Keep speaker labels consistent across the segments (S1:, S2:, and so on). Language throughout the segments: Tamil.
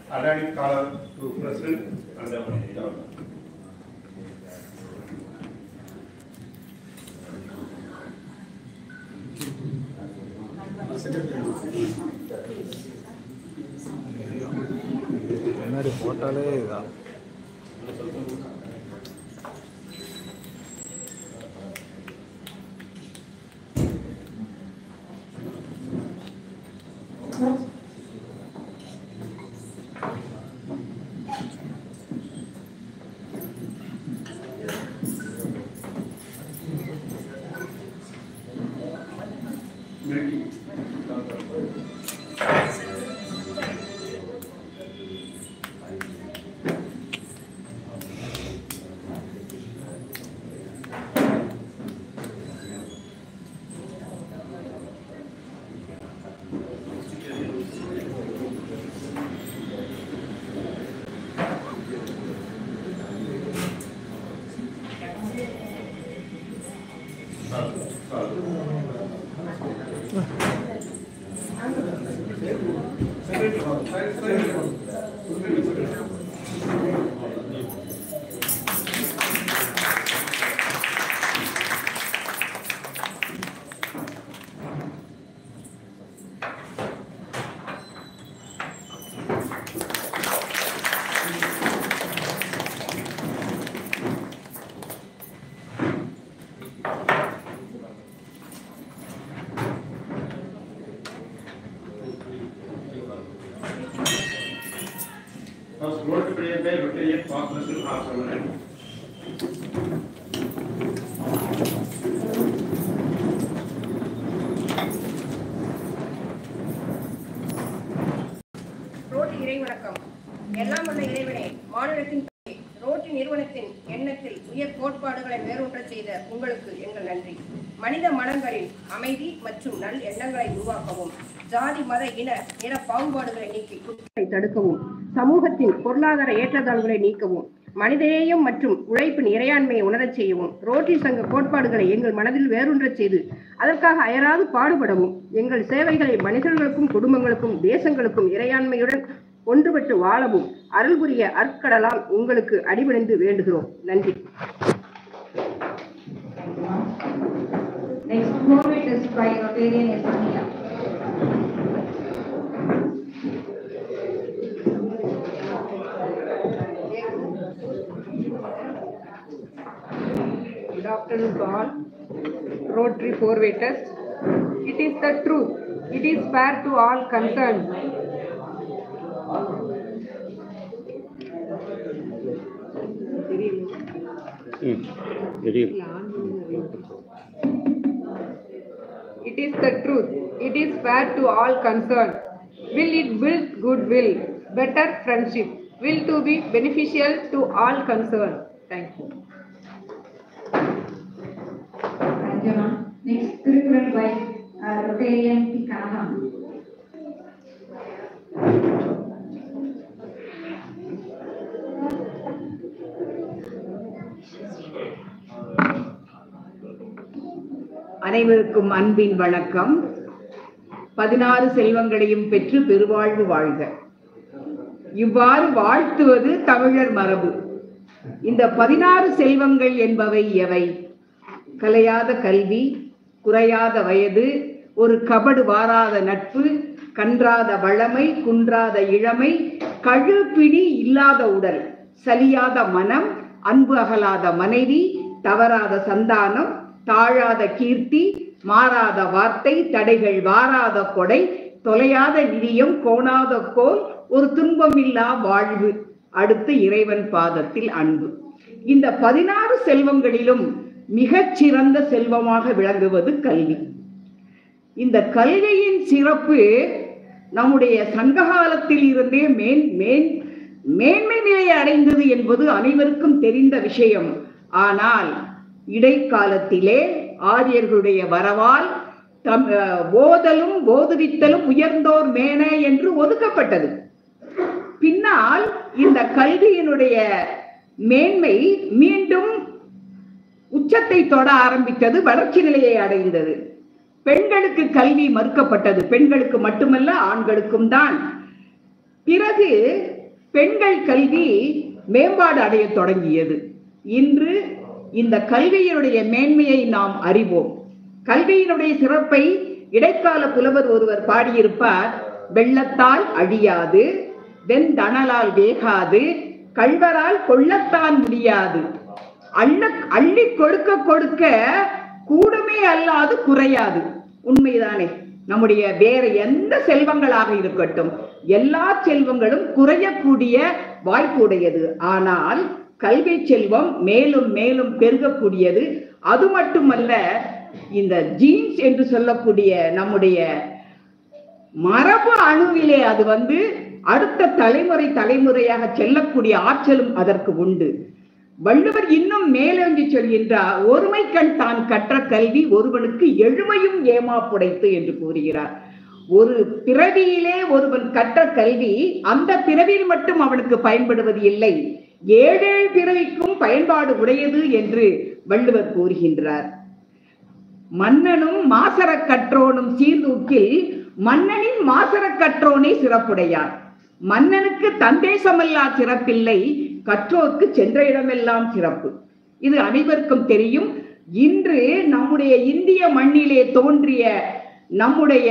S1: Adani Kala to President and the Governor.
S2: முன்னாடி போட்டாலே இதான்
S1: Milky. First, vote to be by Rotarian Corporation of Government.
S3: Roti இறைவணக்கம் எல்லாம் வல்ல இறைவனே மாநிலத்தின் தாயே, ரோட்டி நிறுவனத்தின் எண்ணத்தில் உயர் கோட்பாடுகளை வேரூன்றச் செய்த உங்களுக்கு எங்கள் நன்றி மனித மனங்களில் அமைதி மற்றும் நல் எண்ணங்களை உருவாக்கவும் ஜாதி மத இன நிற பாகுபாடுகளை நீக்கி குற்றங்களை தடுக்கவும் சமூகத்தின் பொருளாதார ஏற்றத்தாழ்வுகளை நீக்கவும் மனிதநேயம் மற்றும் உழைப்பின் இறையாண்மையை உணரச் செய்யவும் ரோட்டரி சங்க கோட்பாடுகளை எங்கள் மனதில் வேரூன்றச் செய்து அதற்காக அயராது பாடுபடவும் எங்கள் சேவைகளை மனிதர்களுக்கும் குடும்பங்களுக்கும் தேசங்களுக்கும் இறையாண்மையுடன் ஒன்றுபட்டு வாழவும் அருள் புரிய அற்கடலால் உங்களுக்கு அடிபணிந்து வேண்டுகிறோம் நன்றி
S4: Next movement is by Rotarian Estonia.
S3: Good afternoon to all. Rotary four way test. It is the truth. It is fair to all concerned. It is the truth. It is fair to all concerned. Will it build goodwill, better friendship, will to be beneficial to all concerned. Thank you.
S4: Thank you, ma'am. Next, Tirupurul by uh, Rotarian P. Kanagam.
S5: அனைவருக்கும் அன்பின் வணக்கம் பதினாறு செல்வங்களையும் பெற்று பெருவாழ்வு வாழ்க இவ்வாறு வாழ்த்துவது தமிழர் மரபு இந்த பதினாறு செல்வங்கள் என்பவை எவை கலையாத கல்வி குறையாத வயது ஒரு கபடு வாராத நட்பு கன்றாத வளமை குன்றாத இளமை கழுப்பிணி இல்லாத உடல் சலியாத மனம் அன்பு அகலாத மனைவி தவறாத சந்தானம் தாழாத கீர்த்தி மாறாத வார்த்தை தடைகள் வாராத கொடை தொலையாத நிதியம் கோணாத கோல் ஒரு துன்பமில்லா வாழ்வு அடுத்து இறைவன் பாதத்தில் அன்பு இந்த பதினாறு செல்வங்களிலும் மிகச் சிறந்த செல்வமாக விளங்குவது கல்வி இந்த கல்வியின் சிறப்பு நம்முடைய சங்ககாலத்தில் இருந்தே மேன் மேன் மேன்மை நிலையை அடைந்தது என்பது அனைவருக்கும் தெரிந்த விஷயம் ஆனால் இடைக்காலத்திலே ஆரியர்களுடைய வரவால் தம் அஹ், ஓதலும் போதுவித்தலும் உயர்ந்தோர் மேன என்று ஒதுக்கப்பட்டது பின்னால் இந்த கல்வியினுடைய மேன்மை மீண்டும் உச்சத்தை தொட ஆரம்பித்தது வளர்ச்சி நிலையை அடைந்தது பெண்களுக்கு கல்வி மறுக்கப்பட்டது பெண்களுக்கு மட்டுமல்ல ஆண்களுக்கும் தான் பிறகு பெண்கள் கல்வி மேம்பாடு அடைய தொடங்கியது இன்று இந்த கல்வியினுடைய மேன்மையை நாம் அறிவோம் கல்வியினுடைய சிறப்பை இடைக்கால புலவர் ஒருவர் பாடியிருப்பார் வெள்ளத்தால் அழியாது வெந்தணலால் வேகாது கள்வரால் கொள்ளத்தான் முடியாது அள்ள அள்ளி கொடுக்க கொடுக்க கூடுமே அல்லாது குறையாது உண்மைதானே நம்முடைய வேற எந்த செல்வங்களாக இருக்கட்டும் எல்லா செல்வங்களும் குறையக்கூடிய வாய்ப்பு உடையது ஆனால் கல்வி செல்வம் மேலும் மேலும் பெருகக்கூடியது அது மட்டுமல்ல இந்த ஜீன்ஸ் என்று சொல்லக்கூடிய நம்முடைய மரபு அணுவிலே அது வந்து அடுத்த தலைமுறை தலைமுறையாக செல்லக்கூடிய ஆற்றலும் அதற்கு உண்டு வள்ளுவர் இன்னும் மேலோங்கி சொல்கின்றார் ஒருமை கண் தான் கற்ற கல்வி ஒருவனுக்கு எழுமையும் ஏமாப்புடைத்து என்று கூறுகிறார் ஒரு பிறவியிலே ஒருவன் கற்ற கல்வி அந்த பிறவியில் மட்டும் அவனுக்கு பயன்படுவது இல்லை ஏழேழு பிறவிக்கும் பயன்பாடு உடையது என்று வள்ளுவர் கூறுகின்றார் மன்னனும் மாசரக் கற்றோனும் சீர்தூக்கில் மன்னனின் மாசரக் கற்றோனே சிறப்புடையார் மன்னனுக்கு தந்தேசமல்லா சிறப்பில்லை கற்றோர்க்கு சென்ற இடமெல்லாம் சிறப்பு இது அனைவருக்கும் தெரியும் இன்று நம்முடைய இந்திய மண்ணிலே தோன்றிய நம்முடைய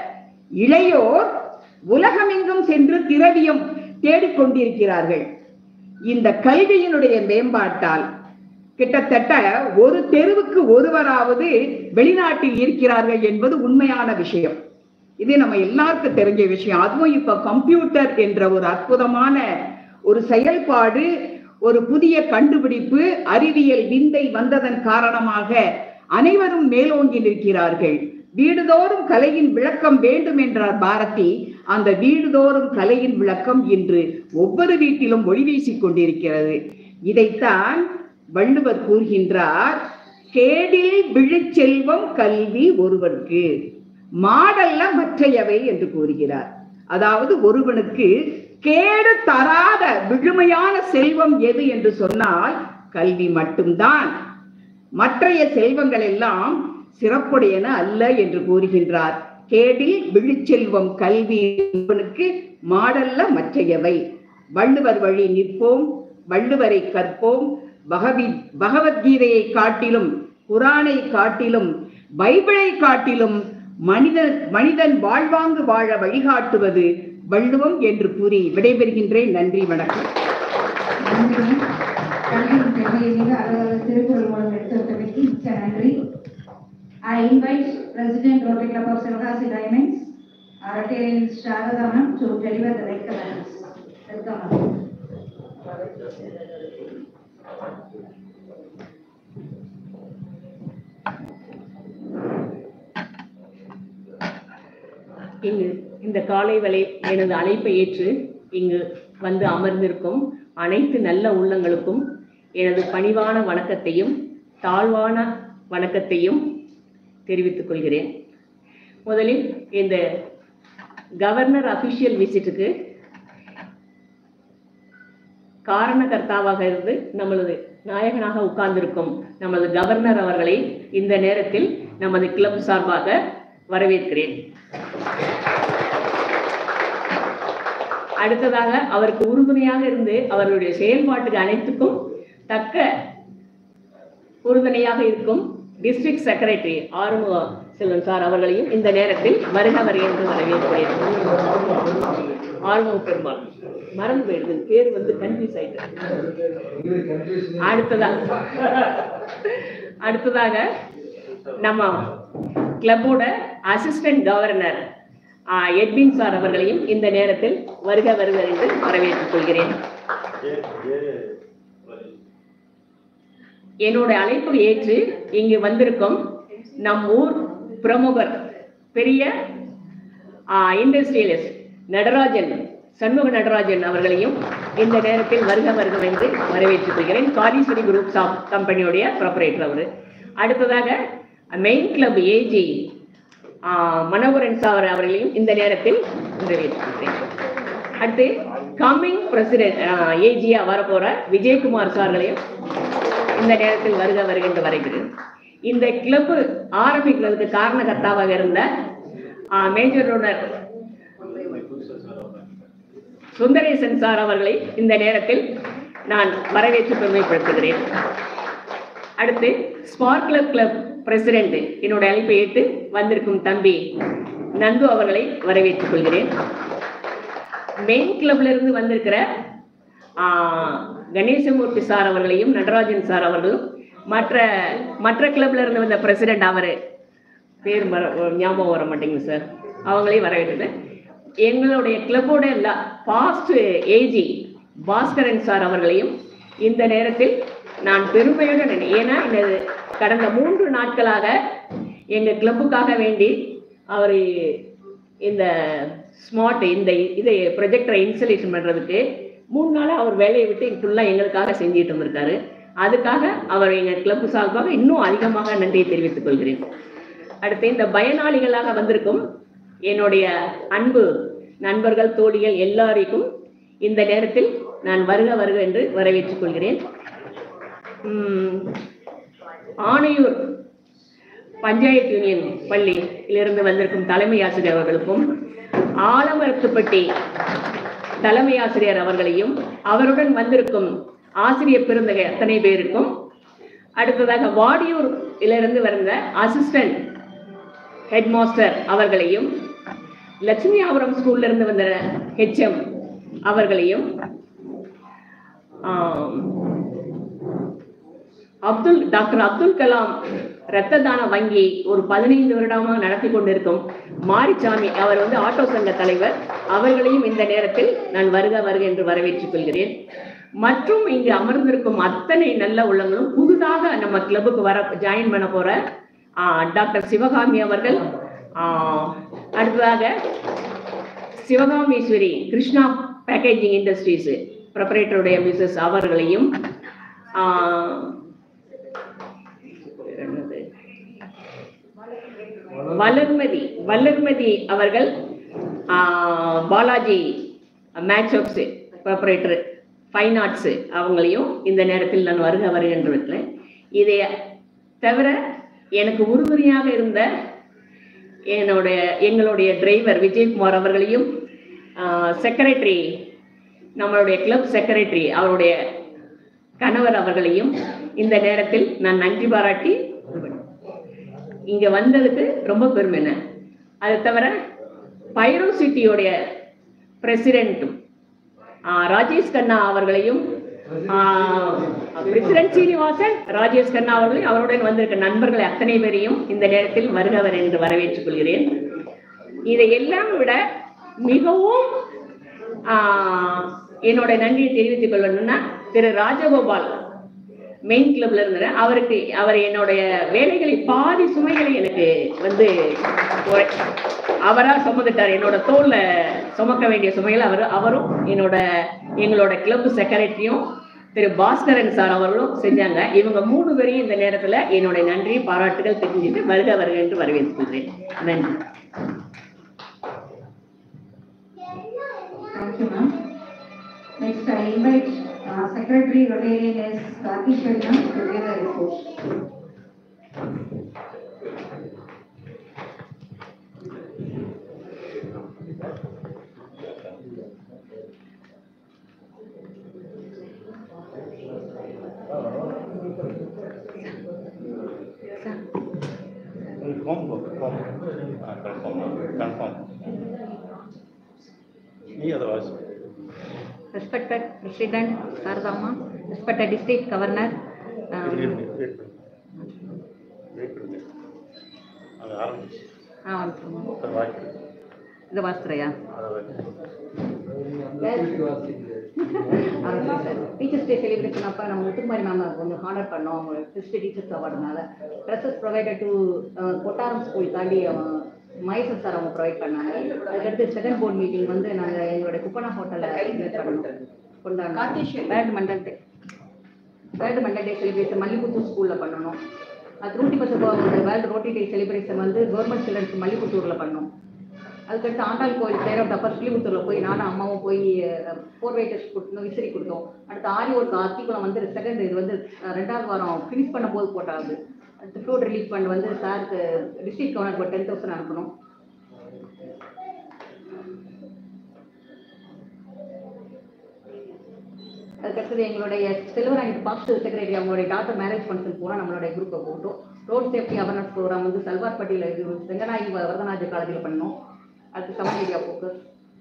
S5: இளையோர் உலகமெங்கும் சென்று திரவியம் தேடிக்கொண்டிருக்கிறார்கள் இந்த கல்வியினுடைய மேம்பாட்டால் கிட்டத்தட்ட ஒரு தெருவுக்கு ஒருவராவது வெளிநாட்டில் இருக்கிறார்கள் என்பது உண்மையான விஷயம் இது நம்ம எல்லாருக்கும் தெரிஞ்ச விஷயம் அதுவும் இப்ப கம்ப்யூட்டர் என்ற ஒரு அற்புதமான ஒரு செயல்பாடு ஒரு புதிய கண்டுபிடிப்பு அறிவியல் விந்தை வந்ததன் காரணமாக அனைவரும் மேலோங்கி நிற்கிறார்கள் வீடுதோறும் கலையின் விளக்கம் வேண்டும் என்றார் பாரதி அந்த வீடுதோறும் கலையின் விளக்கம் இன்று ஒவ்வொரு வீட்டிலும் ஒளி வீசிக் கொண்டிருக்கிறது இதைத்தான் வள்ளுவர் கூறுகின்றார் கேடில் விழுச்செல்வம் கல்வி ஒருவருக்கு மாடல்ல மற்றையவை என்று கூறுகிறார் அதாவது ஒருவனுக்கு கேடு தராத விழுமையான செல்வம் எது என்று சொன்னால் கல்வி மட்டும்தான் மற்றைய செல்வங்கள் எல்லாம் சிறப்புடையன அல்ல என்று கூறுகின்றார் கேடில் விழுச்செல்வம் கல்வி ஒருவனுக்கு மாடல்ல மற்றையவை வள்ளுவர் வழி நிற்போம் வள்ளுவரை கற்போம் பகவி பகவத்கீதையை காட்டிலும் குரானை காட்டிலும் பைபிளை காட்டிலும் மனிதன் மனிதன் வாழ்வாங்கு வாழ வழிகாட்டுவது வள்ளுவம் என்று கூறி விடைபெறுகின்றேன் நன்றி வணக்கம்
S4: நன்றி கல்வியின் பெருமையை மிக அழகாக திருக்குறள் மூலம் எடுத்துரைத்தமைக்கு மிக்க நன்றி I invite President Rotary Club of Sivakasi Diamonds, Rotarian Sharadanam to deliver the recommendations. Welcome. ma'am.
S6: இங்கு இந்த காலை வலை எனது அழைப்பை ஏற்று இங்கு வந்து அமர்ந்திருக்கும் அனைத்து நல்ல உள்ளங்களுக்கும் எனது பணிவான வணக்கத்தையும் தாழ்வான வணக்கத்தையும் தெரிவித்துக் கொள்கிறேன் முதலில் இந்த கவர்னர் அபிஷியல் விசிட்டுக்கு காரணகர்த்தாவாக இருந்து நம்மளது நாயகனாக உட்கார்ந்திருக்கும் நமது கவர்னர் அவர்களை இந்த நேரத்தில் நமது கிளப் சார்பாக வரவேற்கிறேன் அடுத்ததாக அவருக்கு உறுதுணையாக இருந்து அவர்களுடைய செயல்பாட்டுக்கு அனைத்துக்கும் தக்க உறுதுணையாக இருக்கும் district secretary Arumuga Selvan sir அவர்களையும் இந்த நேரத்தில் வருக வரை என்று வரவேற்கிறேன் ஆறுமுக பெருமாள் மறந்து போயிடுது பேர் வந்து கன்ஃபியூஸ் ஆயிட்டு அடுத்ததாக அடுத்ததாக நம்ம கிளப்போட அசிஸ்டன்ட் கவர்னர் எட்வின் சார் அவர்களையும் இந்த நேரத்தில் வருக வருக என்று வரவேற்றுக் கொள்கிறேன் என்னோட அழைப்பு ஏற்று இங்கு வந்திருக்கும் நம் ஊர் பிரமுகர் பெரிய இண்டஸ்ட்ரியலிஸ்ட் நடராஜன் சண்முக நடராஜன் அவர்களையும் இந்த நேரத்தில் வருக வருக என்று வரவேற்றுக் கொள்கிறேன் காளீஸ்வரி குரூப் ஆஃப் கம்பெனியுடைய ப்ரொப்பரேட்டர் அவர் அடுத்ததாக main club A G Manoharan sir அவர்களையும் இந்த நேரத்தில் வரவேற்றுக்கிறேன் அடுத்து கம்மிங் பிரசிடென்ட் ஏஜியா வரப்போற விஜயகுமார் சார்களையும் இந்த நேரத்தில் வருக வருகின்ற வரைகிறேன் இந்த கிளப் ஆரம்பிக்கிறதுக்கு காரணகர்த்தாவாக இருந்த மேஜர் ரோனர் சுந்தரேசன் சார் அவர்களை இந்த நேரத்தில் நான் வரவேற்று பெருமைப்படுத்துகிறேன் அடுத்து ஸ்பார்க் கிளப் கிளப் பிரசிடென்ட் என்னோட அழைப்பை ஏற்று வந்திருக்கும் தம்பி நந்து அவர்களை வரவேற்றுக் கொள்கிறேன் மெயின் கிளப்ல இருந்து வந்திருக்கிற ஆ, கணேசமூர்த்தி சார் அவர்களையும் நடராஜன் சார் அவர்களும் மற்ற மற்ற கிளப்ல இருந்து வந்த பிரசிடென்ட் அவரு பேர் மற- ஞாபகம் வர மாட்டேங்குது சார் அவங்களையும் வரவேற்றுட்டேன் எங்களுடைய கிளப்போட பாஸ்ட் ஏஜி பாஸ்கரன் சார் அவர்களையும் இந்த நேரத்தில் நான் பெருமையுடன் நினை- ஏன்னா இந்த கடந்த மூன்று நாட்களாக எங்க கிளப்புக்காக வேண்டி அவர் இந்த ஸ்மார்ட் இந்த இதை ப்ரொஜெக்டரை இன்ஸ்டலேஷன் பண்றதுக்கு மூணு நாளா அவர் வேலையை விட்டு ஃபுல்லாக எங்களுக்காக செஞ்சுட்டு இருந்திருக்காரு அதுக்காக அவர் எங்கள் கிளப்பு சார்பாக இன்னும் அதிகமாக நன்றியை தெரிவித்துக் கொள்கிறேன் அடுத்து இந்த பயனாளிகளாக வந்திருக்கும் என்னுடைய அன்பு நண்பர்கள் தோழிகள் எல்லாருக்கும் இந்த நேரத்தில் நான் வருக வருக என்று வரவேற்றுக் கொள்கிறேன் உம், ஆணையூர் பஞ்சாயத்து யூனியன் பள்ளியிலிருந்து வந்திருக்கும் தலைமை ஆசிரியர் அவர்களுக்கும் ஆலமரத்துப்பட்டி தலைமை ஆசிரியர் அவர்களையும் அவருடன் வந்திருக்கும் ஆசிரியர் பெருந்தகை அத்தனை பேருக்கும் அடுத்ததாக வாடியூரிலிருந்து வந்த அசிஸ்டன்ட் ஹெட் மாஸ்டர் அவர்களையும் லட்சுமியாபுரம் ஸ்கூல்ல இருந்து வந்த ஹெச்எம் அவர்களையும் ஆம், அப்துல் டாக்டர் அப்துல் கலாம் இரத்த தான வங்கி ஒரு பதினைந்து வருடமாக நடத்தி கொண்டிருக்கும் மாரிசாமி அவர் வந்து ஆட்டோ சங்க தலைவர் அவர்களையும் இந்த நேரத்தில் நான் வருக வருக என்று வரவேற்றுக் கொள்கிறேன் மற்றும் இங்கு அமர்ந்திருக்கும் அத்தனை நல்ல உள்ளங்களும் புதிதாக நம்ம கிளப்புக்கு வர ஜாயின் பண்ண போற ஆ, டாக்டர் சிவகாமி அவர்கள் ஆ, அடுத்ததாக சிவகாமீஸ்வரி கிருஷ்ணா பேக்கேஜிங் இண்டஸ்ட்ரீஸ் ப்ரப்பரேட்டருடைய மிஸ்ஸஸ் அவர்களையும் ஆ, என்னது? வளர்மதி வளர்மதி அவர்கள் ஆ, Balaji match proprietor fine arts அவங்களையும் இந்த நேரத்தில் நான் வருக வருகின்றேன் இதை தவிர எனக்கு உறுதுணையாக இருந்த என்னுடைய எங்களுடைய டிரைவர் விஜயகுமார் அவர்களையும் செக்ரட்டரி நம்மளுடைய கிளப் செக்ரட்டரி அவருடைய கணவர் அவர்களையும் இந்த நேரத்தில் நான் நன்றி பாராட்டி இங்க வந்ததுக்கு ரொம்ப பெருமைண்ண அதை தவிர பைரோ சிட்டியோடைய பிரசிடென்ட்டும் ராஜேஷ் கண்ணா அவர்களையும் பிரசிடென்ட் சீனிவாசன் ராஜேஷ் கண்ணா அவர்களையும் அவருடன் வந்திருக்க நண்பர்களை அத்தனை பேரையும் இந்த நேரத்தில் வருகவர் என்று வரவேற்றுக் கொள்கிறேன் இதை எல்லாம் விட மிகவும் ஆஹ், என்னோட நன்றியை தெரிவித்துக் கொள்ளணும்னா திரு ராஜகோபால் மெயின் கிளப்ல இருந்த அவருக்கு அவர் என்னுடைய வேலைகளை பாதி சுமைகளை எனக்கு வந்து உரை- அவரா சுமந்துட்டார் என்னோட தோல்ல சுமக்க வேண்டிய சுமைகளை அவர் அவரும் என்னோட எங்களோட கிளப் செக்ரட்டரியும் திரு பாஸ்கரன் சார் அவர்களும் செஞ்சாங்க இவங்க மூணு பேரையும் இந்த நேரத்துல என்னுடைய நன்றி பாராட்டுகள் தெரிஞ்சுட்டு வருக வருக என்று வரவேற்றுக் கொள்கிறேன் நன்றி
S4: Thank you, ma'am. Next, I invite uh, Secretary Rotarian S. Karthikeyan ma'am to give a report.
S7: Confirm, confirm. Ah, confirm, confirm. Any otherwise?
S8: Respected President Saradama, respected District Governor, um,
S7: Wait, wait, wait. Wait, wait. அது ஆரம்பிச்சு
S8: ஆ, வந்துருமா.
S7: அது வாய்ப்பு
S8: இது வாஸ்துரையா
S7: அதை வாய்ப்பு
S8: டீச்சர்ஸ் டே செலிப்ரேஷன் அப்போ நம்ம முத்துக்குமாரி மேம் கொஞ்சம் ஹானர் பண்ணோம் அவங்க ஃபிஃப்த் டீச்சர்ஸ் அவார்டுனால dresses provided to Kottaram school தாண்டி மைசூர் சார் அவங்க ப்ரொவைட் பண்ணாங்க அதுக்கடுத்து செகண்ட் போர்ட் மீட்டிங் வந்து நாங்கள் எங்களுடைய குப்பனா ஹோட்டலில் பண்ணோம் கொண்டாடணும் world mental day world mental day celebration Malliputhur ஸ்கூலில் பண்ணணும் அது நூற்றி பத்து வேர்ல்டு ரோட்டி டே செலிப்ரேஷன் வந்து கவர்மெண்ட் சில்ட்ரன்ஸ் மல்லிபுத்தூரில் பண்ணோம் அதுக்கடுத்து ஆண்டாள் கோயில் சேரம் டப்பர் ஸ்ரீபுத்தூரில் போய் நானும் அம்மாவும் போய் ஃபோர் வெயிட்டர்ஸ் கொடுத்தோம் விசிறி கொடுத்தோம் அடுத்து ஆரி ஒர்க் அத்திக்குளம் வந்து செகண்ட் இது வந்து அஹ், ரெண்டாவது வாரம் ஃபினிஷ் பண்ணும் போது போட்டாங்க அடுத்து ஃப்ளூட் ரிலீஃப் ஃபண்ட் வந்து சாருக்கு டிஸ்ட்ரிக்ட் கவர்னர் ஒரு டென் தௌசண்ட் அனுப்பணும் அதுக்கடுத்தது எங்களுடைய செல்வராணி பாஸ்டர் செக்ரட்டரி அவங்களுடைய டாக்டர் மேரேஜ் ஃபங்க்ஷன் போனால் நம்மளுடைய குரூப்பை போட்டோம் ரோட் சேஃப்டி அவேர்னஸ் ப்ரோக்ராம் வந்து சல்வார்பட்டியில் இது செங்கநாயகி வ- வரதராஜ காலேஜில் பண்ணோம் அடுத்து சமன் media focus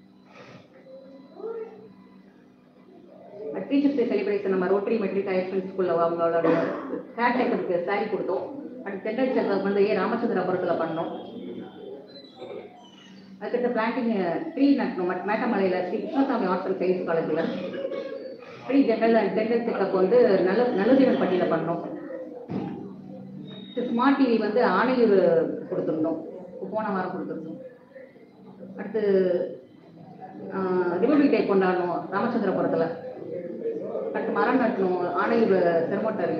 S8: teachers day celebration நம்ம ரோட்டரி மெட்ரிக் ஹையர் ஸ்கூலில் அவங்களோட ஹேர் டேக்கருக்கு சாரி கொடுத்தோம் அடுத்து தெண்டல் செக்கப் வந்து ஏ ராமச்சந்திரபுரத்தில் பண்ணோம் அதுக்கடுத்து பிளான்டிங் ட்ரீ நட்டணும் மட் மேட்டமலையில் Sri Krishnasamy arts and science காலேஜில் free general and dental checkup வந்து நல்ல நல்லுதீவன் பட்டியில் பண்ணோம் ஸ்மார்ட் டிவி வந்து ஆணையூர் கொடுத்துருந்தோம் இப்போ போன வாரம் கொடுத்துருந்தோம் அடுத்து ரிபப்ளிக் டே கொண்டாடணும் ராமச்சந்திரபுரத்தில் அடுத்து மரம் நட்டணும் ஆணையூர் செரமோட்டரி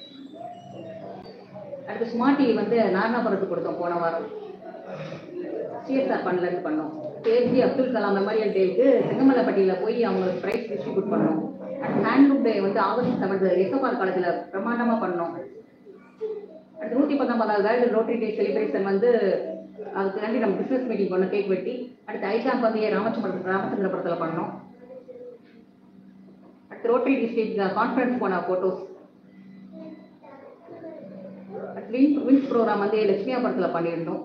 S8: அடுத்து ஸ்மார்ட் டிவி வந்து நாரணாபுரத்துக்கு கொடுத்தோம் போன வாரம் சிஎஸ்ஆர் ஃபண்ட்லேருந்து பண்ணோம் ஏபி அப்துல் கலாம் மெமோரியல் டேக்கு செங்கமலைப்பட்டியில் போய் அவங்களுக்கு ப்ரைஸ் டிஸ்ட்ரிபியூட் பண்ணோம் அடுத்து ஹேண்ட்லூம் டே வந்து ஆகஸ்ட் செவன்த் எஸ்எஃப்ஆர் காலேஜில் பிரம்மாண்டமாக பண்ணோம் அடுத்து நூற்றி பத்தொன்பதாவது வேர்ல்டு ரோட்டரி டே செலிப்ரேஷன் வந்து அதுக்காண்டி நம்ம பிஸ்னஸ் மீட்டிங் பண்ணோம் கேக் வெட்டி அடுத்து ஐசாம் வந்து ராமச்சந்திர ராமச்சந்திரபுரத்தில் பண்ணோம் அடுத்து ரோட்டரி டிஸ்ட்ரிக்ட் கான்ஃபரன்ஸ் போன ஃபோட்டோஸ் வின் வின்ஸ் ப்ரோக்ராம் வந்து லட்சுமியாபுரத்தில் பண்ணியிருந்தோம்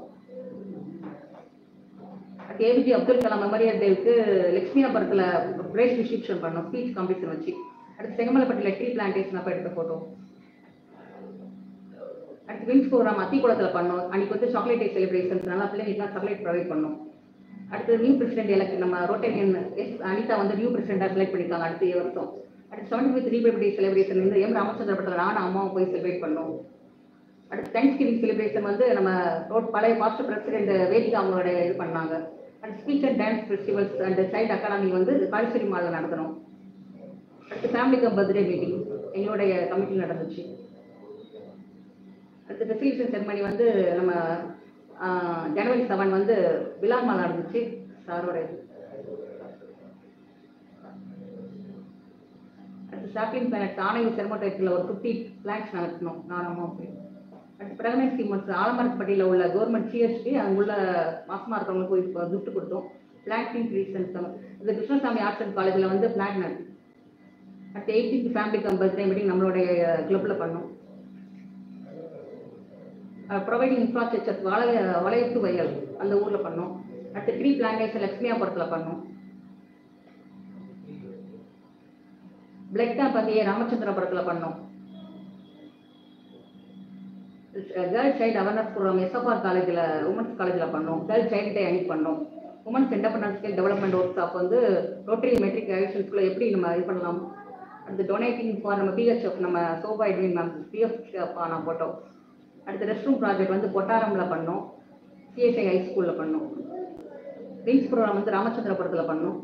S8: அடுத்து ஏபிஜே அப்துல் கலாம் மெமோரியல் டேவுக்கு லட்சுமியாபுரத்தில் பிரைஸ் டிஸ்ட்ரிபியூஷன் பண்ணோம் ஸ்பீச் காம்படிஷன் வச்சு அடுத்து செங்கமலைப்பட்டியில் ட்ரீ பிளான்டேஷன் அப்போ எடுத்த ஃபோட்டோ அடுத்து வின்ஸ் ப்ரோக்ராம் அத்திக்குளத்தில் பண்ணோம் அன்னைக்கு வந்து சாக்லேட் டே செலிப்ரேஷன்ஸ் நல்லா பிள்ளைங்களுக்குலாம் சாக்லேட் ப்ரொவைட் பண்ணோம் அடுத்து நியூ பிரசிடென்ட் எலக்ட் நம்ம ரோட்டேரியன் எஸ் அனிதா வந்து நியூ பிரசிடென்டாக செலக்ட் பண்ணியிருக்காங்க அடுத்த வருஷம் அடுத்து seventy fifth republic day celebration வந்து எம் ராமச்சந்திரபுரத்தில் நானும் அம்மாவும் போய் செலிப்ரேட் பண்ணோம் அடுத்து தேங்க்ஸ் கிவிங் செலிப்ரேஷன் வந்து நம்ம ரோட் பழைய பாஸ்ட் பிரசிடென்ட் வேதிகா அவங்களோட இது பண்ணாங்க அடுத்து speech and dance festivals and child academy வந்து காலேஸ்வரி மாலில் நடத்தணும் அடுத்து ஃபேமிலி கம் பர்த்டே மீட்டிங் எங்களுடைய கமிட்டியில் நடந்துச்சு அடுத்து ரெசல்யூஷன் செரமனி வந்து நம்ம ஆஹ், ஜனவரி செவன் வந்து விழாமால் நடந்துச்சு சாரோட இது அடுத்து சாப்ளின் பிளானட் ஆணையம் செரமோட்டேட்டில் ஒரு ஃபிஃப்டி பிளான்ஸ் நடத்தணும் நானும் போய் அடுத்து பிரெக்னன்சி மந்த்ஸ் ஆலமரப்பட்டியில் உள்ள கவர்மெண்ட் சிஎஸ்டி அங்கே உள்ள மாசமாக இருக்கிறவங்களுக்கு போய் கிஃப்ட் கொடுத்தோம் பிளான்டிங் ரீசன்ஸ் இந்த கிருஷ்ணசாமி ஆர்ட்ஸ் அண்ட் காலேஜில் வந்து பிளான் நடத்தி அடுத்து eighteenth family cum birthday meeting நம்மளுடைய கிளப்பில் பண்ணோம் ப்ரொவைடிங் இன்ஃப்ராஸ்ட்ரக்சர் வளைய வளையத்து வயல் அந்த ஊரில் பண்ணோம் அடுத்து ட்ரீ பிளான்டேஷன் லக்ஷ்மியாபுரத்தில் பண்ணோம் பிளட் கேம்ப் வந்து ராமச்சந்திரபுரத்தில் பண்ணோம் girls child awareness programme SFR காலேஜில் உமன்ஸ் காலேஜில் பண்ணோம் கேர்ள்ஸ் சைல்டு டே அன்னைக்கு பண்ணோம் womens independence skill development workshop வந்து ரோட்டரி மெட்ரிக் ஆக்ஷன்ஸ்குள்ளே எப்படி நம்ம இது பண்ணலாம் அடுத்து டொனேட்டிங் ஃபார் நம்ம பிஹெச்எஃப் நம்ம சோபா எட்வின் மேம் பிஎஃப் ஆன ஃபோட்டோ அடுத்து ரெஸ்ட் ரூம் ப்ராஜெக்ட் வந்து கொட்டாரமில் பண்ணோம் சிஎஸ்ஐ ஹை ஸ்கூலில் பண்ணோம் விங்ஸ் ப்ரோக்ராம் வந்து ராமச்சந்திரபுரத்தில் பண்ணோம்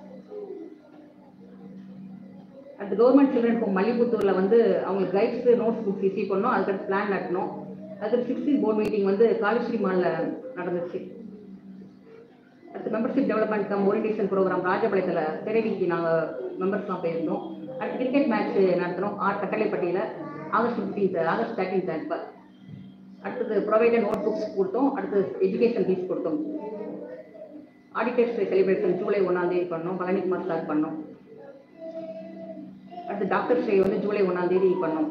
S8: அடுத்து கவர்மெண்ட் சில்ட்ரன் ஹோம் மல்லிபுத்தூரில் வந்து அவங்களுக்கு கைட்ஸ் நோட்ஸ் புக்ஸ் ரிசீவ் பண்ணோம் அதுக்கடுத்து பிளான் நட்டணும் அதுக்கு சிக்ஸ்டீன் போர்ட் மீட்டிங் வந்து காலேஸ்வரி மாலில் நடந்துச்சு அடுத்து membership development cum orientation programme ராஜபாளையத்தில் திரைவிக்கு நாங்கள் மெம்பர்ஸ்லாம் போயிருந்தோம் அடுத்து கிரிக்கெட் மேட்ச் நடத்தினோம் ஆர் கட்டளைப்பட்டியில் ஆகஸ்ட் ஃபிஃப்டீன்த் ஆகஸ்ட் தேர்ட்டீன்த் இப்போ அடுத்தது ப்ரொவைடட் நோட் புக்ஸ் கொடுத்தோம் அடுத்து எஜுகேஷன் ஃபீஸ் கொடுத்தோம் ஆடிட்டர்ஸ் செலிப்ரேஷன் ஜூலை ஒன்றாம் தேதி பண்ணோம் பழனிக்குமார் ஸ்டார்ட் பண்ணோம் அடுத்து டாக்டர்ஸ் டே வந்து ஜூலை ஒன்றாம் தேதி பண்ணோம்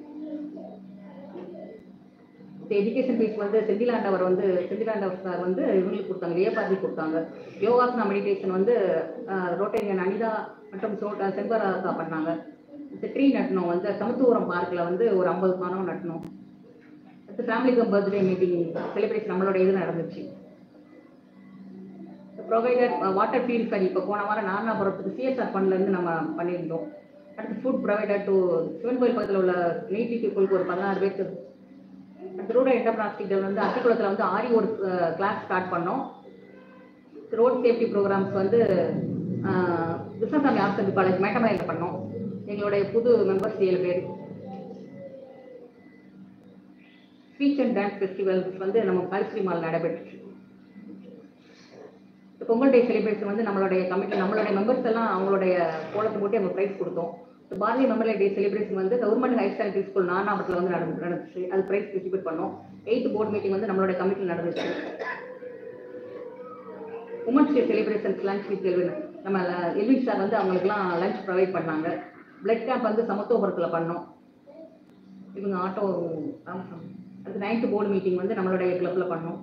S8: எஜுகேஷன் ஃபீஸ் வந்து செந்திலாண்டவர் வந்து செந்திலாண்டவர் சார் வந்து இவங்களுக்கு கொடுத்தாங்க ஏபாதி கொடுத்தாங்க யோகாசனா மெடிடேஷன் வந்து ரோட்டேரியன் அனிதா மற்றும் சோட்டா செல்வராசா பண்ணாங்க ட்ரீ நட்டணும் வந்து சமத்துவரம் பார்க்கில் வந்து ஒரு ஐம்பது மரம் நட்டணும் அடுத்து family cum birthday meeting celebration நம்மளோட இது நடந்துச்சு ப்ரொவைடட் வாட்டர் பியூரிஃபை இப்போ போன வாரம் நாரணாபுரத்துக்கு சிஎஸ்ஆர் ஃபண்ட்லேருந்து நம்ம பண்ணியிருந்தோம் அடுத்து ஃபுட் ப்ரொவைடட் டு சிவன் கோயில் பக்கத்தில் உள்ள நெய்டி பீப்புளுக்கு ஒரு பதினாறு பேருக்கு அடுத்து ரூரல் என்டர்பிராஸ்டிக் வந்து அத்திக்குளத்தில் வந்து ஆரி ஒரு கிளாஸ் ஸ்டார்ட் பண்ணோம் ரோட் சேஃப்டி ப்ரோக்ராம்ஸ் வந்து கிருஷ்ணசாமி ஆர்ட்ஸ் காலேஜ் மேட்டமலையில் பண்ணோம் எங்களுடைய புது மெம்பர்ஸ் ஏழு பேர் ஸ்பீச் அண்ட் டான்ஸ் ஃபெஸ்டிவல்ஸ் வந்து நம்ம கால்ஸ்ரீ மால் நடைபெற்றுச்சு இந்த பொங்கல் டே செலிப்ரேஷன் வந்து நம்மளுடைய கமிட்டி நம்மளுடைய மெம்பர்ஸ் எல்லாம் அவங்களுடைய கோலத்தை போட்டு அவங்க ப்ரைஸ் கொடுத்தோம் இந்த பாரதிய மெமோரியல் டே செலிப்ரேஷன் வந்து கவர்மெண்ட் ஹை செகண்டரி ஸ்கூல் நானாபத்தில் வந்து நடந்து நடந்துச்சு அது ப்ரைஸ் டிஸ்ட்ரிபியூட் பண்ணோம் எயித்து போர்ட் மீட்டிங் வந்து நம்மளுடைய கமிட்டியில் நடந்துச்சு womens day celebrations lunch with Elvin நம்ம எல்வின் சார் வந்து அவங்களுக்குலாம் லஞ்ச் ப்ரொவைட் பண்ணாங்க பிளட் கேம்ப் வந்து சமத்துவபுரத்தில் பண்ணோம் இவங்க ஆட்டோ ராமசாமி அது நைன்த்து போர்டு மீட்டிங் வந்து நம்மளுடைய கிளப்பில் பண்ணோம்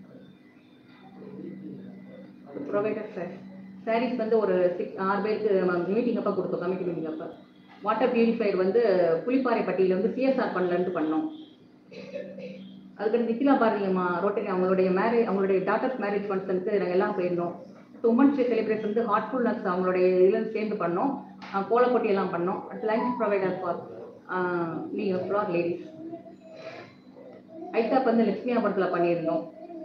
S8: ப்ரொவைடர் சார் சாரீஸ் வந்து ஒரு சிக்ஸ் ஆறு பேருக்கு மீட்டிங் அப்போ கொடுத்தோம் கமிட்டி மீட்டிங் அப்போ வாட்டர் பியூரிஃபையர் வந்து புலிப்பாறைப்பட்டியில் வந்து சிஎஸ்ஆர் பண்ணலன்ட்டு பண்ணோம் அதுக்கடுத்து நிக்கிலா பாரதி அம்மா ரோட்டரி அவங்களுடைய மேரேஜ் அவங்களுடைய டாட்டர்ஸ் மேரேஜ் ஃபங்க்ஷனுக்கு நாங்கள் எல்லாம் போயிருந்தோம் உமன்ஸ் டே செலிப்ரேஷன் வந்து ஹார்ட்ஃபுல்னஸ் அவங்களுடைய இதில் சேர்ந்து பண்ணோம் அஹ் கோலப்பொட்டி எல்லாம் பண்ணோம் அடுத்து லஞ்ச் ப்ரொவைடர் ஃபார் நீங்கள் ஃப்ளார் லேடிஸ் ஐட்டாப் வந்து லட்சுமியாபுரத்தில் பண்ணியிருந்தோம்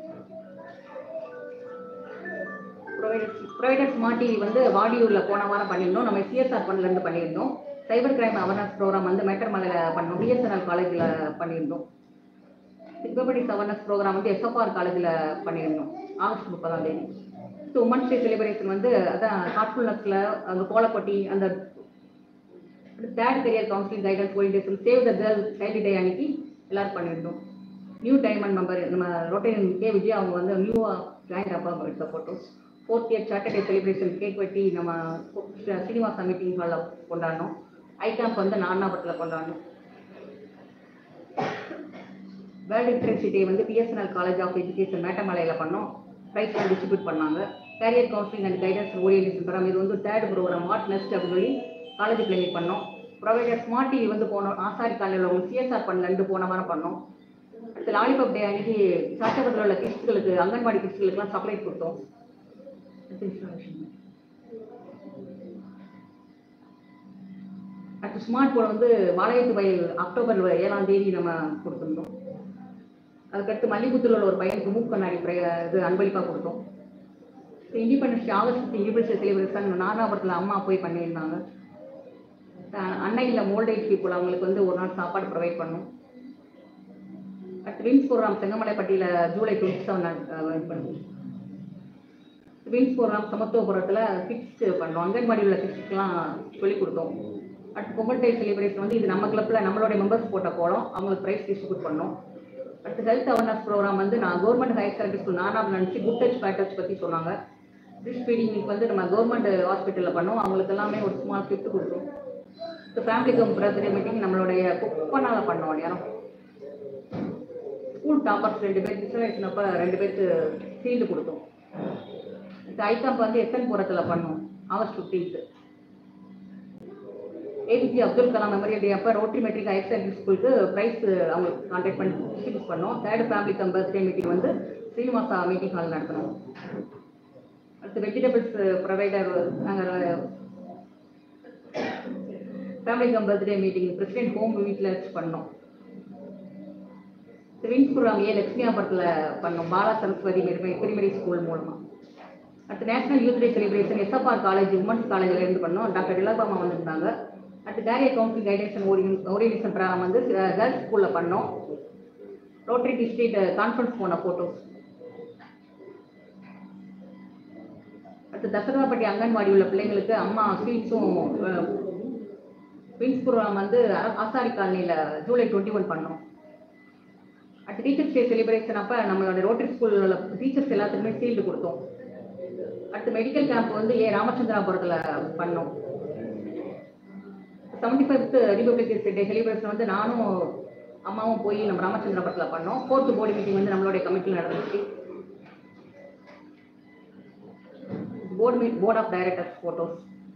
S8: ப்ரொவைடர்ஸ் ப்ரொவைடர் ஸ்மார்ட் டிவி வந்து வாடியூரில் போன வாரம் பண்ணியிருந்தோம் நம்ம சிஎஸ்ஆர் ஃபண்ட்லேருந்து பண்ணியிருந்தோம் சைபர் கிரைம் அவேர்னஸ் ப்ரோக்ராம் வந்து மேட்டர்மலையில் பண்ணோம் பிஎஸ்என்எல் காலேஜில் பண்ணியிருந்தோம் சிக்பபடிஸ் அவேர்னஸ் ப்ரோக்ராம் வந்து எஸ்எஃப்ஆர் காலேஜில் பண்ணியிருந்தோம் ஆகஸ்ட் முப்பதாம் தேதி ஸோ உமன்ஸ் டே செலிப்ரேஷன் வந்து அதான் ஹார்ட்ஃபுல்னஸில் அந்த கோலப்பட்டி அந்த third career counselling guidance orientation save the girl child day அன்னைக்கு எல்லாரும் பண்ணியிருந்தோம் நியூ டைமண்ட் மெம்பர் நம்ம ரோட்டேரியன் கே விஜய் அவங்க வந்து நியூவாக ஜாயின் அப்பா எடுத்த photos fourth year Saturday celebration cake வெட்டி நம்ம சீனிவாசா மீட்டிங் ஹாலில் கொண்டாடினோம் ஐ கேம்ப் வந்து நானாபத்தில் கொண்டாடினோம் வேர்ல்டு லிட்ரேசி டே வந்து பிஎஸ்என்எல் காலேஜ் ஆஃப் எஜுகேஷன் மேட்டமலையில் பண்ணோம் ப்ரைஸ் டிஸ்ட்ரிபியூட் பண்ணாங்க career counselling and guidance orientation programme இது வந்து தேர்ட் ப்ரோக்ராம் வாட் நெஸ்ட் அப்படின்னு சொல்லி காலேஜ் பிள்ளைங்க பண்ணோம் ப்ரொவைடர் ஸ்மார்ட் டிவி வந்து போனோம் ஆசாரி காலையில் உள்ள சிஎஸ்ஆர் பண்ணலன்ட்டு போன வாரம் பண்ணோம் அடுத்து லாலிபாப் டே அன்னைக்கு சாச்சபத்தில் உள்ள கிட்ஸ்களுக்கு அங்கன்வாடி கிட்ஸ்களுக்குலாம் சப்ளை கொடுத்தோம் அடுத்து installation. அடுத்து ஸ்மார்ட் போர்டு வந்து வாழையத்து வயல் அக்டோபர் ஏழாம் தேதி நம்ம கொடுத்துருந்தோம் அதுக்கடுத்து மல்லிபுத்தூர்ல உள்ள ஒரு பையனுக்கு மூக்கு கண்ணாடி பிர- இது அன்பளிப்பாக கொடுத்தோம் இண்டிபெண்டன்ஸ் ஆகஸ்ட் இண்டிபெண்டன்ஸ் செலிப்ரேஷன் நாகபுரத்தில் அம்மா போய் பண்ணியிருந்தாங்க அஹ் அன்னையில் மோல்டேஜ் பீப்புள் அவங்களுக்கு வந்து ஒரு நாள் சாப்பாடு ப்ரொவைட் பண்ணோம் அடுத்து வின்ஸ் ப்ரோக்ராம் செங்கமலைப்பட்டியில் ஜூலை டுவெண்ட்டி செவன் இது பண்ணோம் வின்ஸ் ப்ரோக்ராம் சமத்துவபுரத்தில் கிட்ஸ் பண்ணோம் அங்கன்வாடி உள்ள கிட்ஸ்க்குலாம் சொல்லிக் கொடுத்தோம் அடுத்து பொங்கல் டே செலிப்ரேஷன் வந்து இது நம்ம கிளப்பில் நம்மளுடைய மெம்பர்ஸ் போட்ட போனோம் அவங்களுக்கு ப்ரைஸ் டிஸ்ட்ரிபியூட் பண்ணோம் அடுத்து ஹெல்த் அவேர்னஸ் ப்ரோக்ராம் வந்து நான் கவர்மெண்ட் ஹையர் செகண்டரி ஸ்கூல் நானாப் நினச்சி குட் டச் பேட் டச் பற்றி சொன்னாங்க பிரிஷ் ஃபீடிங் வந்து நம்ம கவர்மெண்ட் ஹாஸ்பிட்டலில் பண்ணோம் அவங்களுக்கு எல்லாமே ஒரு ஸ்மால் கிஃப்ட் கொடுத்தோம் இப்போ ஃபேமிலி கம் பிரதர் மீட்டிங் நம்மளுடைய குப்பனால பண்ணோம் நேரம் ஸ்கூல் டாப்பர்ஸ் ரெண்டு பேர் டிசர்வேஷன் அப்போ ரெண்டு பேருக்கு ஃபீல்டு கொடுத்தோம் இந்த ஐகாம்ப் வந்து எத்தன் புறத்தில் பண்ணோம் August fifteenth APJ Abdul Kalam memorial day அப்போ ரோட்டரி மெட்ரிக் ஹையர் செகண்டரி ஸ்கூலுக்கு ப்ரைஸ் அவங்களுக்கு கான்டாக்ட் பண்ணி டிஸ்ட்ரிபியூட் பண்ணோம் third family cum birthday meeting வந்து ஸ்ரீனிவாசா மீட்டிங் ஹால் நடத்தினோம் அடுத்து வெஜிடபிள்ஸ் ப்ரொவைடர் நாங்கள் family cum birthday meeting president home வீட்டில் வச்சு பண்ணோம் வின்ஸ்புரம் ஏ லட்சுமியாபுரத்தில் பண்ணோம் பாலா சரஸ்வதி பிரிமரி ஸ்கூல் மூலமாக அடுத்து national youth day celebration SFR college womens காலேஜில் இருந்து பண்ணோம் டாக்டர் இலபாமா வந்திருந்தாங்க அடுத்து career council guidance orientation programme வந்து கேர்ள்ஸ் ஸ்கூலில் பண்ணோம் ரோட்டரி டிஸ்ட்ரிக்ட் கான்ஃபரன்ஸ் போன ஃபோட்டோஸ் அடுத்து தசரதாப்பட்டி அங்கன்வாடி உள்ள பிள்ளைங்களுக்கு அம்மா ஸ்வீட்ஸும் வின்ஸ் ப்ரோக்ராம் வந்து அர- ஆசாரி காலனியில் ஜூலை டுவெண்ட்டி ஒன் பண்ணோம் அடுத்து டீச்சர்ஸ் டே செலிப்ரேஷன் அப்போ நம்மளோட ரோட்டரி ஸ்கூலில் உள்ள டீச்சர்ஸ் எல்லாத்துக்குமே ஃபீல்டு கொடுத்தோம் அடுத்து மெடிக்கல் கேம்ப் வந்து ஏ ராமச்சந்திராபுரத்தில் பண்ணோம் seventy fifth republic day celebration வந்து நானும் அம்மாவும் போய் நம்ம ராமச்சந்திராபுரத்தில் பண்ணோம் ஃபோர்த்து போர்டு மீட்டிங் வந்து நம்மளுடைய கமிட்டியில் நடந்துச்சு board meet board of directors photos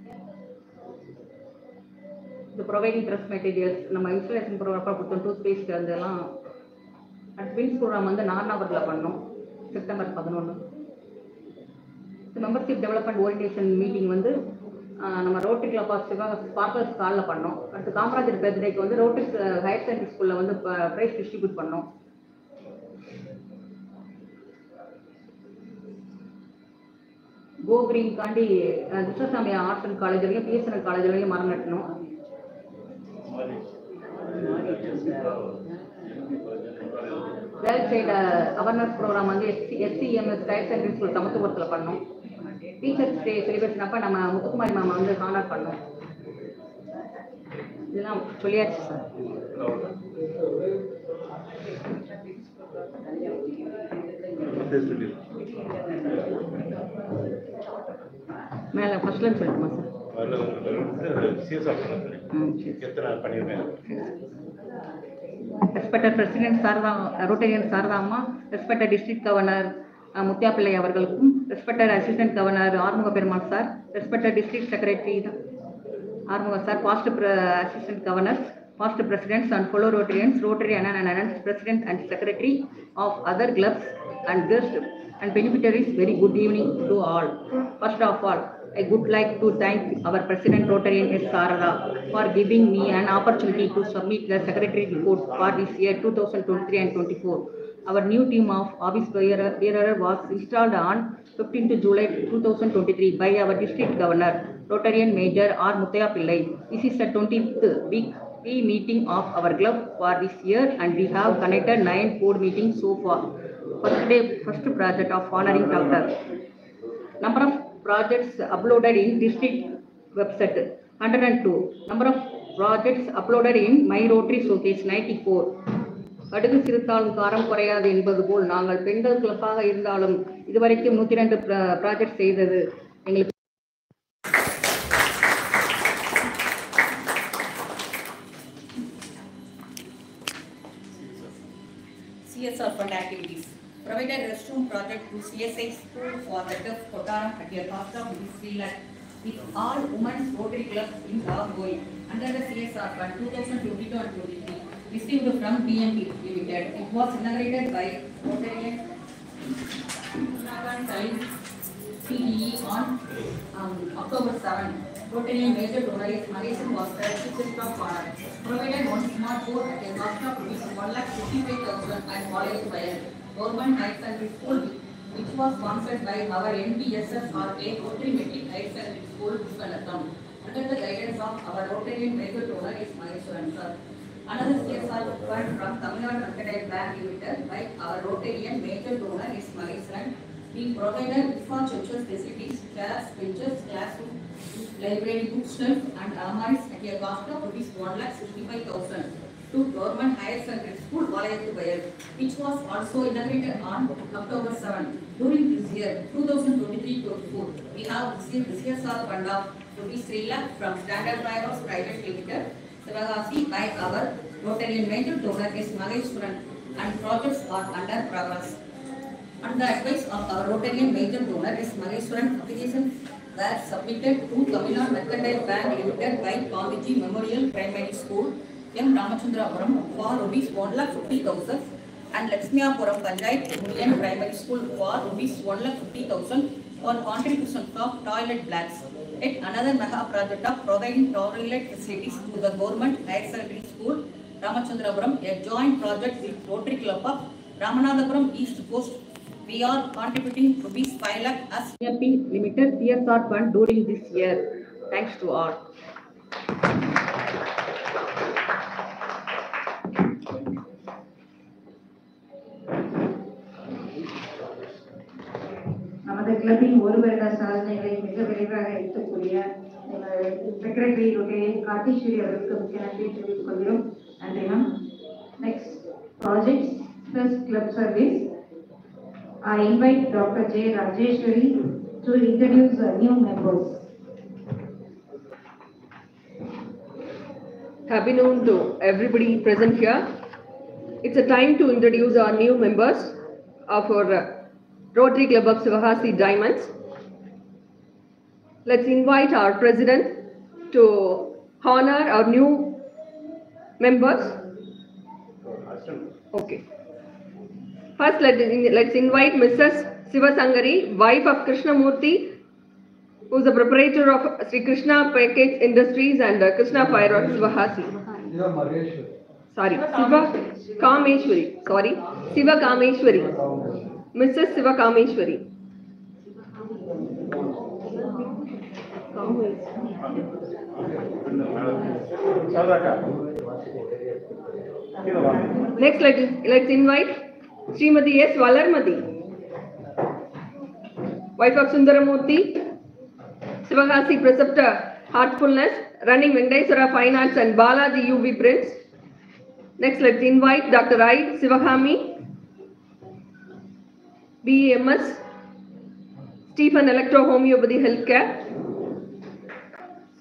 S8: இந்த ப்ரொவைடிங் ட்ரெஸ் மெட்டீரியல்ஸ் நம்ம இன்ஸ்டலேஷன் ப்ரோக்ராம் கொடுத்தோம் டூத் பேஸ்ட் அதெல்லாம் அடுத்து வின்ஸ் ப்ரோக்ராம் வந்து நார்னாபுரத்தில் பண்ணோம் செப்டம்பர் பதினொன்று மெம்பர்ஷிப் டெவலப்மெண்ட் ஓரியன்டேஷன் மீட்டிங் வந்து ஆஹ், நம்ம ரோட்டரி கிளப் ஆஃப் சிவகா ஸ்பார்க்கர்ஸ் காலில் பண்ணோம் அடுத்து காமராஜர் பர்த்டேக்கு வந்து ரோட்டரி ஹையர் செகண்டரி ஸ்கூலில் வந்து ப்ரைஸ் டிஸ்ட்ரிபியூட் பண்ணோம் கோ கிரீன் காண்டி அஹ், கிருஷ்ணசாமி ஆர்ட்ஸ் அண்ட் காலேஜ்லையும் பிஎஸ்என்எல் காலேஜ்லையும் மரம் நட்டணும் கேர்ள் சைடு அவேர்னஸ் ப்ரோக்ராம் வந்து SC SCMS higher secondary school சமத்துவபுரத்தில் பண்ணோம் டீச்சர்ஸ் டே செலிப்ரேஷன் அப்போ நம்ம முத்துக்குமாரி மாமா வந்து ஹானர் பண்ணோம் இதெல்லாம் சொல்லியாச்சு சார் மேலே ஃபர்ஸ்ட்லன்னு சொல்லட்டுமா சார்
S7: சிஎஸ்ஆர் பண்ணது எத்தனை பண்ணியிருக்கேன்
S8: respected president Saradha rotarian Saradhamma respected district governor Muthiahpillai அவர்களுக்கும் respected assistant governor Arumuga Perumal sir respected district secretary Arumuga sir past assistant governors past presidents and fellow Rotarians, Rotary and and president and secretary of other clubs and guests and beneficiaries, very good evening to all. First of all, I would like to thank our president Rotarian S. Sarada for giving me an opportunity to submit the secretary report for this year 2023 and 24. Our new team of office bearer bearer was installed on 15th July 2023 by our district governor, Rotarian Major R. Muthaya Pillai. This is the 20th week weekly meeting of our club for this year and we have connected nine board meetings so far. First day, first project of honoring doctor. Number of projects uploaded in district website 102. Number of projects uploaded in My Rotary Showcase 94. கடுகு சிறுத்தாலும் காரம் குறையாது என்பது போல் நாங்கள் பெண்கள் கிளப்பாக இருந்தாலும் இதுவரைக்கும் நூத்தி ரெண்டு ப்ராஜெக்ட் செய்தது எங்களுக்கு
S3: CSR fund activities. Provided restroom project to CSI school for the deaf Kottaram at a cost of rupees three lakh with all women's Rotary clubs in Ravgoi under the CSR fund two thousand twenty-two and twenty-three received from DMP Limited. It was inaugurated by Rotarian Nagan Salim CDE on um, October seven. Rotarian major donor is Malaysian was the chief of honor. Provided one smart board at a cost of rupees one lakh fifty-five thousand and college by government high secondary school which was sponsored by our NPSSRA Rotary Metric High Secondary School, Viswanatham. Under the guidance of our Rotarian major donor is Maheshwaran sir. Another CSR fund from Tamil Nadu Mercantile Bank Limited by our Rotarian major donor is Maheshwaran. We provided infrastructure facilities, chairs, benches, classroom, library, bookshelf and almaris at a cost of rupees one lakh sixty-five thousand to government higher secondary school, Valayathubayal, which was also inaugurated on October seven. During this year, 2023-24, we have received the CSR fund of rupees three lakh from Standard Bio's Private Limited, Sivagasi by our Rotarian major donor is Maheshwaran and projects are under progress. On the advice of our Rotarian major donor is Maheshwaran, applications were submitted to Tamil Nadu Mercantile Bank Limited by Swamiji Memorial Primary School, M. Ramachandrapuram for rupees one lakh fifty thousand and Lakshmiapuram Panchayat Union Primary School for rupees one lakh fifty thousand for contribution of toilet blocks. Yet another mega project of providing toilet facilities to the government higher secondary school, Ramachandrapuram, a joint project with Rotary Club of Ramanathapuram East Coast. We are contributing rupees five lakh as
S8: DMP Limited CSR fund during this year. Thanks to all.
S4: நமது கிளப்பின் ஒரு வருட சாதனைகளை மிக விரைவாக எட்டக்கூடிய செக்ரட்டரி ரொட்டேரியன் கார்த்தீஸ்வரி அவர்களுக்கு முக்கிய நன்றி தெரிவித்துக் கொள்கிறோம் நன்றி ma'am next project plus club service I invite Dr. J. Rajeshwari to introduce the new members.
S9: Happy noon to everybody present here. It's a time to introduce our new members of our uh, Rotary Club of Sivahasi Diamonds. Let's invite our president to honor our new members. Okay. First, let, let's invite Mrs. Sivasangari, wife of Krishnamurti, who is the proprietor of Sri Krishna Package Industries and uh, Krishna Fireworks Sivahasi. Sorry, Siva Kameshwari. Sorry, Siva Kameshwari. Mrs. Siva Kameshwari. Next, let, let's invite Srimati S. Valarmati, wife of Sundaramurti, Sivagasi Preceptor, Heartfulness, running Venkateswara Fine Arts and Balaji UV Prints. Next, let's invite Dr. I. Sivagami, BEMS, Stephen Electro Homeopathy Healthcare.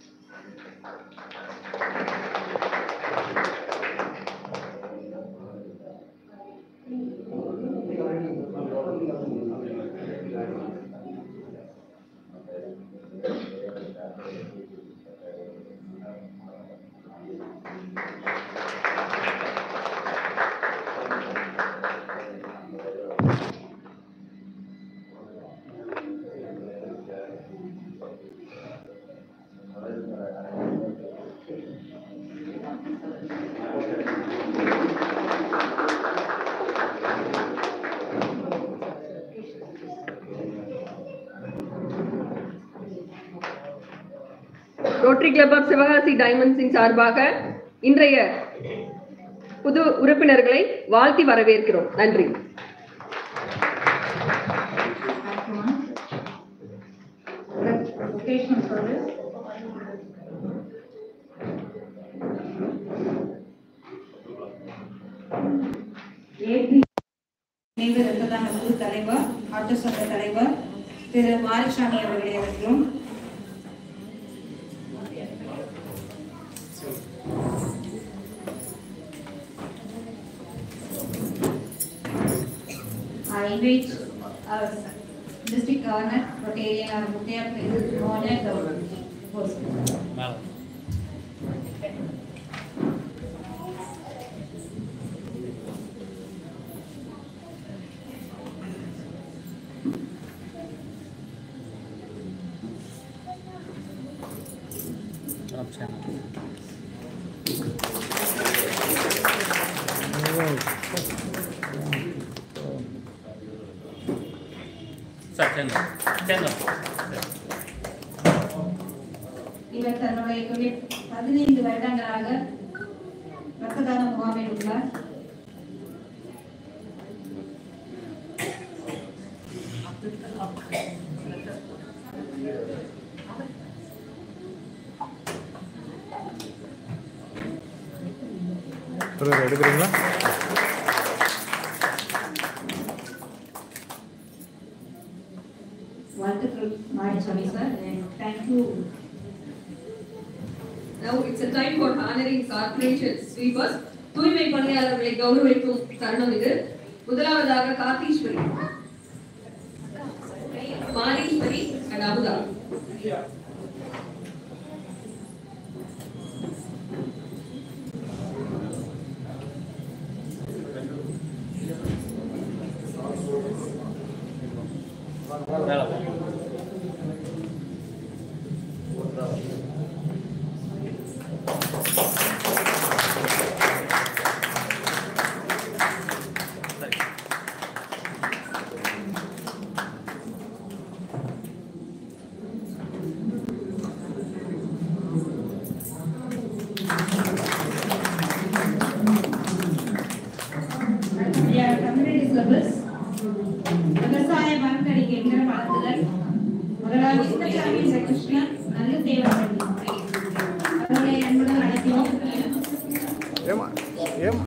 S9: Rotary club of Sivakasi டைமண்ட்ஸின் சார்பாக இன்றைய புது உறுப்பினர்களை வாழ்த்தி வரவேற்கிறோம் நன்றி
S4: Vocational service. ஏபி நினைவு ரத்த தான குழு தலைவர் ஆட்டோ சங்க தலைவர் திரு மாரிசாமி அவர்களை அவர்களும் I invite our district governor, Rotarian, our Muthiah, to honor the host.
S7: Sir சேர்ந்தோம் சேர்ந்தோம்
S4: இவர் தன்னுடைய தொழில் பதினைந்து வருடங்களாக ரத்த தான முகாமில் உள்ளார்
S2: பிரதர் எடுக்கிறீங்களா
S4: வாழ்த்துக்கள் Marisamy sir thank you
S9: Now it's a time for honoring corporation sweepers. தூய்மை பணியாளர்களை கௌரவிக்கும் தருணம் இது முதலாவதாக கார்த்தீஸ்வரி மாரீஸ்வரி and அமுதா
S7: மேலே போ
S4: கம்யூனிட்டி சிலபஸ் விவசாய மரத்தடிக்கு என்கிற வளர்த்துதல் முதலாவது சிவசாமி கிருஷ்ணன் நல்ல தேவர்கள் அவர்களை அன்புடன் அழைக்கிறோம்
S2: ஏமா ஏமா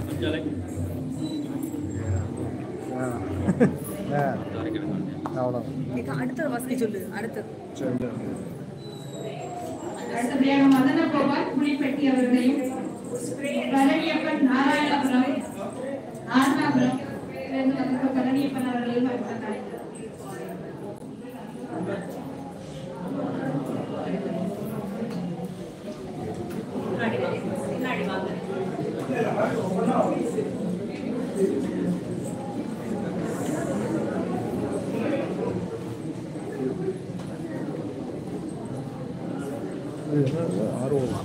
S2: அவ்வளோ
S10: அடுத்தது வாசிக்க சொல்லு அடுத்தது
S2: சரி
S4: அடுத்தபடியாக மதன கோபால் புலிப்பட்டி அவர்களையும் பழனியப்பன் நாராயணபுரம் நாரணாபுரம் இருந்து வந்திருக்க பழனியப்பன் அவர்களையும் அன்புடன் அழைக்கிறோம்
S2: ஆர்வமா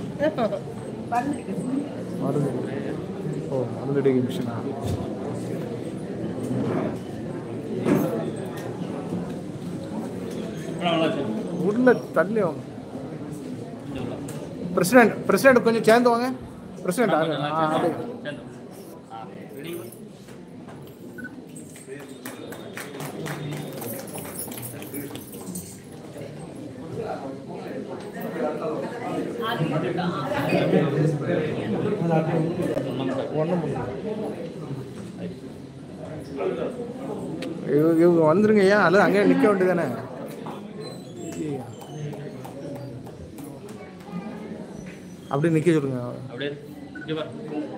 S2: மருந்து ஓ மருந்து அடிக்க மிஷினா உள்ள தள்ளி வாங்க பிரசிடென்ட் பிரசிடென்ட் கொஞ்சம் சேர்ந்து வாங்க பிரசிடென்ட் அப்படியே
S7: சேர்ந்தோம் ரெடி
S2: ஒன்றும் இவங்க இவங்க வந்துருங்க ஐயா அல்லது அங்கேயே நிற்க வேண்டியதானே அப்படியே நிற்க சொல்லுங்க
S7: அப்படியே இங்கே பாரு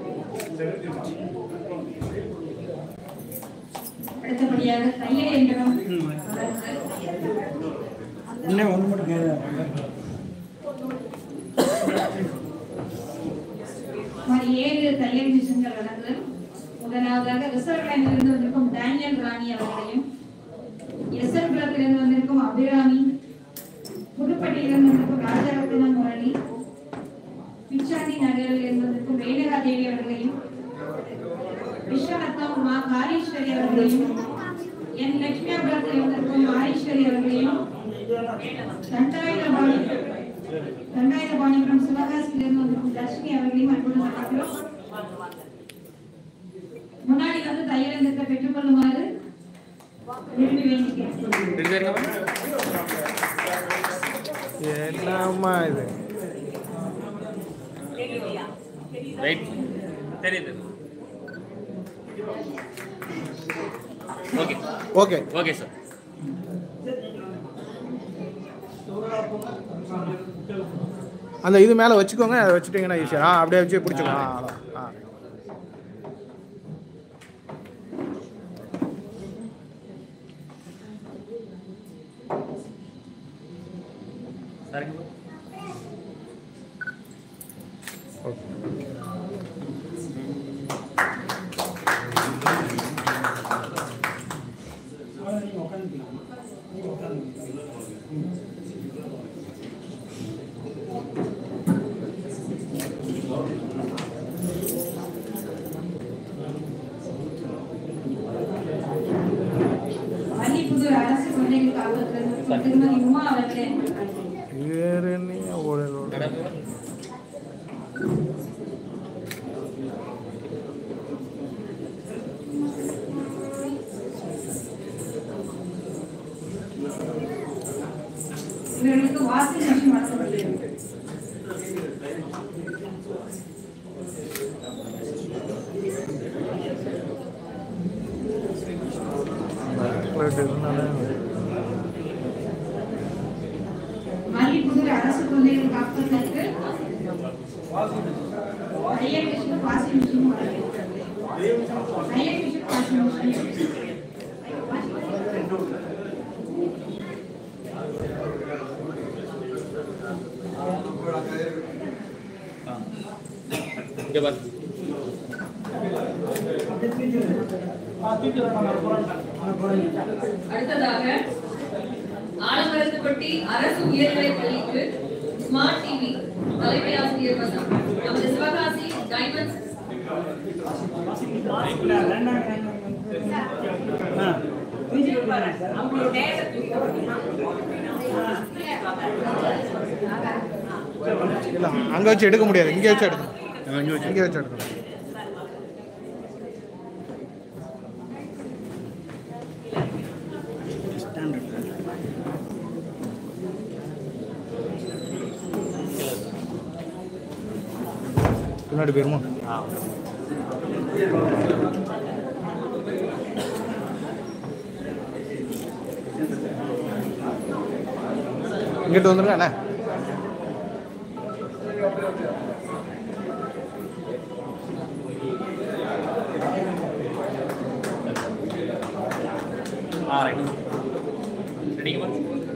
S4: அடுத்தபடியாக தையல் எந்திரம் சுமார் ஏழு தையல் மிஷன்கள் வழங்குதல் முதலாவதாக விசவர்களிலிருந்து வந்திருக்கும் டேனியல் ராணி அவர்களையும் எஸ்எல்புரத்திலிருந்து வந்திருக்கும் அபிராமி புதுப்பட்டியிலிருந்து வந்திருக்கும் ராஜரத்னம் முரளி பிச்சாண்டி நகரில் இருந்து வந்திருக்கும் ரேணுகா தேவி அவர்களையும் விஸ்வரத்னம் மா காரீஸ்வரி அவர்களையும் என் லட்சுமியாபுரத்தில் வந்திருக்கும் மாரீஸ்வரி அவர்களையும் தண்டாயுதபாணி தண்டாயுதபாணி மற்றும் சிவகாசியிலிருந்து வந்திருக்கும் தர்ஷினி அவர்களையும் அன்புடன் அழைக்கிறோம் முன்னாடி வந்து தையலங்கத்தை பெற்றுக்கொள்ளுமாறு விரும்பி வேண்டி கேட்டுக்கொள்கிறேன்
S2: என்னம்மா இது
S11: ரைட் தெரியுது ஓகே
S2: ஓகே
S11: ஓகே சார்
S2: அந்த இது மேலே வச்சுக்கோங்க அதை வச்சுட்டீங்கன்னா ஈஸியாக ஆ அப்படியே வச்சு பிடிச்சிக்கோங்க ஆ அதான். ஆ
S11: சரிங்க
S4: வள்ளிப்புதூர் அரசு குழந்தைகள் காப்பகத்திலிருந்து திருமதி உமா அவர்களே
S2: வேறு என்ன ஒரு
S4: இவர்களுக்கு வாசிங் மிஷின் வழங்கப்படுகிறது மல்லிப்புதூர் அரசு குழந்தைகள் காப்பகத்திற்கு தையல் மிஷின் வாஷிங் மிஷின் வழங்கப்படுகிறது தையல் மிஷின் வாஷிங் மிஷின்
S11: இங்கே பாரு
S9: அடுத்ததாக ஆலமரத்துப்பட்டி அரசு உயர்நிலைப் பள்ளிக்கு ஸ்மார்ட் டிவி தலைமை ஆசிரியர் வசம் நமது சிவகாசி டைமண்ட்ஸ்
S2: இல்லை அங்கே வச்சு எடுக்க முடியாது இங்கே வச்சு எடுக்கணும் இங்கே வச்சு எடுக்கணும் பின்னாடி போயிருமா இங்கிட்டு வந்துருங்க அண்ணா
S11: ஆ ரைட் ரெடிங்க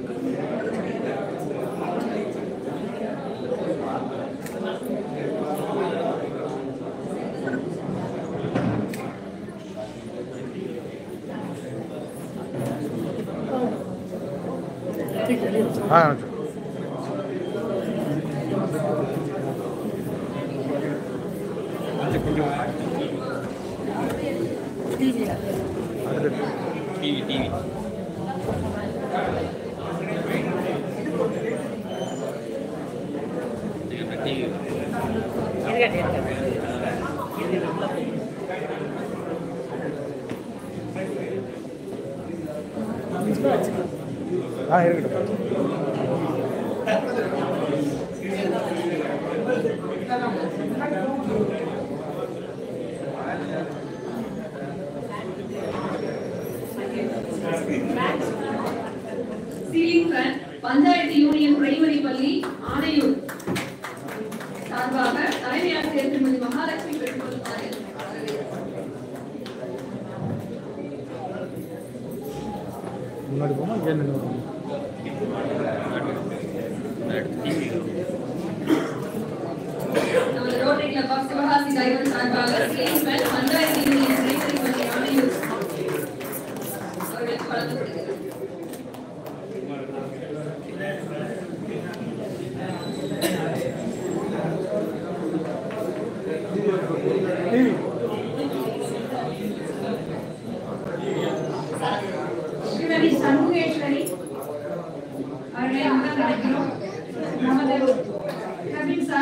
S2: ஆ
S11: டிவி டிவி டிவி
S2: ஆ இருக்கட்டும்
S9: ceiling fan panchayat union primary பள்ளி ஆனையூர் சார்பாக தலைமை ஆசிரியர் திருமதி மகாலட்சுமி பெற்றுக்கொள்ளுமாறு
S2: முன்னாடி போமா இங்கே நின்று
S9: நமது rotary club of Sivakasi diamond சார்பாக ceiling fan panchayat union primary பள்ளி ஆனையூர் அவர்களுக்கு வழங்கப்படுகிறது
S4: ஸ்ரீமதி சண்முகேஸ்வரி அவர்களை அன்புடன் அழைக்கிறோம் நமது கபில்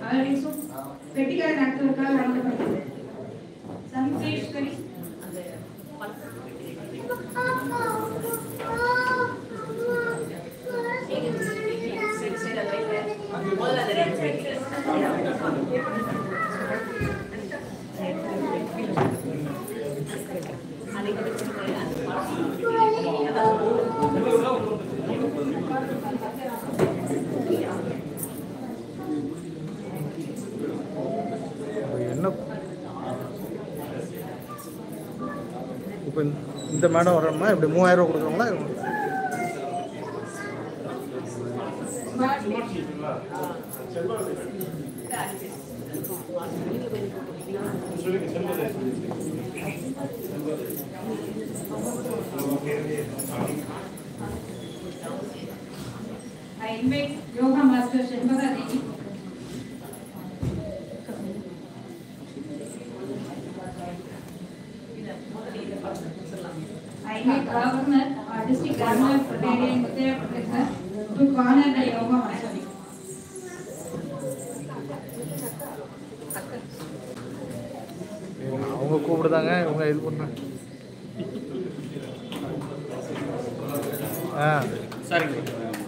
S4: பழனிசும் பெட்டிகளை நடத்துவதற்காக வழங்கப்படுகிறது சந்தேஷ்வரி
S2: இப்போ என்ன இப்போ இந்த மேடம் வரணும்னா இப்படி மூவாயிரம் ரூபா கொடுக்குறோங்களா
S4: I invite Yoga Master Shanmugha Devi. I invite Governor, our District Governor, Rotarian Uttara Pradesh, to honor the Yoga Master.
S2: அவங்க கூப்பிடுதாங்க இவங்க இது பண்ண ஆ
S11: சரிங்க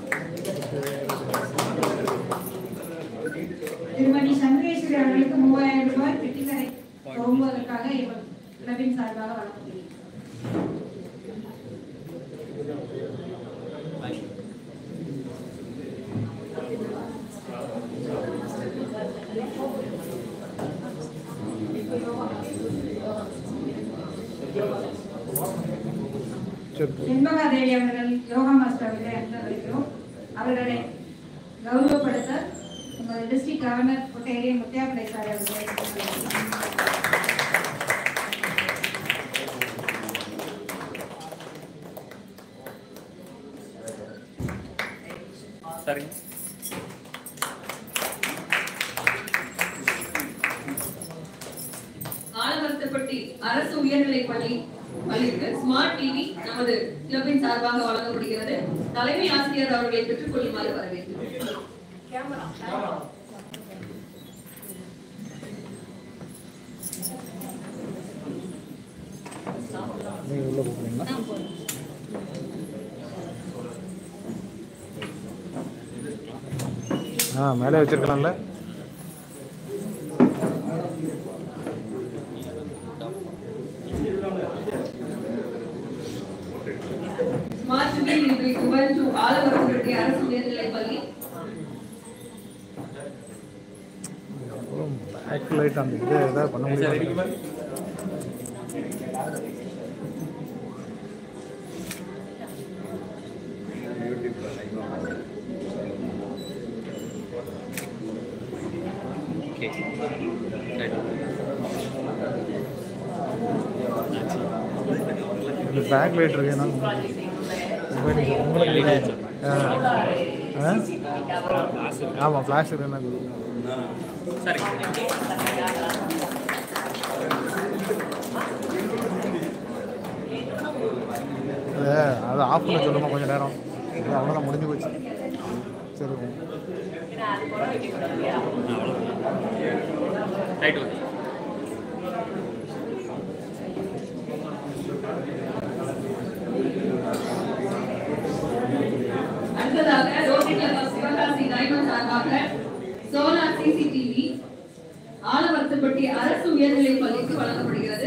S4: திருமதி சந்திரேஸ்வரி அவர்களுக்கு மூவாயிரம் ரூபாய் பெட்டிக்கடை துவங்குவதற்காக இவர் கிளப்பின் சார்பாக வழங்கப்படுகிறது
S2: சரி
S4: செண்பகா தேவி அவர்கள் யோகா மாஸ்டர் அவர்களை அனுப்பிக்கிறோம் அவர்களை கௌரவப்படுத்த உங்கள் district governor Kotteri Muthiahpillai sir அவர்களை
S11: சரிங்க
S9: ஆலமரத்தப்பட்டி அரசு உயர்நிலைப் பள்ளி பள்ளிக்கு ஸ்மார்ட் டிவி நமது கிளப்பின் சார்பாக வழங்கப்படுகிறது தலைமை ஆசிரியர் அவர்களை பெற்றுக்கொள்ளுமாறு வரவேற்கிறேன்
S2: நீங்கள் உள்ள போகிறீங்களா ஆ மேலே வச்சிருக்கலாம்ல
S9: smart TV will be given to Alamarathapatti அரசு உயர்நிலைப் பள்ளி
S2: அப்புறம் பேக் லைட் அந்த இது ஏதாவது பண்ண முடியாது
S11: ஓகே ரைட்
S2: இந்த பேக் லைட் இருக்கு என்ன உங்களுக்கு உங்களுக்கு ஆ ஆ ஆமாம் ஃப்ளாஷ் இருக்கு என்ன
S11: சரிங்க
S2: அது அதை ஆஃப் பண்ண சொல்லுமா கொஞ்சம் நேரம் இது அவ்வளோதான் முடிஞ்சு போச்சு சரி
S11: ரைட் ஓகே
S9: அடுத்ததாக rotary club of Sivakasi diamond சார்பாக சோலார் சிசிடிவி ஆலவரத்துப்பட்டி அரசு உயர்நிலைப் பள்ளிக்கு வழங்கப்படுகிறது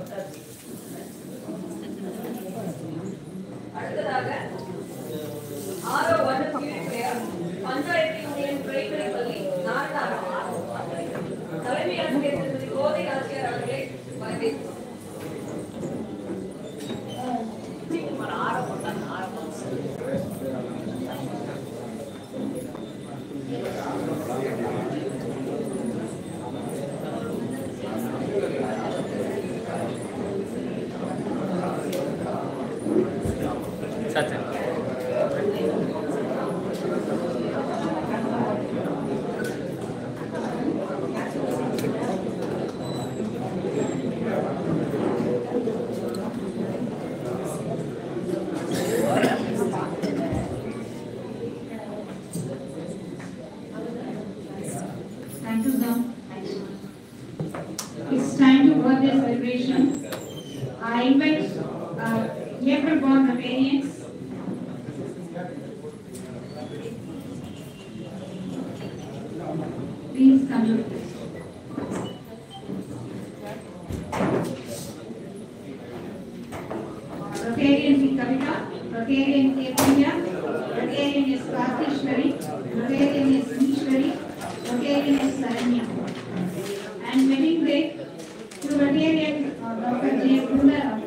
S9: அடுத்ததாக RO water purifier panchayat union primary பள்ளி நாட்டாரம் தலைமை ஆசிரியர் திருமதி கோதை ஆசிரியர் அவர்களை வரவேற்கிறோம்
S11: சரி சரி
S4: Thank you B. Kavita, Rotarian A. Punya, Rotarian S. Karthishwari, Rotarian S. Ishwari, Rotarian S. Saranya. And wedding day to Rotarian uh, Dr. J. Puna.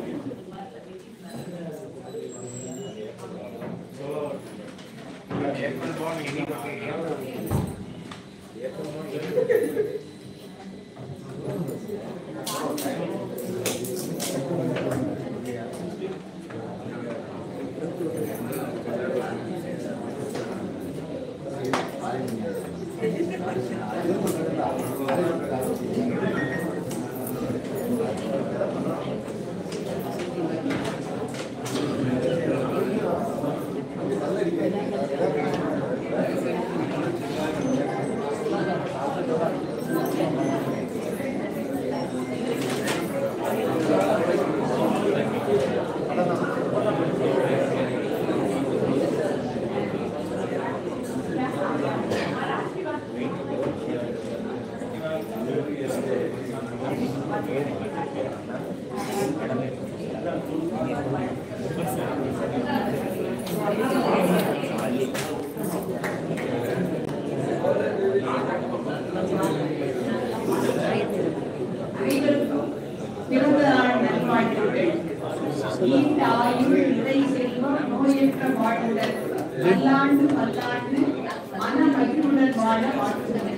S4: அனைவருக்கும் பிறந்த நாள் நல்வாழ்த்துக்கள் நீண்ட ஆயுள் இறை செல்வம் நோயற்ற வாழ்வுடன் பல்லாண்டு பல்லாண்டு மன மகிழ்வுடன் வாழ வாழ்த்துகிறேன்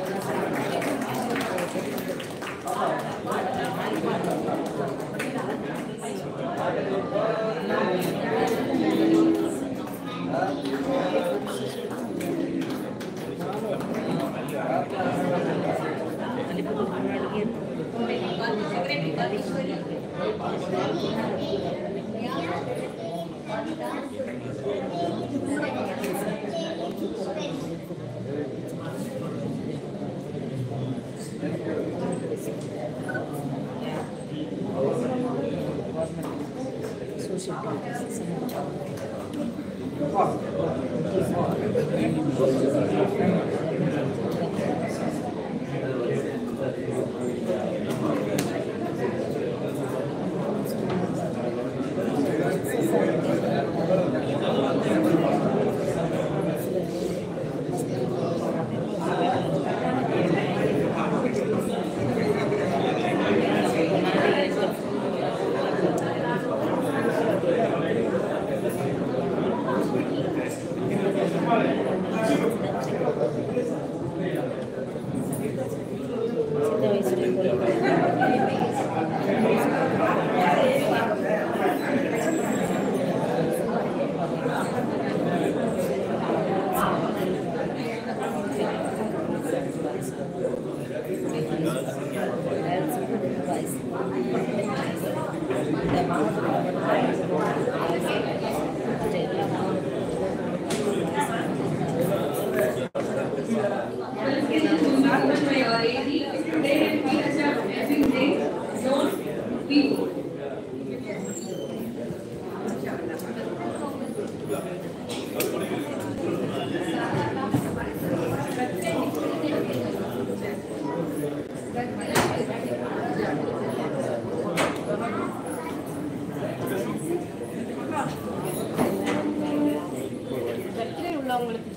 S9: உள்ளவங்களுக்கு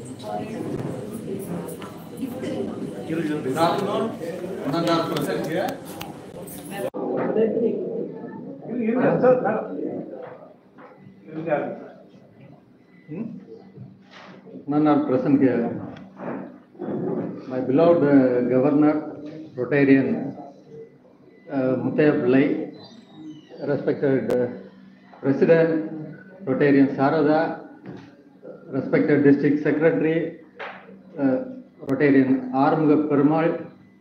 S12: Good afternoon. None are present here. None are present here. My beloved uh, Governor, Rotarian uh, Muthaya Pillai, respected uh, President, Rotarian Sarada, respected District Secretary, uh, Rotarian Armuga Perumal,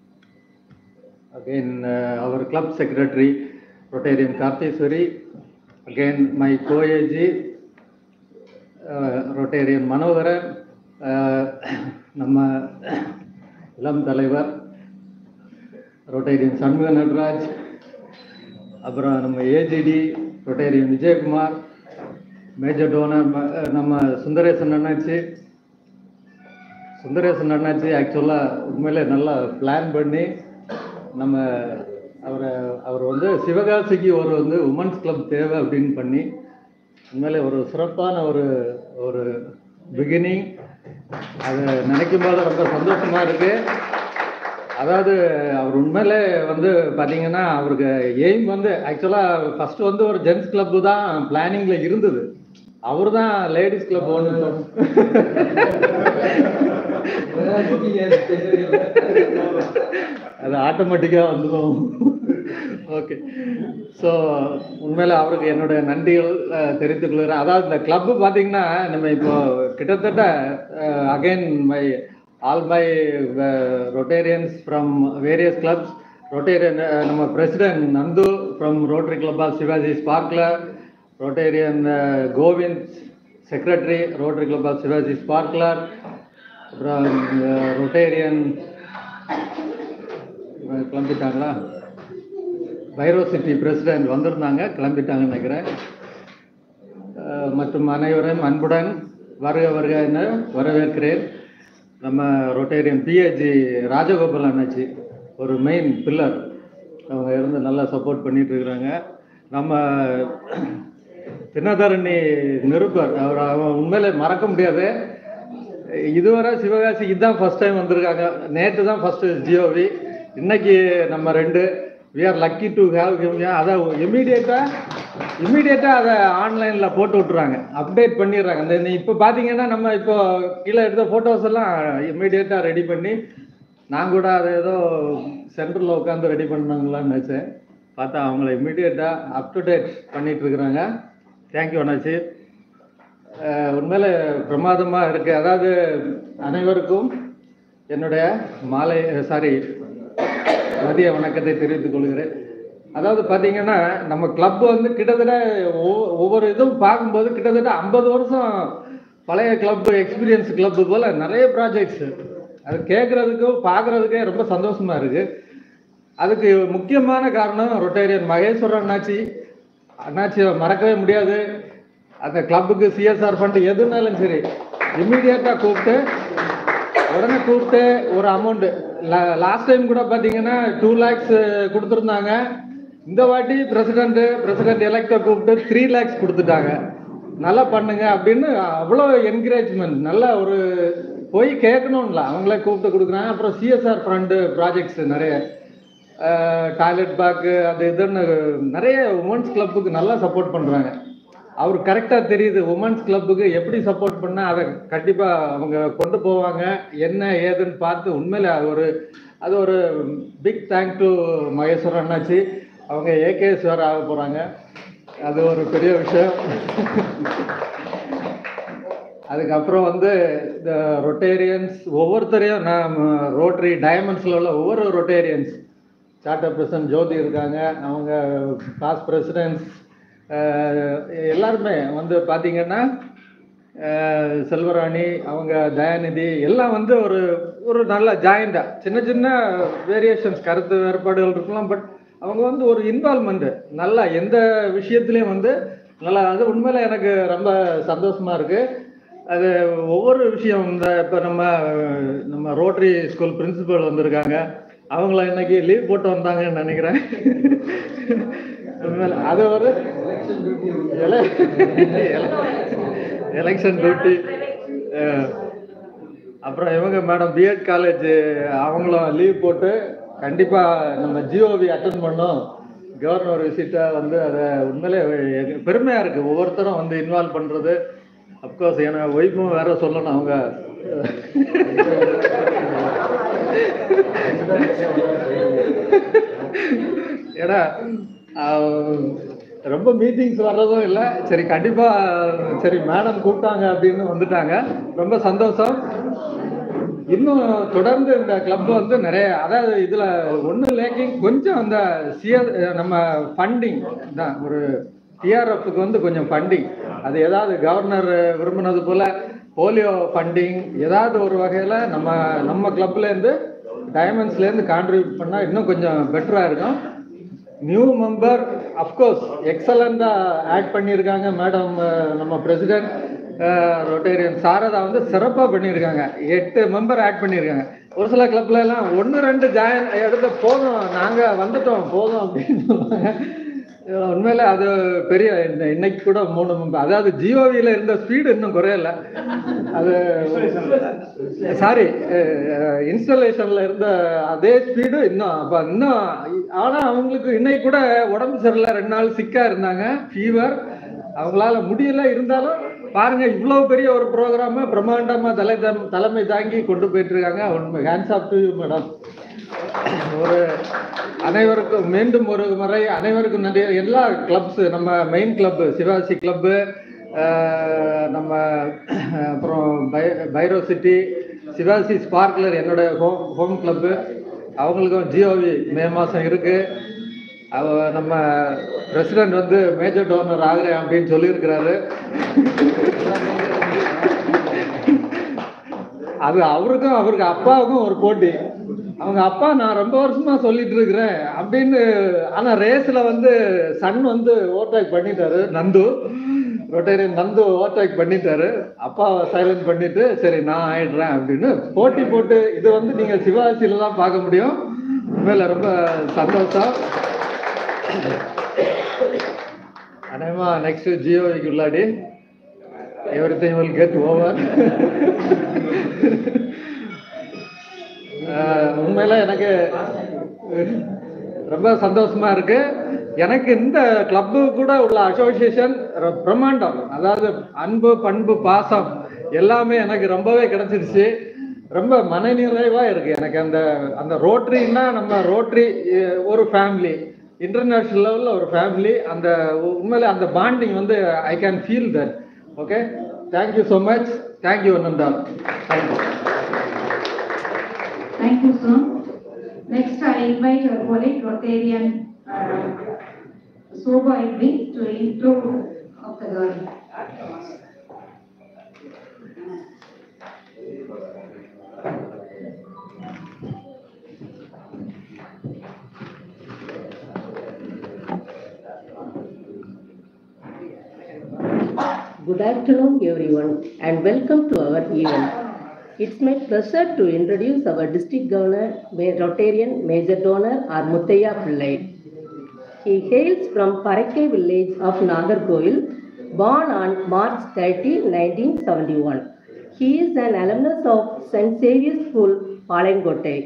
S12: again uh, our club secretary, Rotarian Karteswari, again my co-AG, uh, Rotarian Manogaran, uh, நம்ம இளம் தலைவர் ரொட்டேரியன் சண்முக நடராஜ் அப்புறம் நம்ம AGD rotarian Vijayakumar major donor ம- நம்ம சுந்தரேசன் அண்ணாச்சி சுந்தரேசன் அண்ணாச்சி ஆக்சுவலாக உண்மையிலே நல்லா பிளான் பண்ணி நம்ம அவரை அவர் வந்து சிவகாசிக்கு ஒரு வந்து உமன்ஸ் கிளப் தேவை அப்படின்னு பண்ணி உண்மையிலே ஒரு சிறப்பான ஒரு ஒரு பிகினிங் அதை நினைக்கும் போது ரொம்ப சந்தோஷமா இருக்கு அதாவது அவர் உண்மையிலே வந்து பார்த்தீங்கன்னா அவருக்கு எய்ம் வந்து ஆக்சுவலாக ஃபர்ஸ்ட் வந்து ஒரு ஜென்ஸ் கிளப்பு தான் பிளானிங்கில் இருந்தது அவர் தான் லேடிஸ் கிளப் ஒன்று அது ஆட்டோமேட்டிக்காக வந்துடும் ஓகே ஸோ உண்மையில் அவருக்கு என்னுடைய நன்றிகள் அஹ், தெரிவித்துக் கொள்கிறேன் அதாவது இந்த கிளப்பு பார்த்தீங்கன்னா நம்ம இப்போ கிட்டத்தட்ட again my all my rotarians from various clubs rotarian நம்ம president Nandu from rotary club of Sivaji sparkler rotarian Govind secretary rotary club of Sivaji sparkler அப்புறம் ரொட்டேரியன் கிளம்பிட்டாங்களா பைரோ சிட்டி பிரசிடென்ட் வந்திருந்தாங்க கிளம்பிட்டாங்கன்னு நினைக்கிறேன் அஹ், மற்றும் அனைவரையும் அன்புடன் வருக வருக என வரவேற்கிறேன் நம்ம ரொட்டேரியன் பிஹெச்சி ராஜகோபால் அண்ணாச்சி ஒரு மெயின் பில்லர் அவங்க இருந்து நல்லா சப்போர்ட் பண்ணிட்டு இருக்கிறாங்க நம்ம தினதரணி நிருபர் அவர் அவன் உண்மையிலே மறக்க முடியாது இதுவரை சிவகாசி இதுதான் ஃபர்ஸ்ட் டைம் வந்திருக்காங்க நேற்று தான் ஃபர்ஸ்ட் ஜியோவி இன்னைக்கு நம்ம ரெண்டு we are lucky to have அதை இமீடியட்டாக இமீடியட்டாக அதை ஆன்லைனில் போட்டு விட்றாங்க அப்டேட் பண்ணிடுறாங்க அந்த நீ இப்போ பார்த்தீங்கன்னா நம்ம இப்போ கீழே எடுத்த ஃபோட்டோஸ் எல்லாம் இமீடியட்டாக ரெடி பண்ணி நான் கூட அதை ஏதோ சென்டரில் உட்காந்து ரெடி பண்ணாங்களான்னு நினச்சேன் பார்த்தா அவங்கள இமீடியட்டாக அப் டு டேட் பண்ணிட்டு இருக்கிறாங்க தேங்க்யூ அண்ணாச்சி அஹ் உண்மையில பிரமாதமாக இருக்கு அதாவது அனைவருக்கும் என்னுடைய மாலை சாரி மதிய வணக்கத்தை தெரிவித்துக் கொள்கிறேன் அதாவது பார்த்தீங்கன்னா நம்ம கிளப் வந்து கிட்டத்தட்ட ஒவ்வொ- ஒவ்வொரு இதுவும் பார்க்கும்போது கிட்டத்தட்ட ஐம்பது வருஷம் பழைய கிளப் எக்ஸ்பீரியன்ஸ் கிளப் போல நிறைய ப்ராஜெக்ட்ஸ் அது கேட்குறதுக்கும் பார்க்குறதுக்கே ரொம்ப சந்தோஷமா இருக்கு அதுக்கு முக்கியமான காரணம் ரொட்டேரியன் மகேஸ்வரன் அண்ணாச்சி அண்ணாச்சியை மறக்கவே முடியாது அந்த கிளப்புக்கு சிஎஸ்ஆர் ஃபண்ட் எதுனாலும் சரி இம்மிடியட்டாக கூப்பிட்டு உடனே கூப்பிட்டு ஒரு அமௌண்ட்டு லாஸ்ட் டைம் கூட பார்த்தீங்கன்னா டூ லேக்ஸ் கொடுத்துருந்தாங்க இந்த வாட்டி பிரசிடென்ட் பிரசிடென்ட் எலெக்டை கூப்பிட்டு த்ரீ லேக்ஸ் கொடுத்துட்டாங்க நல்லா பண்ணுங்க அப்படின்னு அவ்வளோ என்கரேஜ்மெண்ட் நல்ல ஒரு போய் கேட்கணும்ல அவங்களே கூப்பிட்டு கொடுக்குறாங்க அப்புறம் சிஎஸ்ஆர் ஃபண்டு ப்ராஜெக்ட்ஸ் நிறைய டாய்லெட் பேக்கு அது இதுன்னு நிறைய உமன்ஸ் கிளப்புக்கு நல்லா சப்போர்ட் பண்ணுறாங்க அவர் கரெக்டாக தெரியுது உமன்ஸ் கிளப்புக்கு எப்படி சப்போர்ட் பண்ணால் அதை கண்டிப்பாக அவங்க கொண்டு போவாங்க என்ன ஏதுன்னு பார்த்து உண்மையில அது ஒரு அது ஒரு பிக் தேங்க் டு மகேஸ்வரன் அண்ணாச்சி அவங்க ஏகேஎஸ் வேறு ஆக போகிறாங்க அது ஒரு பெரிய விஷயம் அதுக்கப்புறம் வந்து இந்த ரொட்டேரியன்ஸ் ஒவ்வொருத்தரையும் நான் ரோட்டரி டைமண்ட்ஸில் உள்ள ஒவ்வொரு ரொட்டேரியன்ஸ் சார்ட்டர் பிரசிடன்ட் ஜோதி இருக்காங்க அவங்க பாஸ் பிரசிடென்ட்ஸ் எல்லாருமே வந்து பார்த்தீங்கன்னா அஹ், செல்வராணி அவங்க தயாநிதி எல்லாம் வந்து ஒரு ஒரு நல்ல ஜாயிண்டாக சின்ன சின்ன வேரியேஷன்ஸ் கருத்து வேறுபாடுகள் இருக்கலாம் பட் அவங்க வந்து ஒரு இன்வால்மெண்ட் நல்லா எந்த விஷயத்துலையும் வந்து நல்லா அது உண்மையில எனக்கு ரொம்ப சந்தோஷமா இருக்கு அது ஒவ்வொரு விஷயம் இந்த இப்போ நம்ம நம்ம ரோட்டரி ஸ்கூல் பிரின்சிபல் வந்திருக்காங்க அவங்கள இன்னைக்கு லீவ் போட்டு வந்தாங்கன்னு நினைக்கிறேன் உண்மையில அது ஒரு எலெக்ஷன் டியூட்டி அப்புறம் இவங்க மேடம் பிஎட் காலேஜ் அவங்களும் லீவ் போட்டு கண்டிப்பாக நம்ம ஜிஓவி அட்டன் பண்ணோம் கவர்னர் விசிட்டை வந்து அதை உண்மையிலே எங்க- பெருமையா இருக்கு ஒவ்வொருத்தரும் வந்து இன்வால்வ் பண்றது அப்கோர்ஸ் என ஒய்ஃபும் வேற சொல்லணும் அவங்க ஏன்னா ஆஹ், ரொம்ப மீட்டிங்ஸ் வர்றதும் இல்லை சரி கண்டிப்பா சரி மேடம் கூப்பிட்டாங்க அப்படின்னு வந்துட்டாங்க ரொம்ப சந்தோஷம் இன்னும் தொடர்ந்து இந்த கிளப் வந்து நிறைய அதாவது இதுல ஒண்ணு லேக்கிங் கொஞ்சம் அந்த சிஎஸ் நம்ம ஃபண்டிங் தான் ஒரு டிஆர்எஃப்க்கு வந்து கொஞ்சம் ஃபண்டிங் அது ஏதாவது கவர்னர் விரும்பினது போல போலியோ ஃபண்டிங் ஏதாவது ஒரு வகையில நம்ம நம்ம கிளப்ல இருந்து டைமண்ட்ஸ்ல இருந்து கான்ட்ரிபியூட் பண்ணா இன்னும் கொஞ்சம் பெட்டரா இருக்கும் நியூ மெம்பர் அஃப்கோர்ஸ் எக்ஸலண்டா ஆட் பண்ணியிருக்காங்க மேடம் நம்ம பிரசிடென்ட் ரொட்டேரியன் சாரதா வந்து சிறப்பாக பண்ணியிருக்காங்க எட்டு மெம்பர் ஆட் பண்ணியிருக்காங்க ஒரு சில கிளப்ல எல்லாம் ஒன்று ரெண்டு ஜாயின் எடுத்து போதும் நாங்கள் வந்துட்டோம் போதும் அப்படின்னு சொல்லுவாங்க உண்மையில அது பெரிய இந்த- இன்னைக்கு கூட மூணு ம- அதாவது ஜியோவில இருந்த ஸ்பீடு இன்னும் குறையல அது சாரி இன்ஸ்டாலேஷன்ல இருந்த அதே ஸ்பீடு இன்னும் அப்ப இன்னும் ஆனா அவங்களுக்கு இன்னைக்கு கூட உடம்பு சரியில்லை ரெண்டு நாள் சிக்கா இருந்தாங்க ஃபீவர் அவங்களால முடியல இருந்தாலும் பாருங்க இவ்வளவு பெரிய ஒரு ப்ரோக்ராம பிரம்மாண்டமா தலை தம்- தலைமை தாங்கி கொண்டு போயிட்டு இருக்காங்க உண்மை ஹேண்ட்ஸ் ஆஃப் டு மேடம் ஒரு அனைவருக்கும் மீண்டும் ஒரு முறை அனைவருக்கும் நன்றி எல்லா கிளப்ஸ் நம்ம மெயின் கிளப் சிவாசி கிளப்பு நம்ம அப்புறம் பை பைரோ சிட்டி சிவாசி ஸ்பார்க்லர் என்னோட ஹோம் ஹோம் கிளப்பு அவங்களுக்கும் ஜியோவி மே மாதம் இருக்கு அவ நம்ம பிரசிடென்ட் வந்து மேஜர் டோனர் ஆகுறேன் அப்படின்னு சொல்லியிருக்கிறாரு அது அவருக்கும் அவருக்கு அப்பாவுக்கும் ஒரு போட்டி அவங்க அப்பா நான் ரொம்ப வருஷமா சொல்லிட்டு இருக்கிறேன் அப்படின்னு ஆனா ரேஸ்ல வந்து சன் வந்து ஓவர்டேக் பண்ணிட்டாரு நந்து ரொட்டேரியன் நந்து ஓவர்டேக் பண்ணிட்டாரு அப்பாவை சைலண்ட் பண்ணிட்டு சரி நான் ஆயிடுறேன் அப்படின்னு போட்டி போட்டு இது வந்து நீங்க சிவாசியில தான் பார்க்க முடியும் உண்மையில ரொம்ப சந்தோஷம் அநேகமா நெக்ஸ்ட் ஜியோவிக்கு உள்ளாடி everything will get over உண்மையில எனக்கு ரொம்ப சந்தோஷமா இருக்கு எனக்கு இந்த கிளப்பு கூட உள்ள அசோசியேஷன் பிரம்மாண்டம் அதாவது அன்பு பண்பு பாசம் எல்லாமே எனக்கு ரொம்பவே கிடைச்சிருச்சு ரொம்ப மனநிறைவா இருக்கு எனக்கு அந்த அந்த ரோட்ரின்னா நம்ம ரோட்ரி ஒரு ஃபேமிலி இன்டர்நேஷனல் லெவலில் ஒரு ஃபேமிலி அந்த உண்மையில அந்த பாண்டிங் வந்து I can feel that okay thank you so much thank you Nanda thank you
S4: Thank you, sir. Next, I invite our colleague Rotarian uh, Soba Edwin to intro of the girl.
S6: Good afternoon, everyone, and welcome to our event. It's my pleasure to introduce our district governor, Ma- Rotarian Major Donor R. Muthaiya Pillai. He hails from Parakkai village of Nagarkoil, born on March 30, 1971. He is an alumnus of St. Xavier's School, Palangotte.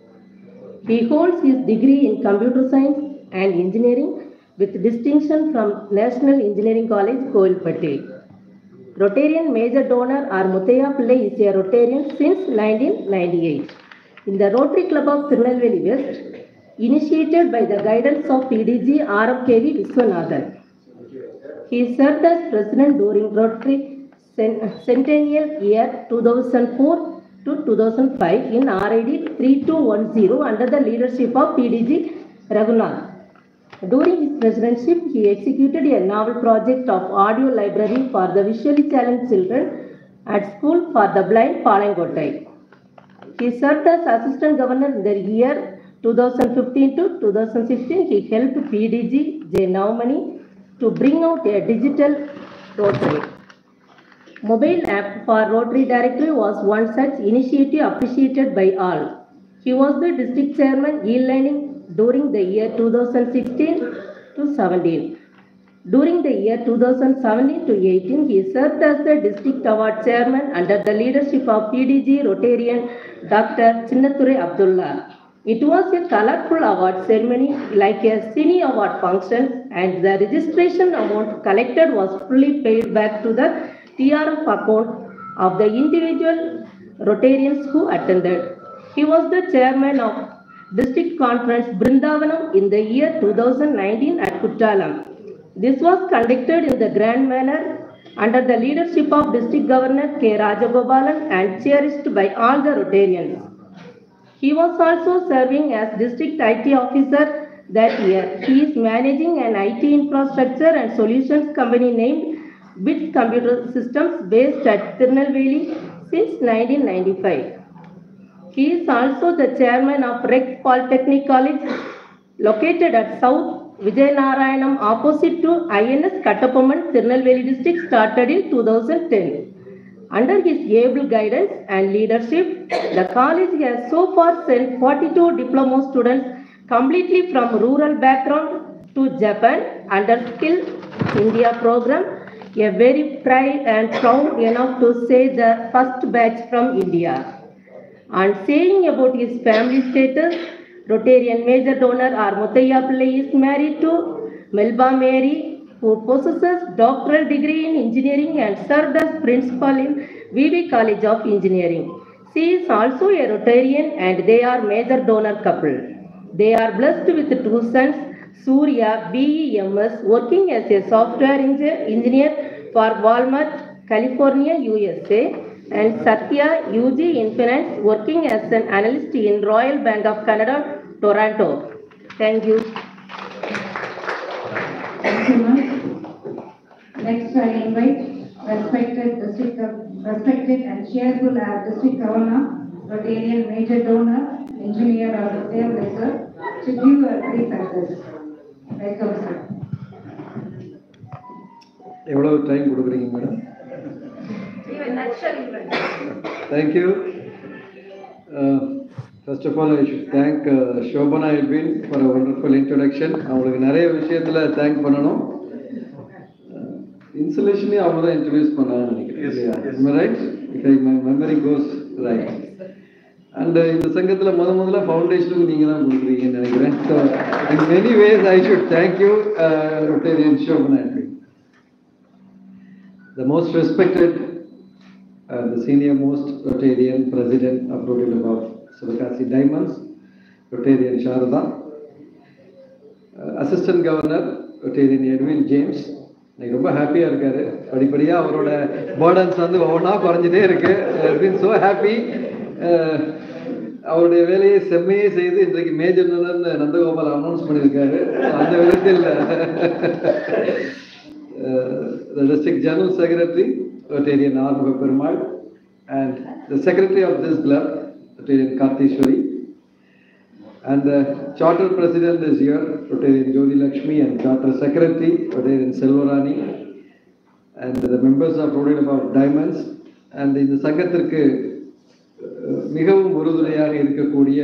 S6: He holds his degree in computer science and engineering with distinction from National Engineering College, Koilpatti. Rotarian Major Donor R. Muthaiya Pillai is a Rotarian since 1998. In the Rotary Club of Tirunelveli West, initiated by the guidance of PDG RFKV Viswanathan. He served as president during Rotary cen- Centennial year 2004 to 2005 in RID 3210 under the leadership of PDG Raghunath. During his presidency, he executed a novel project of audio library for the visually challenged children at School for the Blind Palangottai. He served as assistant governor in the year 2015 to 2016. He helped PDG J. Naumani to bring out a digital Rotary. Mobile app for Rotary Directory was one such initiative appreciated by all. He was the district chairman e-learning during the year 2016 to 17. During the year 2017 to 18, he served as the district award chairman under the leadership of PDG Rotarian Dr. Chinnature Abdullah. It was a colorful award ceremony like a cine award function and the registration amount collected was fully paid back to the TRF account of the individual Rotarians who attended. He was the chairman of District Conference Brindavanam in the year 2019 at Kuttalam. This was conducted in the grand manner under the leadership of District Governor K. Rajagopalan and cherished by all the Rotarians. He was also serving as District IT Officer that year. He is managing an IT infrastructure and solutions company named BITS Computer Systems based at Tirunelveli since 1995. He is also the chairman of Rex Polytechnic College located at South Vijayanarayanam opposite to INS Kattapamman, Tirunelveli district started in 2010. Under his able guidance and leadership, the college has so far sent 42 diploma students completely from rural background
S13: to Japan under Skill India program. A very proud and proud enough to say the first batch from India. And saying about his family status, Rotarian major donor R. Muthaiya Pillai is married to Melba Mary, who possesses doctoral degree in engineering and served as principal in VV College of Engineering. She is also a Rotarian and they are major donor couple. They are blessed with two sons, Surya BEMS, working as a software engi- engineer for Walmart, California, USA, and Satya UG in finance, working as an analyst in Royal Bank of Canada, Toronto. Thank you.
S4: Thank you, ma'am. Next, I invite respected district, respected and cheerful as district governor, Rotarian major donor, engineer of the same reserve, to give a brief address. Welcome, sir.
S12: எவ்வளவு டைம் கொடுக்குறீங்க madam
S3: Even nutshell even.
S12: Thank you. Uh, First of all, I should thank uh, Shobana Elvin for a wonderful introduction. அவங்களுக்கு நிறைய விஷயத்துல தேங்க் பண்ணணும் இன்சுலேஷனே அவங்க தான் இன்ட்ரடியூஸ் பண்ணாங்கன்னு நினைக்கிறேன் right if my memory goes right and இந்த சங்கத்துல முத முதல்ல ஃபவுண்டேஷனுக்கு நீங்க தான் கொடுக்குறீங்கன்னு நினைக்கிறேன் so in many ways I should thank you rotarian Shobana Elvin the most respected, uh, the senior most Rotarian president of Rotary Club of Sivakasi Diamonds, Rotarian Sharada, uh, assistant governor, Rotarian Edwin James, இன்னைக்கு ரொம்ப ஹாப்பியாக இருக்காரு படிப்படியாக அவரோட பேர்டன்ஸ் வந்து ஒவ்வொன்றா குறைஞ்சிட்டே இருக்கு பின் ஸோ ஹாப்பி அவருடைய வேலையை செம்மையே செய்து இன்றைக்கு மேஜர் நலர்னு நந்தகோபால் அனௌன்ஸ் பண்ணியிருக்காரு அந்த விதத்தில் uh, the district general secretary, Rotarian Armuga Perumal, and the secretary of this club, Rotarian Kartishwari, and the charter president is here, Rotarian Jodi Lakshmi, and charter secretary, Rotarian Selvarani, and the members of Rotary Club of Diamonds, and இந்த சங்கத்திற்கு அஹ், மிகவும் உறுதுணையாக இருக்கக்கூடிய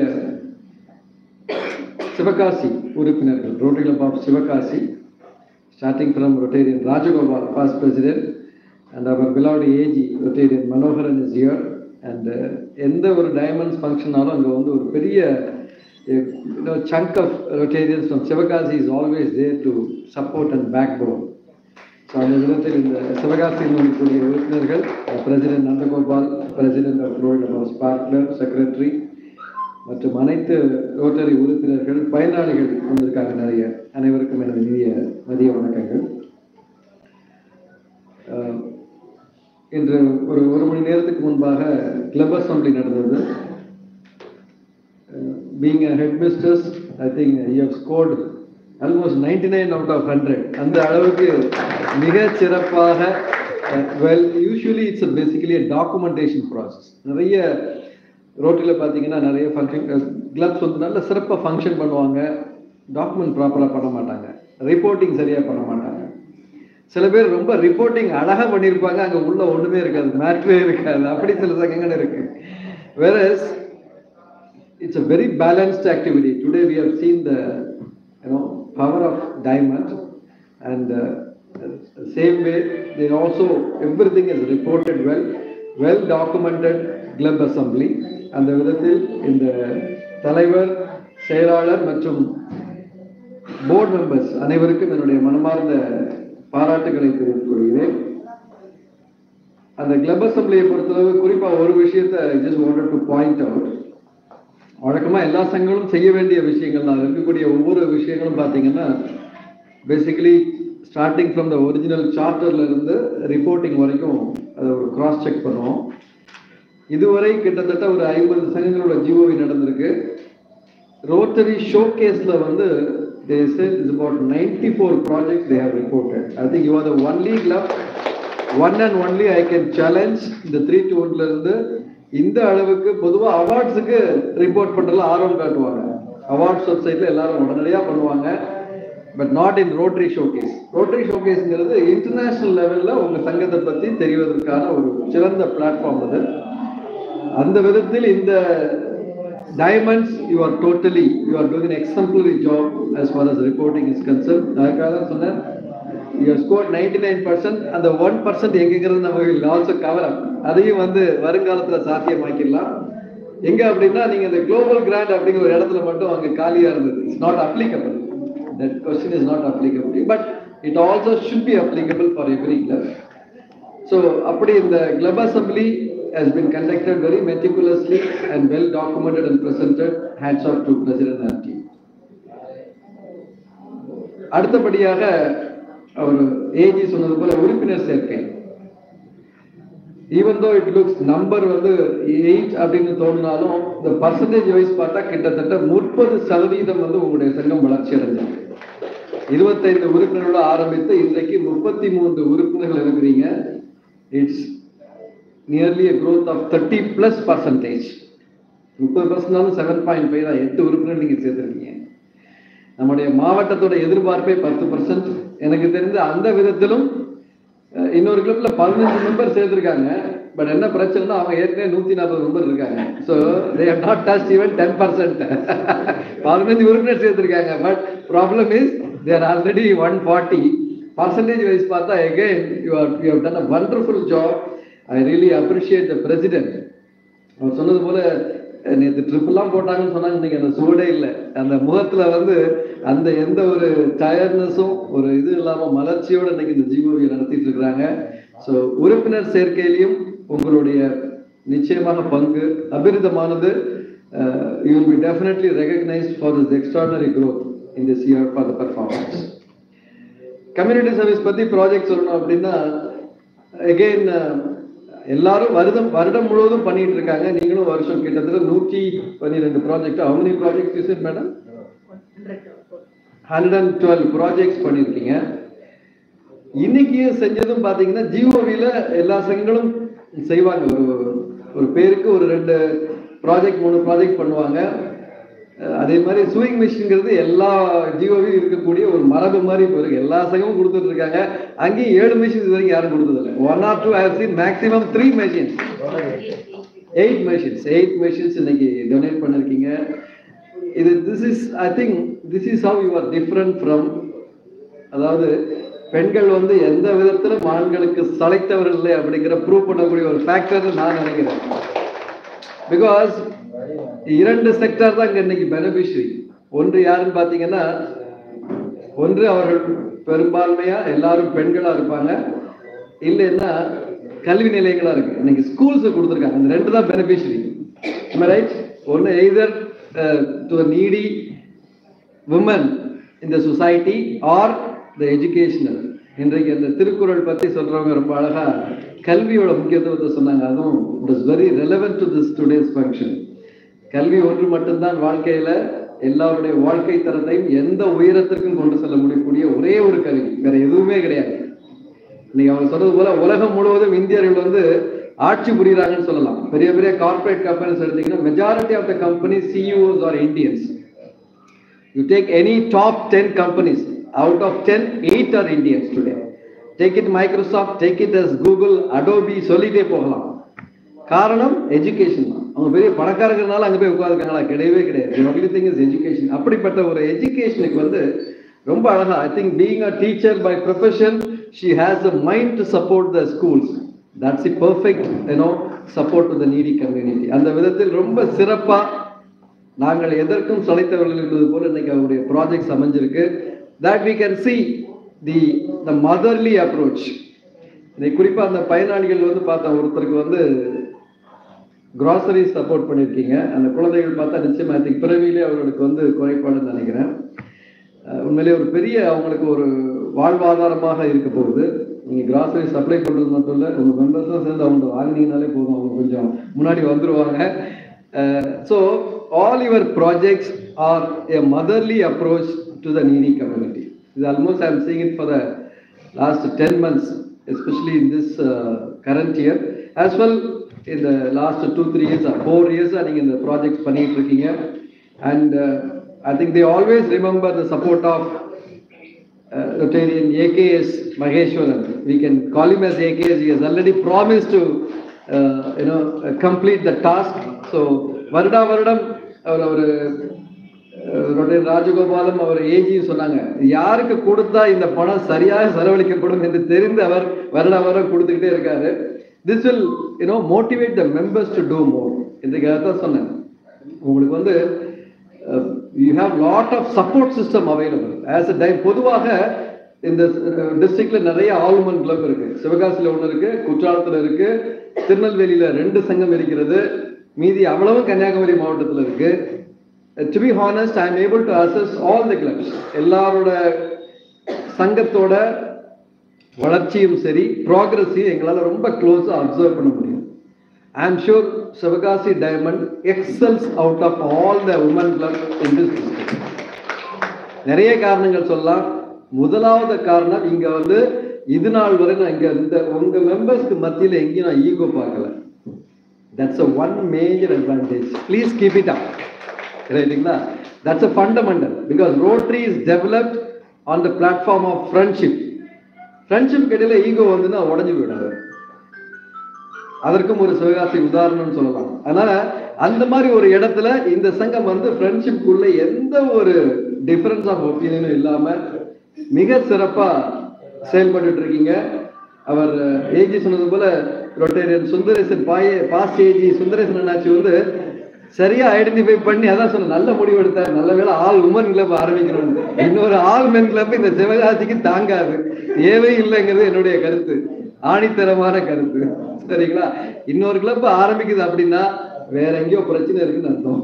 S12: சிவகாசி உறுப்பினர்கள் rotary club of Sivakasi starting from Rotarian Rajagopal, past president, and our beloved AG, Rotarian Manoharan is here, and uh, எந்த ஒரு டைமண்ட்ஸ் ஃபங்க்ஷனாலும் அங்கே வந்து ஒரு பெரிய you know, chunk of Rotarians from Sivakasi is always there to support and backbone. So அந்த விதத்தில் இந்த சிவகாசியில் இருக்கக்கூடிய உறுப்பினர்கள் president Nandagopal president of road house partner secretary மற்றும் அனைத்து ரோட்டரி உறுப்பினர்கள் பயனாளிகள் வந்திருக்காங்க நிறைய அனைவருக்கும் எனது இனிய மதிய வணக்கங்கள் அஹ், இன்று ஒரு ஒரு மணி நேரத்துக்கு முன்பாக கிளப் அசம்பிளி நடந்தது being a head misters I think you have scored almost ninety nine out of hundred அந்த அளவுக்கு மிக சிறப்பாக well usually it's basically documentation process நிறைய ரோட்டில் பார்த்தீங்கன்னா நிறைய ஃபங்க்ஷன் கிளப்ஸ் வந்து நல்ல சிறப்பாக ஃபங்க்ஷன் பண்ணுவாங்க டாக்குமெண்ட் ப்ராப்பராக பண்ண மாட்டாங்க ரிப்போர்ட்டிங் சரியாக பண்ண மாட்டாங்க சில பேர் ரொம்ப ரிப்போர்ட்டிங் அழகாக பண்ணியிருப்பாங்க அங்கே உள்ள ஒன்றுமே இருக்காது மேட்ரே இருக்காது அப்படி சில சங்கங்கள் இருக்கு வேற it's a very balanced activity. Today we have seen the you know power of diamond, and uh, same way they also everything is reported well, well documented club assembly. அந்த விதத்தில் இந்த தலைவர் செயலாளர் மற்றும் போர்டு மெம்பர்ஸ் அனைவருக்கும் என்னுடைய மனமார்ந்த பாராட்டுகளை தெரிவித்துக் கொள்கிறேன் அந்த கிளப் அசம்பிளியை பொறுத்தளவு குறிப்பா ஒரு விஷயத்தை just wanted to point out வழக்கமா எல்லா சங்கங்களும் செய்ய வேண்டிய விஷயங்கள் தான் இருக்கக்கூடிய ஒவ்வொரு விஷயங்களும் பார்த்தீங்கன்னா basically starting from the original சார்ட்டர்ல இருந்து ரிப்போர்ட்டிங் வரைக்கும் அதை ஒரு கிராஸ் செக் பண்ணுவோம் இதுவரை கிட்டத்தட்ட ஒரு ஐம்பது சங்கங்களோட ஜிஓவி நடந்திருக்கு ரோட்டரி ஷோ கேஸ்ல வந்து they said it's about 94 projects they have reported. I think you are the only club, one and only I can challenge இந்த த்ரீ டூர்ல இருந்து இந்த அளவுக்கு பொதுவா அவார்ட்ஸுக்கு ரிப்போர்ட் பண்றதுல ஆர்வம் காட்டுவாங்க அவார்ட்ஸ் வெப்சைட்ல எல்லாரும் உடனடியா பண்ணுவாங்க but not in rotary showcase rotary ஷோகேஸ்ங்கிறது இன்டர்நேஷனல் லெவல்ல உங்க சங்கத்தை பத்தி தெரிவதற்கான ஒரு சிறந்த பிளாட்ஃபார்ம் அது அந்த விதத்தில் இந்த
S14: diamonds, you are totally, you are doing an exemplary job as far as reporting is concerned. அதுக்காக தான் சொன்னேன் you have scored 99% அந்த ஒன் பர்சன்ட் எங்கங்கிறது நம்ம will also cover up அதையும் வந்து வருங்காலத்துல சாத்தியமாக்கிடலாம் எங்க அப்படின்னா நீங்க இந்த குளோபல் கிராண்ட் அப்படிங்கிற ஒரு இடத்துல மட்டும் அங்க காலியா இருந்தது it's not applicable that question is not applicable but it also should be applicable for every club so அப்படி இந்த club assembly has been conducted very meticulously and well documented and presented. Hats off to President and team. அடுத்தபடியாக அவர் ஏஜி சொன்னது போல உறுப்பினர் சேர்க்கை even though it looks number வந்து எயிட் அப்படின்னு தோணினாலும் இந்த பர்சன்டேஜ் வைஸ் பார்த்தா கிட்டத்தட்ட முப்பது சதவீதம் வந்து உங்களுடைய சங்கம் வளர்ச்சி அடைஞ்சிருக்கு இருபத்தைந்து உறுப்பினர்களோட ஆரம்பித்து இன்றைக்கு முப்பத்தி மூன்று உறுப்பினர்கள் இருக்கிறீங்க it's nearly a growth of thirty plus percentage முப்பது பர்சன்ட்னாலும் செவன் பாயிண்ட் ஃபைவ் தான் எட்டு உறுப்பினர் நீங்க சேர்த்துருக்கீங்க நம்முடைய மாவட்டத்தோட எதிர்பார்ப்பே பத்து பர்சன்ட் எனக்கு தெரிந்து அந்த விதத்திலும் அஹ், இன்னொரு கிளப்ல பதினஞ்சு மெம்பர் சேர்த்திருக்காங்க பட் என்ன பிரச்சனைனா அவங்க ஏற்கனவே நூத்தி நாற்பது மெம்பர் இருக்காங்க so they have not touch even ten percent பதினஞ்சு உறுப்பினர் சேர்த்திருக்காங்க but problem is there already one forty percentage wise பார்த்தா again you are you have done a wonderful job I really appreciate the president அவர் சொன்னது போல அஹ், நேத்து ட்ரிப்லாம் போட்டாங்கன்னு சொன்னாங்க இன்னைக்கு அந்த சூடே இல்லை அந்த முகத்துல வந்து அந்த எந்த ஒரு டயர்ட்னஸும் ஒரு இது இல்லாம மலர்ச்சியோட இன்னைக்கு இந்த ஜிஓவி நடத்திட்டு இருக்கிறாங்க ஸோ உறுப்பினர் சேர்க்கையிலையும் உங்களுடைய நிச்சயமாக பங்கு அபிரிதமானது you will be definitely recognised for this extraordinary growth in this year for the performance community service பத்தி ப்ராஜெக்ட் சொல்லணும் அப்படின்னா எகெயின் எல்லாரும் வருடம் வருடம் முழுவதும் பண்ணிட்டு இருக்காங்க நீங்களும் வருஷம் கிட்டத்தட்ட நூற்றி பன்னிரெண்டு project how many project is it madam hundred and twelve projects பண்ணியிருக்கீங்க இன்னைக்கு செஞ்சதும் பார்த்தீங்கன்னா ஜிஓவியில் எல்லா சங்கங்களும் செய்வாங்க ஒரு ஒரு பேருக்கு ஒரு ரெண்டு ப்ராஜெக்ட் மூணு ப்ராஜெக்ட் பண்ணுவாங்க அஹ் அதே மாதிரி சூயிங் மிஷின்ங்கிறது எல்லா ஜிஓவியும் இருக்கக்கூடிய ஒரு மரபு மாதிரி இப்போ இருக்கு எல்லா சங்கமும் கொடுத்துட்டு இருக்காங்க அங்கேயும் ஏழு மிஷின் இது வரைக்கும் யாரும் கொடுத்ததில்லை one or two have seen maximum three machines eight machines eight machines இன்னைக்கு டொனேட் பண்ணிருக்கீங்க இது this is I think this is how you are different from அதாவது பெண்கள் வந்து எந்த விதத்திலும் ஆண்களுக்கு சளைத்தவர்கள் இல்லை அப்படிங்கிற ப்ரூவ் பண்ணக்கூடிய ஒரு ஃபேக்டர் நான் நினைக்கிறேன் பிகாஸ் இரண்டு செக்டர் தான் இங்க இன்னைக்கு பெனிஃபிஷரி ஒன்று யாருன்னு பாத்தீங்கன்னா ஒன்று அவர்கள் பெரும்பான்மையா எல்லாரும் பெண்களா இருப்பாங்க இல்லைன்னா கல்வி நிலையங்களா இருக்கு இன்னைக்கு ஸ்கூல்ஸ் கொடுத்துருக்காங்க இந்த ரெண்டு தான் பெனிஃபிஷரி ரைட் ஒன்று எய்தர் டு நீடி விமன் இந்த சொசைட்டி ஆர் த எஜுகேஷனல் இன்றைக்கு அந்த திருக்குறள் பத்தி சொல்றவங்க ரொம்ப அழகா கல்வியோட முக்கியத்துவத்தை சொன்னாங்க அதுவும் it is very relevant to this today's function கல்வி ஒன்று மட்டும்தான் வாழ்க்கையில எல்லாருடைய வாழ்க்கை தரத்தையும் எந்த உயரத்திற்கும் கொண்டு செல்ல முடியக்கூடிய ஒரே ஒரு கல்வி வேற எதுவுமே கிடையாது இன்னைக்கு அவங்க சொன்னது போல உலகம் முழுவதும் இந்தியர்கள் வந்து ஆட்சி புரியுறாங்கன்னு சொல்லலாம் பெரிய பெரிய கார்ப்பரேட் கம்பெனிஸ் எடுத்தீங்கன்னா majority of the company CEOs are Indians you take any top ten companies out of ten eight are Indians today take it Microsoft take it as Google Adobe சொல்லிட்டே போகலாம் காரணம் எஜுகேஷன் தான் அவங்க பெரிய பணக்காரங்கிறனால அங்க போய் உட்காந்துருக்காங்களா கிடையவே கிடையாது ஒன்லி திங் இஸ் எஜுகேஷன் அப்படிப்பட்ட ஒரு எஜுகேஷனுக்கு வந்து ரொம்ப அழகா I think being a teacher by profession she has a mind to support the schools that's a perfect you know support to the needy community அந்த விதத்தில் ரொம்ப சிறப்பா நாங்கள் எதற்கும் சளைத்தவர்கள் என்பது போல இன்னைக்கு அவருடைய ப்ராஜெக்ட்ஸ் அமைஞ்சிருக்கு that we can see the the motherly approach இன்னைக்கு குறிப்பா அந்த பயனாளிகள் வந்து பார்த்தா ஒருத்தருக்கு வந்து கிராசரி சப்போர்ட் பண்ணியிருக்கீங்க அந்த குழந்தைகள் பார்த்தா நிச்சயமா I think பிறவியிலே அவர்களுக்கு வந்து குறைபாடுன்னு நினைக்கிறேன் அஹ் உண்மையிலேயே ஒரு பெரிய அவங்களுக்கு ஒரு வாழ்வாதாரமாக இருக்க போகுது நீங்க கிராசரி சப்ளை பண்றது மட்டும் இல்ல உங்க மெம்பர்ஸும் சேர்ந்து அவங்க வாங்கினீங்கனாலே போதும் அவங்க கொஞ்சம் முன்னாடி வந்துருவாங்க so all your projects are a motherly approach to the needy community இது almost I am seeing it for the last ten months especially in this current year as well in the last two, three years, or four years, I think in the projects பண்ணிட்டு இருக்கீங்க and uh, I think they always remember the support of uh, Rotarian AKS Maheshwaran. We can call him as AKS. He has already promised to, uh, you know, uh, complete the task. So, வருடா வருடம் அவர் அவர் ரொட்டே ராஜகோபாலும் அவர் ஏஜியும் சொன்னாங்க யாருக்கு கொடுத்தா இந்த பணம் சரியாக செலவழிக்கப்படும் என்று தெரிந்து அவர் வருட வருடம் கொடுத்துக்கிட்டே இருக்காரு this will you know motivate the members to do more இன்றைக்கு அதான் சொன்னேன் உங்களுக்கு வந்து you have lot of support system available as a time பொதுவாக இந்த டிஸ்ட்ரிக்ட்ல நிறைய ஆல்மன் கிளப் இருக்கு சிவகாசியில் ஒன்று இருக்கு குற்றாலத்தில் இருக்கு திருநெல்வேலியில ரெண்டு சங்கம் இருக்கிறது மீதி அவ்வளவும் கன்னியாகுமரி மாவட்டத்தில் இருக்கு to be honest I am able to assess all the clubs எல்லாரோட சங்கத்தோட வளர்ச்சியும் சரி ப்ராக்ரஸையும் எங்களால் ரொம்ப க்ளோஸாக அப்சர்வ் பண்ண முடியும் I am sure Sivakasi diamond excels out of all the woman club in this நிறைய காரணங்கள் சொல்லலாம் முதலாவது காரணம் இங்க வந்து இது நாள் வரை நான் இங்க இந்த உங்க மெம்பர்ஸ்க்கு மத்தியில எங்கேயும் நான் ஈகோ பார்க்கல that's a one major advantage please keep it up ரைட்டுங்களா that's a fundamental because Rotary is developed on the platform of friendship friendship இடையில ஈகோ வந்துன்னா உடஞ்சு விடாது அதற்கும் ஒரு சிவகாசி உதாரணம் சொல்லலாம் அதனால அந்த மாதிரி ஒரு இடத்துல இந்த சங்கம் வந்து ஃப்ரெண்ட்ஷிப்குள்ள எந்த ஒரு டிஃபரன்ஸ் ஆஃப் ஒப்பீனியனும் இல்லாம மிக சிறப்பா செயல்பட்டு இருக்கீங்க அவர் ஏஜி சொன்னது போல ரொட்டேரியன் சுந்தரேசன் பாய பாஸ் ஏஜி சுந்தரேசன் அண்ணாச்சி வந்து சரியா ஐடென்டிஃபை பண்ணி அதான் சொன்ன நல்ல முடிவு எடுத்தார் நல்ல வேளை ஆல் உமன் கிளப் ஆரம்பிக்கணும் இன்னொரு ஆல் மென் கிளப் இந்த சிவகாசிக்கு தாங்காது ஏவே இல்லைங்கிறது என்னுடைய கருத்து ஆணித்தரமான கருத்து சரிங்களா இன்னொரு கிளப் ஆரம்பிக்குது அப்படின்னா வேற எங்கேயோ பிரச்சனை இருக்குன்னு அர்த்தம்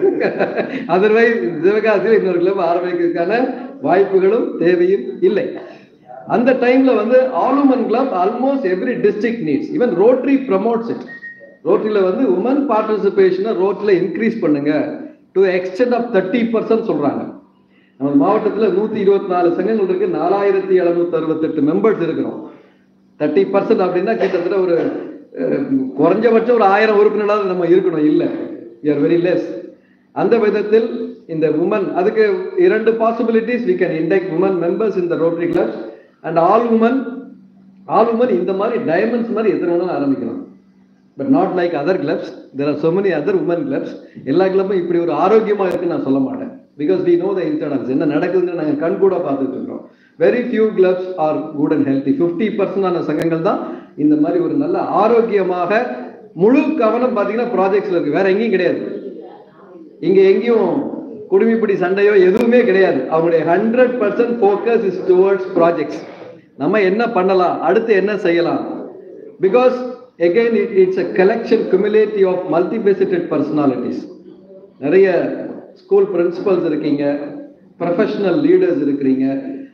S14: அதர்வைஸ் சிவகாசியில் இன்னொரு கிளப் ஆரம்பிக்கிறதுக்கான வாய்ப்புகளும் தேவையும் இல்லை அந்த டைம்ல வந்து all woman club almost every district needs even Rotary promotes it ரோட்டரியில வந்து உமன் பார்ட்டிசிபேஷனை ரோட்டில் இன்க்ரீஸ் பண்ணுங்க to extent of thirty percent சொல்றாங்க நம்ம மாவட்டத்தில் நூத்தி இருபத்தி நாலு சங்கங்கள் இருக்கு நாலாயிரத்தி எழுநூத்தி அறுபத்தெட்டு மெம்பர்ஸ் இருக்கிறோம் தேர்ட்டி பர்சன்ட் அப்படின்னா கிட்டத்தட்ட ஒரு அஹ், குறைஞ்சபட்சம் ஒரு ஆயிரம் உறுப்பினராவது நம்ம இருக்கணும் இல்லை ஆர் வெரி லெஸ் அந்த விதத்தில் இந்த உமன் அதுக்கு இரண்டு possibilities we can induct woman members இந்த Rotary club and all woman all woman இந்த மாதிரி டைமண்ட்ஸ் மாதிரி எத்தனை வேணாலும் ஆரம்பிக்கலாம் but not like other clubs there are so many other woman clubs எல்லா கிளப்பும் இப்படி ஒரு ஆரோக்கியமா இருக்குன்னு நான் சொல்ல மாட்டேன் because we know the internals என்ன நடக்குதுன்னு நாங்கள் கண் கூட பார்த்துட்டு இருக்கோம் very few clubs are good and healthy fifty பர்சன்டான சங்கங்கள் தான் இந்த மாதிரி ஒரு நல்ல ஆரோக்கியமாக முழு கவனம் பார்த்தீங்கன்னா ப்ராஜெக்ட்ஸ்ல இருக்கு வேற எங்கேயும் கிடையாது இங்க எங்கேயும் குடுமிப்பிடி சண்டையோ எதுவுமே கிடையாது அவங்களுடைய hundred percent focus is towards projects நம்ம என்ன பண்ணலாம் அடுத்து என்ன செய்யலாம் because again it, it's a collection cumulative of multifaceted personalities நிறைய ஸ்கூல் பிரின்சிபல்ஸ் இருக்கீங்க ப்ரொஃபஷனல் லீடர்ஸ் இருக்கிறீங்க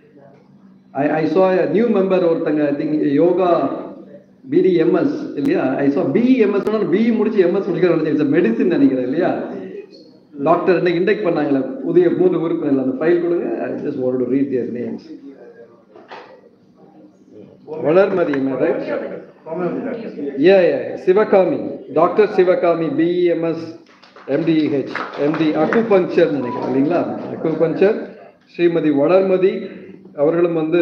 S14: ஐ ஐ சா நியூ மெம்பர் ஒருத்தங்க ஐ திங்க் யோகா பிடிஎம்எஸ் இல்லையா ஐ சா பிஎம்எஸ் பி முடிச்சு எம்எஸ் முடிக்கிற நினைச்சேன் மெடிசின் நினைக்கிறேன் இல்லையா டாக்டர் என்ன இண்டெக்ட் பண்ணாங்களே புதிய மூன்று உறுப்பினர் அந்த ஃபைல் கொடுங்க I just want to read their names Valarmathi right Yeah, yeah, Sivakami doctor Sivakami BEMS MDH MD acupuncture நினைக்கிறேன் இல்லைங்களா அக்குபங்க்சர் ஸ்ரீமதி வளர்மதி அவர்களும் வந்து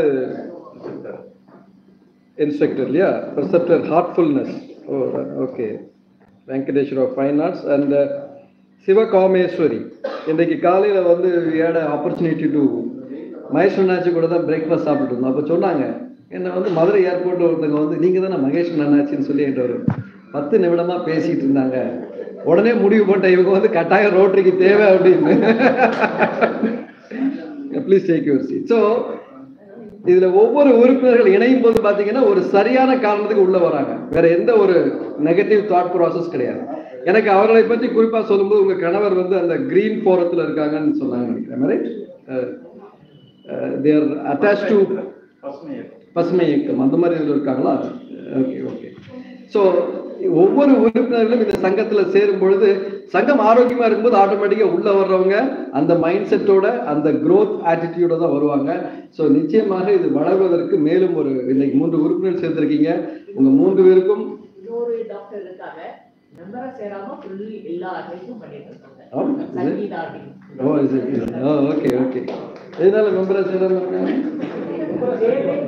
S14: இன்ஸ்ட்ரக்டர் இல்லையா preceptor Heartfulness oh okay Venkateswara fine arts and Sivakameswari இன்றைக்கு காலையில் வந்து ஏட ஆப்பர்ச்சுனிட்டி டு மகேஸ்வரனாச்சி கூட தான் பிரேக்ஃபாஸ்ட் சாப்பிட்டு இருந்தோம் அப்போ சொன்னாங்க என்னை வந்து மதுரை ஏர்போர்ட்டில் ஒருத்தவங்க வந்து நீங்கள் தானே மகேஸ்வரன் அண்ணாச்சின்னு சொல்லி என்கிட்ட ஒரு பத்து நிமிடமாக பேசிட்டு இருந்தாங்க உடனே முடிவு பண்ணிட்ட இவங்க வந்து கட்டாயம் ரோட்டரிக்கு தேவை அப்படின்னு please take your seat so இதுல ஒவ்வொரு உறுப்பினர்கள் இணையும் போது பாத்தீங்கன்னா ஒரு சரியான காரணத்துக்கு உள்ள வராங்க வேற எந்த ஒரு நெகட்டிவ் தாட் ப்ராசஸ் கிடையாது எனக்கு அவர்களை பற்றி குறிப்பா சொல்லும்போது உங்க கணவர் வந்து அந்த கிரீன் போரத்துல இருக்காங்கன்னு சொன்னாங்க நினைக்கிறேன் ரைட் தேர் அட்டாச் டு பசுமை இயக்கம் அந்த மாதிரி இதுல இருக்காங்களா ஓகே ஓகே ஸோ ஒவ்வொரு உறுப்பினர்களும் இந்த சங்கத்துல சேரும் பொழுது சங்கம் ஆரோக்கியமா இருக்கும்போது ஆட்டோமேட்டிக்கா உள்ள வர்றவங்க அந்த மைண்ட் செட்டோட அந்த growth ஆட்டிடியூட தான் வருவாங்க ஸோ நிச்சயமாக இது வளர்வதற்கு மேலும் ஒரு இன்னைக்கு மூன்று உறுப்பினர் சேர்ந்திருக்கீங்க உங்க மூன்று பேருக்கும்
S6: இன்னொரு டாக்டர் இருக்காங்க மெம்பரா சேராம ஃபுல்லி எல்லா அட்வைஸும் பண்ணிட்டு
S14: ஆ,
S6: இருக்காங்க
S14: இது?
S6: சங்கீதா அப்படின்னு
S14: ஓ இது ஓ ஓகே ஓகே எதனால மெம்பரா சேராம இருக்காங்க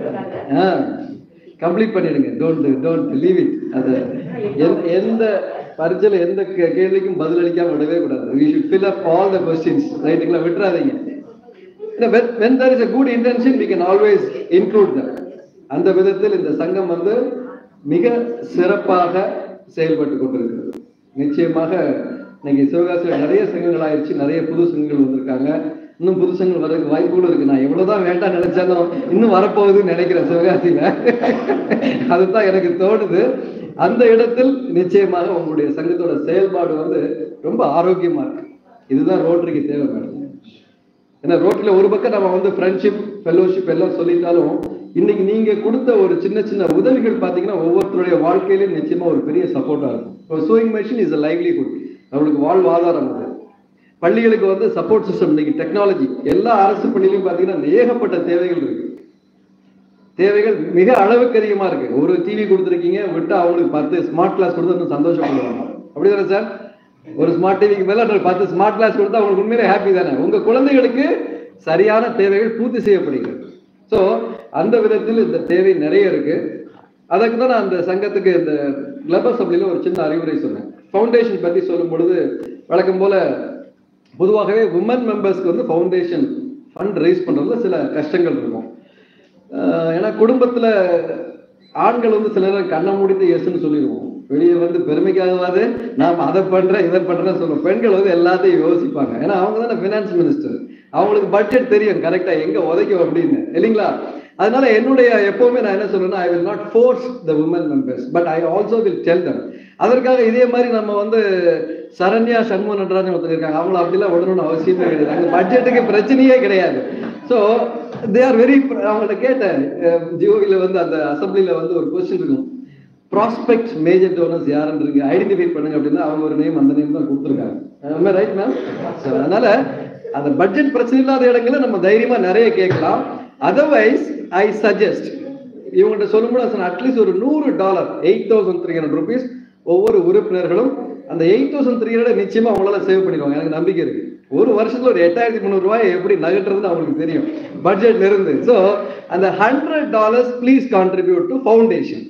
S14: ஆ கம்ப்ளீட் பண்ணிடுங்க டோன்ட் டோன்ட் லீவ் இட் அது எந்த- எந்த பரீட்சையில் எந்த கே- கேள்விக்கும் பதிலளிக்காம விடவே கூடாது we should fill up all the questions ரைட்டுங்களா விட்டுறாதீங்க ஏன்னா when when there is a good intention we can always include them அந்த விதத்தில் இந்த சங்கம் வந்து மிக சிறப்பாக செயல்பட்டு கொண்டிருக்கிறது நிச்சயமாக இன்னைக்கு சிவகாசியில் நிறைய சங்கங்கள் ஆயிடுச்சு நிறைய புது சங்கங்கள் வந்திருக்காங்க இன்னும் புது சங்கங்கள் வர்றதுக்கு வாய்ப்புகளும் இருக்கு நான் எவ்வளவுதான் வேண்டாம் நினைச்சாலும் இன்னும் வரப்போகுதுன்னு நினைக்கிறேன் சிவகாசியில அதுதான் எனக்கு தோணுது அந்த இடத்தில் நிச்சயமாக உங்களுடைய சங்கத்தோட செயல்பாடு வந்து ரொம்ப ஆரோக்கியமா இருக்கு இதுதான் ரோட்டரிக்கு தேவை மேடம் ஏன்னா ரோட்ல ஒரு பக்கம் நம்ம வந்து ஃப்ரெண்ட்ஷிப் ஃபெல்லோஷிப் எல்லாம் சொல்லிட்டாலும் இன்னைக்கு நீங்க கொடுத்த ஒரு சின்ன சின்ன உதவிகள் பாத்தீங்கன்னா ஒவ்வொருத்தருடைய வாழ்க்கையிலும் நிச்சயமா ஒரு பெரிய சப்போர்ட்டா இருக்கும் sewing machine is a livelihood நம்மளுக்கு வாழ்வாதாரம் அது பள்ளிகளுக்கு வந்து சப்போர்ட் சிஸ்டம் இன்னைக்கு டெக்னாலஜி எல்லா அரசு பள்ளியிலும் பாத்தீங்கன்னா ஏகப்பட்ட தேவைகள் இருக்கு தேவைகள் மிக அளவுக்கு அதிகமா இருக்கு ஒரு டிவி கொடுத்துருக்கீங்க விட்டு அவங்களுக்கு பத்து ஸ்மார்ட் கிளாஸ் கொடுத்து இன்னும் சந்தோஷப்படுவாங்க அப்படிதானே சார் ஒரு ஸ்மார்ட் டிவிக்கு மேல இன்னொரு பத்து ஸ்மார்ட் கிளாஸ் கொடுத்தா அவங்களுக்கு உண்மையிலே ஹாப்பி தானே உங்க குழந்தைகளுக்கு சரியான தேவைகள் பூர்த்தி செய்யப்படுகிறது ஸோ அந்த விதத்தில் இந்த தேவை நிறைய இருக்கு அதுக்கு தான் நான் அந்த சங்கத்துக்கு இந்த கிளப் அசம்பிளில ஒரு சின்ன அறிவுரை சொன்னேன் ஃபவுண்டேஷன் பத்தி சொல்லும் பொழுது வழக்கம் போல பொதுவாகவே உமன் மெம்பர்ஸ்க்கு வந்து ஃபவுண்டேஷன் ஃபண்ட் ரைஸ் பண்றதுல சில கஷ்டங்கள் இருக்கும் ஆஹ் ஏன்னா குடும்பத்துல ஆண்கள் வந்து சில நேரம் கண்ணை மூடிட்டு எஸ்ன்னு சொல்லிடுவோம் வெளியே வந்து பெருமைக்காகவாது நாம் அதை பண்றேன் இதை பண்றேன் சொல்லுவோம் பெண்கள் வந்து எல்லாத்தையும் யோசிப்பாங்க ஏன்னா அவங்க தானே ஃபினான்ஸ் மினிஸ்டர் அவங்களுக்கு பட்ஜெட் தெரியும் கரெக்டா எங்க உதைக்கும் அப்படின்னு இல்லைங்களா அதனால என்னுடைய எப்பவுமே நான் என்ன சொல்றேன்னா I will not force the woman members but I also will tell them அதற்காக இதே மாதிரி நம்ம வந்து சரண்யா சண்முக நடராஜன் ஒருத்தர் இருக்காங்க அவங்கள அப்படிலாம் விடணும்னு அவசியமே கிடையாது அங்க பட்ஜெட்டுக்கு பிரச்சனையே கிடையாது ஸோ தே ஆர் வெரி அவங்கள்ட்ட கேட்டேன் ஜியோவில் வந்து அந்த அசம்பிளில வந்து ஒரு கொஸ்டின் இருக்கும் ப்ராஸ்பெக்ட் மேஜர் டோனர்ஸ் யாருன்னு இருக்கு ஐடென்டிஃபை பண்ணுங்க அப்படின்னா அவங்க ஒரு நேம் அந்த நேம் தான் கொடுத்துருக்காங்க ரைட் மேம் அதனால அந்த பட்ஜெட் பிரச்சனை இல்லாத இடங்கள்ல நம்ம தைரியமா நிறைய கேட்கலாம் அதர்வைஸ் ஐ சஜஸ்ட் இவங்கள்ட்ட சொல்லும்போது அட்லீஸ்ட் ஒரு நூறு dollar eight thousand three hundred rupees ஒவ்வொரு உறுப்பினர்களும் அந்த எயிட் தௌசண்ட் த்ரீ ஹண்ட்ரட் நிச்சயமா அவங்களால சேவ் பண்ணிடுவாங்க எனக்கு நம்பிக்கை இருக்கு ஒரு வருஷத்துல ஒரு எட்டாயிரத்தி முந்நூறு ரூபாய் எப்படி நகட்டுறதுன்னு அவங்களுக்கு தெரியும் பட்ஜெட்ல இருந்து ஸோ அந்த hundred dollars please contribute to foundation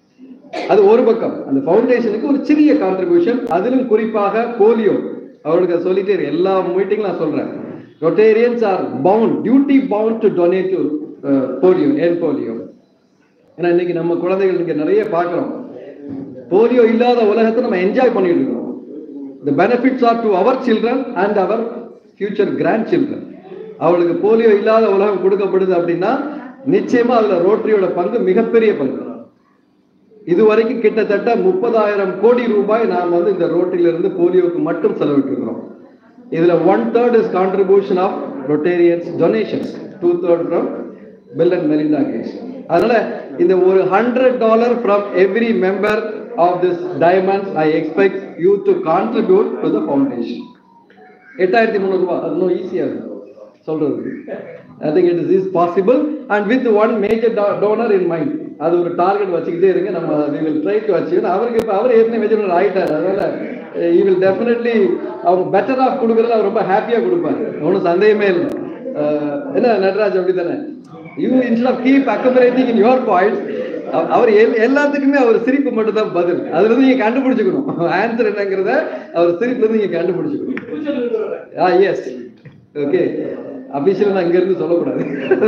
S14: அது ஒரு பக்கம் அந்த ஃபவுண்டேஷனுக்கு ஒரு சிறிய கான்ட்ரிபியூஷன் அதிலும் குறிப்பாக போலியோ அவர்களுக்கு அதை சொல்லிட்டே இருக்கு எல்லா மீட்டிங்ல நான் சொல்றேன் Rotarians are bound duty bound to donate to polio ஏன் போலியோ ஏன்னா இன்னைக்கு நம்ம குழந்தைகள் இங்க நிறைய பார்க்கிறோம் போலியோ இல்லாத உலகத்தை நம்ம என்ஜாய் பண்ணிட்டு இருக்கோம் the benefits are to our children and our future grandchildren அவளுக்கு போலியோ இல்லாத உலகம் கொடுக்கப்படுது அப்படின்னா நிச்சயமா அதுல ரோட்டரியோட பங்கு மிகப்பெரிய பங்கு இதுவரைக்கும் கிட்டத்தட்ட முப்பதாயிரம் கோடி ரூபாய் நாம் வந்து இந்த ரோட்டில இருந்து போலியோவுக்கு மட்டும் செலவிட்டிருக்கிறோம் இதுல one third is contribution of Rotarians donations two third from Bill and Melinda Gates அதனால இந்த ஒரு hundred dollar from every member of this diamonds I expect you to contribute to the foundation எட்டாயிரத்தி முந்நூறு ரூபாய் அது இன்னும் ஈஸியா இருக்கும் சொல்றது I think it is is possible and with one major donor in mind அது ஒரு டார்கெட் வச்சுக்கிட்டே இருங்க நம்ம we will try to achieve அவருக்கு இப்போ அவர் ஏற்கனவே மேஜர் டோனர் ஆயிட்டார் அதனால ஈ வில் டெஃபினெட்லி அவங்க பெட்டர் ஆஃப் கொடுக்கறதுல அவர் ரொம்ப ஹாப்பியா கொடுப்பாரு ஒன்றும் சந்தேகமே இல்லை அஹ் என்ன நடராஜ் அப்படி தானே you instead of keep accumulating in your points அவர் எல்- எல்லாத்துக்குமே அவர் சிரிப்பு மட்டும் தான் பதில் அதுல இருந்து நீங்க கண்டுபிடிச்சுக்கணும் ஆன்சர் என்னங்கிறத அவர் சிரிப்புல இருந்து நீங்க கண்டுபிடிச்சுக்கணும் ஆ எஸ் ஓகே அபிஷியல் நான் இங்க இருந்து சொல்லக்கூடாது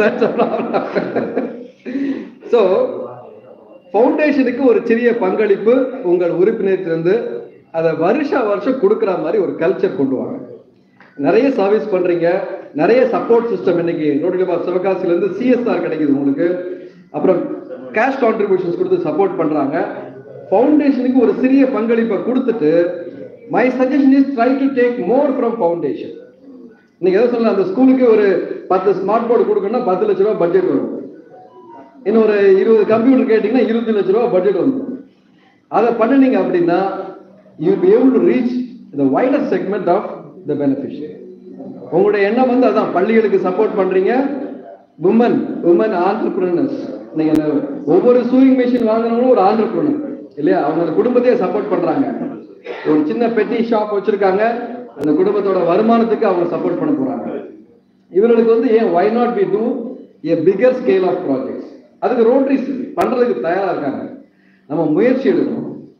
S14: ஸோ ஃபவுண்டேஷனுக்கு ஒரு சிறிய பங்களிப்பு உங்கள் உறுப்பினர்கிட்ட அதை வருஷ வருஷம் கொடுக்குற மாதிரி ஒரு கல்ச்சர் கொண்டு வாங்க நிறைய சர்வீஸ் பண்றீங்க நிறைய சப்போர்ட் சிஸ்டம் இன்னைக்கு ரோட்டரி பார் சிவகாசில இருந்து சிஎஸ்ஆர் கிடைக்குது உங்களுக்கு அப்புறம் கேஷ் கான்ட்ரிபியூஷன்ஸ் கொடுத்து சப்போர்ட் பண்றாங்க ஃபவுண்டேஷனுக்கு ஒரு சிறிய பங்களிப்பை கொடுத்துட்டு my suggestion is try to take more from foundation நீங்க எதை சொல்லலாம் அந்த ஸ்கூலுக்கு ஒரு பத்து ஸ்மார்ட் போர்டு கொடுக்கணும்னா பத்து லட்ச ரூபாய் பட்ஜெட் வரும் இன்னும் ஒரு இருபது கம்ப்யூட்டர் கேட்டீங்கன்னா இருபது லட்ச ரூபாய் பட்ஜெட் வந்துடும் அதை பண்ணுனீங்க அப்படின்னா you be able to reach the wider segment of the beneficiary உங்களுடைய எண்ணம் வந்து அதான் பள்ளிகளுக்கு சப்போர்ட் பண்றீங்க உமன் உமன் ஆண்டர்பிரினர்ஸ் நீங்க அந்த ஒவ்வொரு சூயிங் மிஷின் வாங்குறவங்களும் ஒரு ஆண்டர்பிரினர் இல்லையா அவங்க அந்த குடும்பத்தையே சப்போர்ட் பண்றாங்க ஒரு சின்ன பெட்டி ஷாப் வச்சிருக்காங்க அந்த குடும்பத்தோட வருமானத்துக்கு அவங்க சப்போர்ட் பண்ண போறாங்க இவர்களுக்கு வந்து ஏன் why not be do a bigger scale of projects அதுக்கு ரோட்டரிஸ் பண்றதுக்கு தயாரா இருக்காங்க நம்ம முயற்சி எடுக்கணும்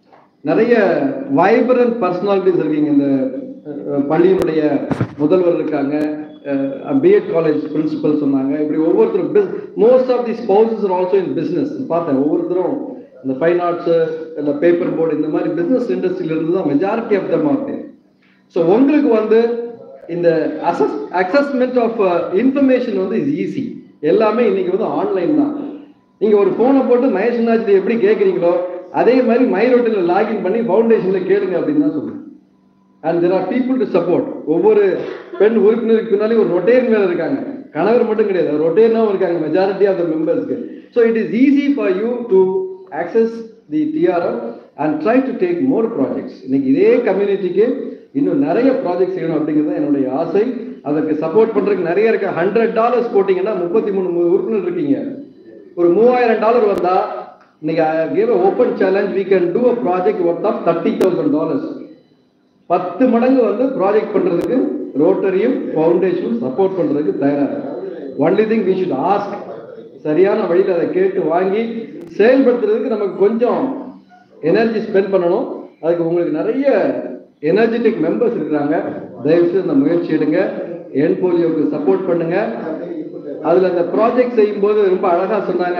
S14: நிறைய வைப்ரண்ட் பர்சனாலிட்டிஸ் இருக்கீங்க இந்த அஹ், பள்ளியினுடைய முதல்வர் இருக்காங்க பிஎட் காலேஜ் பிரின்சிபல் சொன்னாங்க இப்படி ஒவ்வொருத்தரும் most of the spouses are also in business பார்த்தேன் ஒவ்வொருத்தரும் இந்த ஃபைன் ஆர்ட்ஸ் இல்லை பேப்பர் போர்டு இந்த மாதிரி பிஸ்னஸ் இண்டஸ்ட்ரியில இருந்து தான் மெஜாரிட்டி ஆஃப் தம் ஆகுது ஸோ உங்களுக்கு வந்து இந்த அசஸ் அசஸ்மெண்ட் ஆஃப் இன்ஃபர்மேஷன் வந்து இஸ் ஈஸி எல்லாமே இன்னைக்கு வந்து ஆன்லைன் தான் நீங்க ஒரு போனை போட்டு மகேஷ்நாஜ் எப்படி கேட்குறீங்களோ அதே மாதிரி மைரோட்டில் லாகின் பண்ணி ஃபவுண்டேஷன்ல கேளுங்க அப்படின்னு தான் சொல்லுங்க and there are people to support ஒவ்வொரு பெண் உறுப்பினருக்கு பின்னாடி ஒரு ரொட்டேன் மேல இருக்காங்க கணவர் மட்டும் கிடையாது ரொட்டேனாவும் இருக்காங்க மெஜாரிட்டி ஆஃப் த மெம்பர்ஸ்க்கு so it is easy for you to access the TRM and try to take more projects இன்னைக்கு இதே கம்யூனிட்டிக்கு இன்னும் நிறைய ப்ராஜெக்ட் செய்யணும் அப்படிங்கிறது தான் என்னுடைய ஆசை அதற்கு சப்போர்ட் பண்றதுக்கு நிறைய இருக்கு ஹண்ட்ரட் டாலர்ஸ் போட்டீங்கன்னா முப்பத்தி மூணு உறுப்பினர் இருக்கீங்க ஒரு மூவாயிரம் டாலர் வந்தா இன்னைக்கு give open challenge we can do a project worth of thirty thousand dollars பத்து மடங்கு வந்து ப்ராஜெக்ட் பண்றதுக்கு ரோட்டரியும் ஃபவுண்டேஷனும் சப்போர்ட் பண்றதுக்கு தயாரா இருக்கு only thing we should ask சரியான வழியில் அதை கேட்டு வாங்கி செயல்படுத்துறதுக்கு நமக்கு கொஞ்சம் எனர்ஜி ஸ்பெண்ட் பண்ணணும் அதுக்கு உங்களுக்கு நிறைய எனர்ஜெட்டிக் மெம்பர்ஸ் இருக்கிறாங்க தயவுசெய்து அந்த முயற்சி எடுங்க என் போலியோக்கு சப்போர்ட் பண்ணுங்க அதுல அந்த ப்ராஜெக்ட் செய்யும்போது ரொம்ப அழகா சொன்னாங்க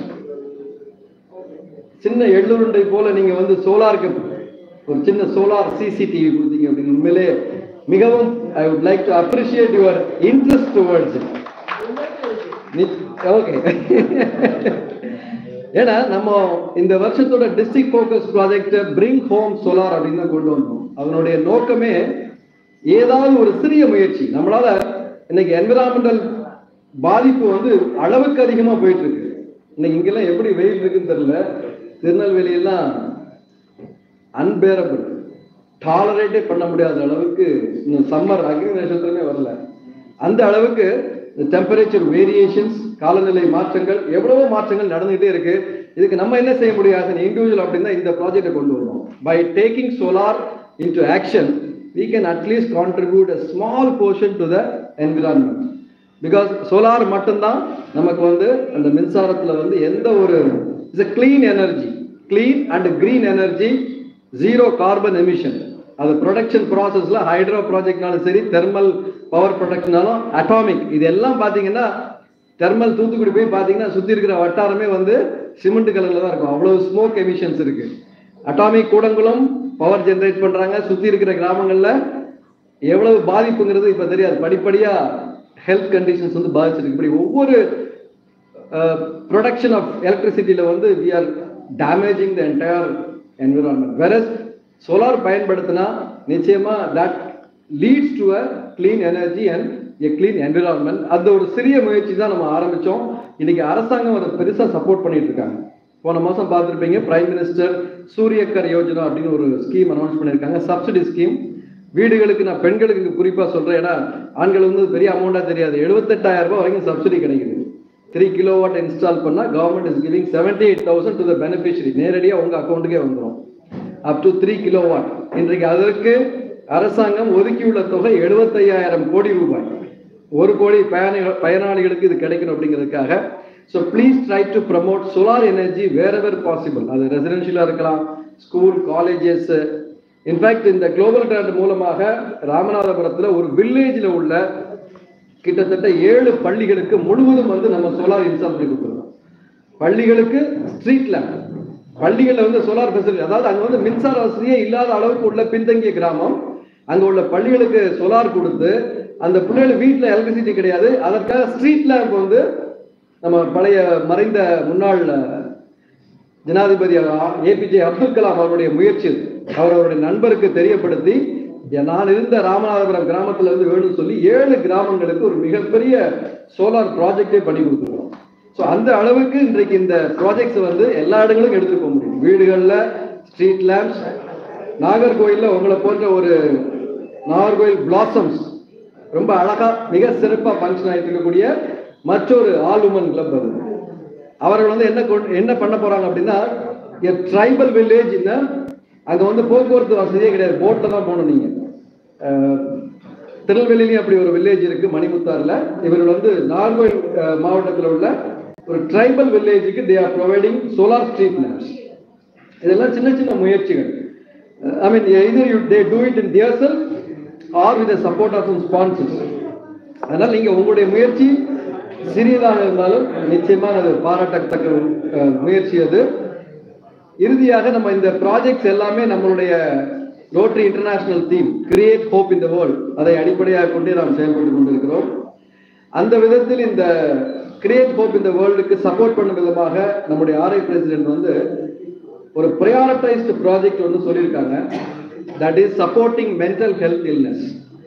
S14: சின்ன எள்ளுருண்டை போல நீங்க வந்து சோலாருக்கு ஒரு சின்ன சோலார் சிசிடிவி கொடுத்தீங்க அப்படின்னு உண்மையிலே மிகவும் I would like to appreciate your interest towards okay ஏன்னா நம்ம இந்த வருஷத்தோட district focus project bring home solar அப்படின்னு தான் கொண்டு வந்தோம் அதனுடைய நோக்கமே ஏதாவது ஒரு சிறிய முயற்சி நம்மளால இன்னைக்கு என்விரான்மெண்டல் பாதிப்பு வந்து அளவுக்கு அதிகமா போயிட்டு இருக்கு இன்னைக்கு இங்கெல்லாம் எப்படி வெயில் இருக்குன்னு தெரியல திருநெல்வேலியெல்லாம் அன்பேரபிள் டாலரேட்டே பண்ண முடியாத அளவுக்கு இன்னும் சம்மர் அக்னி நட்சத்திரமே வரல அந்த அளவுக்கு டெம்பரேச்சர் வேரியேஷன்ஸ் காலநிலை மாற்றங்கள் எவ்வளவோ மாற்றங்கள் நடந்துகிட்டே இருக்கு இதுக்கு நம்ம என்ன செய்ய முடியாது இண்டிவிஜுவல் அப்படின்னா இந்த ப்ராஜெக்டை கொண்டு வரணும் by taking solar into action we can at least contribute a small portion to the environment because solar மட்டும்தான் நமக்கு வந்து அந்த மின்சாரத்துல வந்து எந்த ஒரு it's clean energy clean and green energy zero carbon emission அது ப்ரொடக்ஷன் ப்ராசஸ்ல ஹைட்ரோ ப்ராஜெக்ட்னாலும் சரி தெர்மல் பவர் ப்ரொடக்ஷனாலும் அட்டாமிக் இது எல்லாம் பாத்தீங்கன்னா தெர்மல் தூத்துக்குடி போய் பாத்தீங்கன்னா சுத்தி இருக்கிற வட்டாரமே வந்து சிமெண்ட் கலர்ல தான் இருக்கும் அவ்வளவு ஸ்மோக் எமிஷன்ஸ் இருக்கு அட்டாமிக் கூடங்களும் பவர் ஜெனரேட் பண்றாங்க சுத்தி இருக்கிற கிராமங்கள்ல எவ்வளவு பாதிப்புங்கிறது இப்ப தெரியாது படிப்படியா ஹெல்த் கண்டிஷன்ஸ் வந்து பாதிச்சிருக்கு இப்படி ஒவ்வொரு ப்ரொடக்ஷன் ஆஃப் எலக்ட்ரிசிட்டியில வந்து we are damaging the entire environment versus solar பயன்படுத்தினா நிச்சயமா that leads to a clean energy and a clean environment அந்த ஒரு சிறிய முயற்சி தான் நம்ம ஆரம்பிச்சோம் இன்னைக்கு அரசாங்கம் அதை பெருசா சப்போர்ட் பண்ணிட்டு இருக்காங்க போன மாசம் பார்த்துருப்பீங்க பிரைம் மினிஸ்டர் சூரியக்கர் யோஜனா அப்படின்னு ஒரு ஸ்கீம் அனௌன்ஸ் பண்ணியிருக்காங்க சப்சிடி ஸ்கீம் வீடுகளுக்கு நான் பெண்களுக்கு குறிப்பா சொல்றேன் ஏன்னா ஆண்கள் வந்து பெரிய அமௌண்டா தெரியாது எழுபத்தெட்டாயிரம் ரூபாய் வரைக்கும் சப்சிடி கிடைக்குது த்ரீ கிலோ வாட் இன்ஸ்டால் பண்ணா government is giving seventy eight thousand to the beneficiary நேரடியாக உங்க அக்கௌண்ட்டுக்கே வந்துடும் up to three kilowatt இன்றைக்கு அதற்கு அரசாங்கம் ஒதுக்கியுள்ள தொகை எழுபத்தையாயிரம் கோடி ரூபாய் ஒரு கோடி பயணிகள் பயனாளிகளுக்கு இது கிடைக்கணும் அப்படிங்கிறதுக்காக so please try to promote solar energy wherever possible அது ரெசிடென்ஷியலாக இருக்கலாம் ஸ்கூல் காலேஜஸ் இன்ஃபேக்ட் இந்த குளோபல் ட்ரெண்ட் மூலமாக ராமநாதபுரத்தில் ஒரு வில்லேஜில் உள்ள கிட்டத்தட்ட ஏழு பள்ளிகளுக்கு முழுவதும் வந்து நம்ம சோலார் இன்ஸ்டால் பண்ணி கொடுத்துருக்கோம் பள்ளிகளுக்கு ஸ்ட்ரீட் லேம்ப் பள்ளிகளில் வந்து சோலார் ஃபெசிலிட்டி அதாவது அங்கே வந்து மின்சார வசதியே இல்லாத அளவுக்கு உள்ள பின்தங்கிய கிராமம் அங்கே உள்ள பள்ளிகளுக்கு சோலார் கொடுத்து அந்த பிள்ளைகள் வீட்டில் எலக்ட்ரிசிட்டி கிடையாது அதற்காக ஸ்ட்ரீட் லேம்ப் வந்து நம்ம பழைய மறைந்த முன்னாள் ஜனாதிபதி ஏபிஜே அப்துல் கலாம் அவருடைய முயற்சி இது. அவர் அவருடைய நண்பருக்கு தெரியப்படுத்தி நான் இருந்த ராமநாதபுரம் கிராமத்துல இருந்து வேணும்னு சொல்லி ஏழு கிராமங்களுக்கு ஒரு மிகப்பெரிய சோலார் ப்ராஜெக்டே பண்ணி கொடுத்துருக்கோம் ஸோ அந்த அளவுக்கு இன்றைக்கு இந்த ப்ராஜெக்ட்ஸ் வந்து எல்லா இடங்களுக்கும் எடுத்துட்டு போக முடியும் வீடுகளில் ஸ்ட்ரீட் லேம்ப்ஸ் நாகர்கோயில்ல உங்களை போன்ற ஒரு நாகர்கோயில் பிளாசம்ஸ் ரொம்ப அழகா மிக சிறப்பாக ஃபங்க்ஷன் ஆகிட்டு இருக்கக்கூடிய மற்றொரு ஆல் உமன் கிளப் அது அவர்கள் வந்து என்ன கொண்டு- என்ன பண்ண போறாங்க அப்படின்னா ட்ரைபல் வில்லேஜ் அங்க வந்து போக்குவரத்து வசதியே கிடையாது போட்ல தான் போகணும் நீங்க அஹ், திருநெல்வேலிலையும் அப்படி ஒரு வில்லேஜ் இருக்கு மணிமுத்தாறுல இவர்கள் வந்து நாகர்கோயில் அஹ், மாவட்டத்தில் உள்ள ஒரு ட்ரைபல் வில்லேஜுக்கு they are providing solar street lamps இதெல்லாம் சின்ன சின்ன முயற்சிகள் ஐ மீன் either you they do it in themselves or with the support of some sponsors அதனால நீங்க உங்களுடைய முயற்சி சிறியதாக இருந்தாலும் நிச்சயமாக அது பாராட்டத்தக்க அஹ், முயற்சி அது இறுதியாக நம்ம இந்த ப்ராஜெக்ட்ஸ் எல்லாமே நம்மளுடைய Rotary International theme create hope in the world அதை அடிப்படையாக கொண்டு நாம் செயல்பட்டு கொண்டிருக்கிறோம் அந்த விதத்தில் இந்த கிரியேட் ஹோப் இந்த வேர்ல்டுக்கு சப்போர்ட் பண்ணும் விதமாக நம்முடைய ஆர்ஐ பிரசிடென்ட் வந்து ஒரு ப்ரையாரிட்டைஸ்டு ப்ராஜெக்ட் வந்து சொல்லியிருக்காங்க that is supporting mental health illness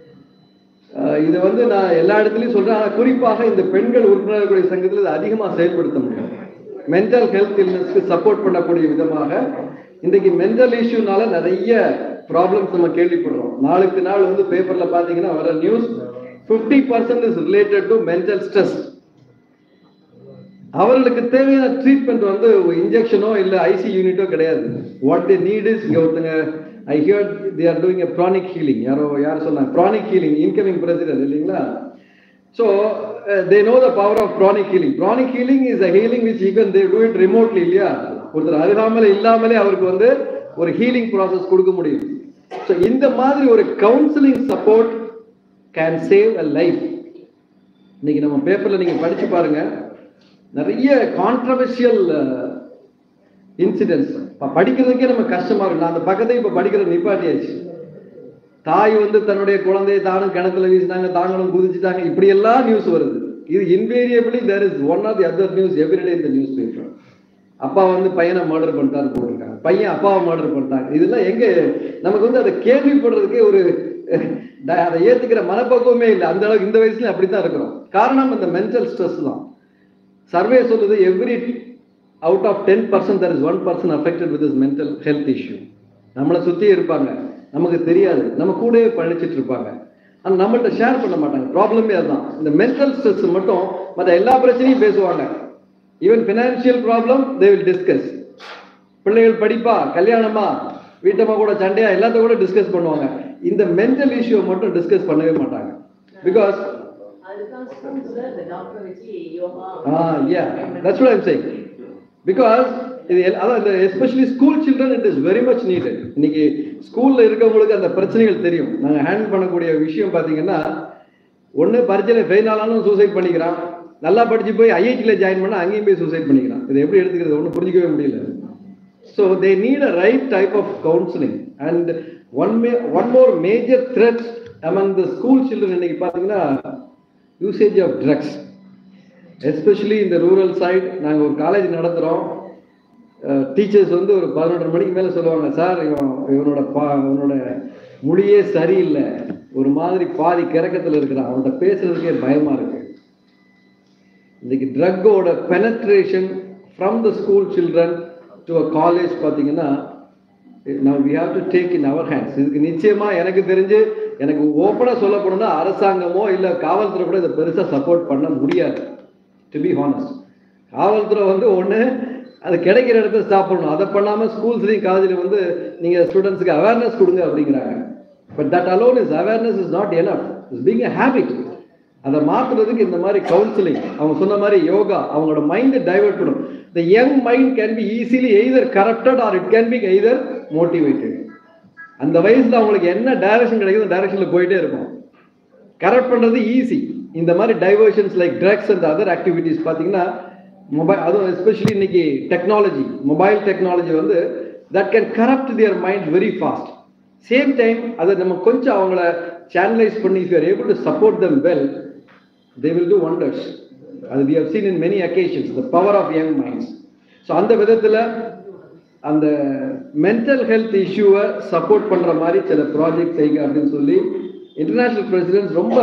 S14: இது வந்து நான் எல்லா இடத்துலையும் சொல்றேன் ஆனால் குறிப்பாக இந்த பெண்கள் உறுப்பினர்களுடைய சங்கத்தில் இது அதிகமாக செயல்படுத்த முடியும் மென்டல் ஹெல்த் இல்னஸ்க்கு சப்போர்ட் பண்ணக்கூடிய விதமாக இன்றைக்கு மென்டல் இஷ்யூனால நிறைய ப்ராப்ளம்ஸ் நம்ம கேள்விப்படுறோம் நாளுக்கு நாள் வந்து பேப்பர்ல பாத்தீங்கன்னா வர news 50% percent is related to mental stress அவர்களுக்கு தேவையான ட்ரீட்மெண்ட் வந்து இன்ஜெக்ஷனோ இல்ல ஐசி யூனிட்டோ கிடையாது வாட் தே நீட் இஸ் இங்க ஒருத்தங்க I hear they are doing a pranic healing யாரோ யார் சொன்னாங்க ப்ரானிக் ஹீலிங் இன்கமிங் பிரசிடென்ட் இல்லைங்களா so they know the power of pranic healing pranic healing is a healing which even they do it remotely இல்லையா ஒருத்தர் அருகாமலே இல்லாமலே அவருக்கு வந்து ஒரு ஹீலிங் ப்ராசஸ் கொடுக்க முடியும் ஸோ இந்த மாதிரி ஒரு counselling support can save a life இன்னைக்கு நம்ம பேப்பர்ல நீங்க படிச்சு பாருங்க நிறைய கான்ட்ரவர்ஷியல் இன்சிடென்ட்ஸ் படிக்கிறதுக்கே நம்ம கஷ்டமா இருக்கு நான் அந்த பக்கத்தை இப்ப படிக்கிறது நிப்பாட்டியாச்சு தாய் வந்து தன்னுடைய குழந்தையை தானும் கிணத்துல வீசினாங்க தாங்களும் குதிச்சுட்டாங்க இப்படி எல்லாம் நியூஸ் வருது இது invariably there is one of the other news everyday இந்த நியூஸ் பேப்பர் அப்பா வந்து பையனை மர்டர் பண்ணிட்டாரு போட்டிருக்காங்க பையன் அப்பாவை மர்டர் பண்ணிட்டாங்க இதெல்லாம் எங்க நமக்கு வந்து அதை கேள்விப்படுறதுக்கே ஒரு அஹ், அதை ஏத்துக்கிற மனப்பக்குவமே இல்லை அந்த அளவுக்கு இந்த வயசுல அப்படித்தான் இருக்கிறோம் காரணம் இந்த மென்டல் ஸ்ட்ரெஸ் தான் சர்வே சொல்லுது every out of ten percent there is one person affected with is mental health issue நம்மளை சுற்றி இருப்பாங்க நமக்கு தெரியாது நம்ம கூடவே படிச்சுட்டு இருப்பாங்க ஆனால் நம்மள்ட்ட ஷேர் பண்ண மாட்டாங்க ப்ராப்ளமே அதுதான் இந்த மென்டல் ஸ்ட்ரெஸ் மட்டும் மற்ற எல்லா பிரச்சனையும் பேசுவாங்க even financial problem they will discuss பிள்ளைகள் படிப்பா கல்யாணமா வீட்டம்மா கூட சண்டையா எல்லாத்த கூட டிஸ்கஸ் பண்ணுவாங்க இந்த மென்டல் இஷ்யூ மட்டும் டிஸ்கஸ் பண்ணவே மாட்டாங்க பிகாஸ்
S6: அதுதான் ஸ்கூல்ஸ்ல இந்த டாக்டர் வச்சு yoga
S14: Ah, yeah, that's what I'm saying. Because இது எல்- அதான் இந்த especially school children it is very much needed இன்னைக்கு ஸ்கூல்ல இருக்கவங்களுக்கு அந்த பிரச்சனைகள் தெரியும் நாங்க ஹேண்டில் பண்ணக்கூடிய விஷயம் பாத்தீங்கன்னா ஒண்ணு பரீட்சையில ஃபெயில் ஆனாலும் சூசைட் பண்ணிக்கிறான் நல்லா படிச்சு போய் ஐஐடில ஜாயின் பண்ணா அங்கேயும் போய் சூசைட் பண்ணிக்கிறான் இதை எப்படி எடுத்துக்கிறது ஒன்றும் புரிஞ்சிக்கவே முடியல so they need a right type of counselling and one may one more major threat among the school children இன்னைக்கு பார்த்தீங்கன்னா யூசேஜ் ஆஃப் ட்ரக்ஸ் எஸ்பெஷலி இந்த ரூரல் சைடு நாங்கள் ஒரு காலேஜ் நடத்துகிறோம் டீச்சர்ஸ் வந்து ஒரு பதினொன்றரை மணிக்கு மேலே சொல்லுவாங்க சார் இவன் இவனோட பா இவனோட மொழியே சரியில்லை ஒரு மாதிரி பாதி கிறக்கத்தில் இருக்கிறான் அவன்கிட்ட பேசுறதுக்கே பயமா இருக்கு இன்னைக்கு ட்ரக்கோட penetration from the school children to a college பார்த்தீங்கன்னா now we have to take in our hands இதுக்கு நிச்சயமா எனக்கு தெரிஞ்சு எனக்கு ஓப்பனா சொல்ல போனோம்னா அரசாங்கமோ இல்ல காவல்துறை கூட இதை பெருசா சப்போர்ட் பண்ண முடியாது டு பி ஹானஸ்ட் காவல்துறை வந்து ஒண்ணு அது கிடைக்கிற இடத்துல ஸ்டாப் பண்ணணும் அதை பண்ணாம ஸ்கூல்ஸ்லயும் காலேஜ்ல வந்து நீங்க ஸ்டூடெண்ட்ஸ்க்கு அவேர்னஸ் கொடுங்க அப்படிங்கிறாங்க but that alone is awareness is not enough is being a habit அதை மாத்துறதுக்கு இந்த மாதிரி கவுன்சிலிங் அவங்க சொன்ன மாதிரி யோகா அவங்களோட மைண்டை டைவர்ட் பண்ணும் the young mind can be easily either corrupted or it can be either motivated அந்த வயசுல அவங்களுக்கு என்ன டைரக்ஷன் கிடைக்குதோ டைரக்ஷன்ல போயிட்டே இருக்கும் கரெக்ட் பண்றது ஈஸி இந்த மாதிரி diversions like drugs and other activities பார்த்தீங்கன்னா மொபைல் அதுவும் எஸ்பெஷலி இன்னைக்கு டெக்னாலஜி மொபைல் டெக்னாலஜி வந்து that can corrupt their mind very fast same time அதை நம்ம கொஞ்சம் அவங்கள சேனலைஸ் பண்ணி if you're able to support them well they will do wonders அது we have seen in many occasions the power of young minds so அந்த விதத்தில் அந்த மென்டல் ஹெல்த் இஷ்யூவை சப்போர்ட் பண்ணுற மாதிரி சில ப்ராஜெக்ட் செய்யுங்க அப்படின்னு சொல்லி இன்டர்நேஷனல் பிரசிடென்ட்ஸ் ரொம்ப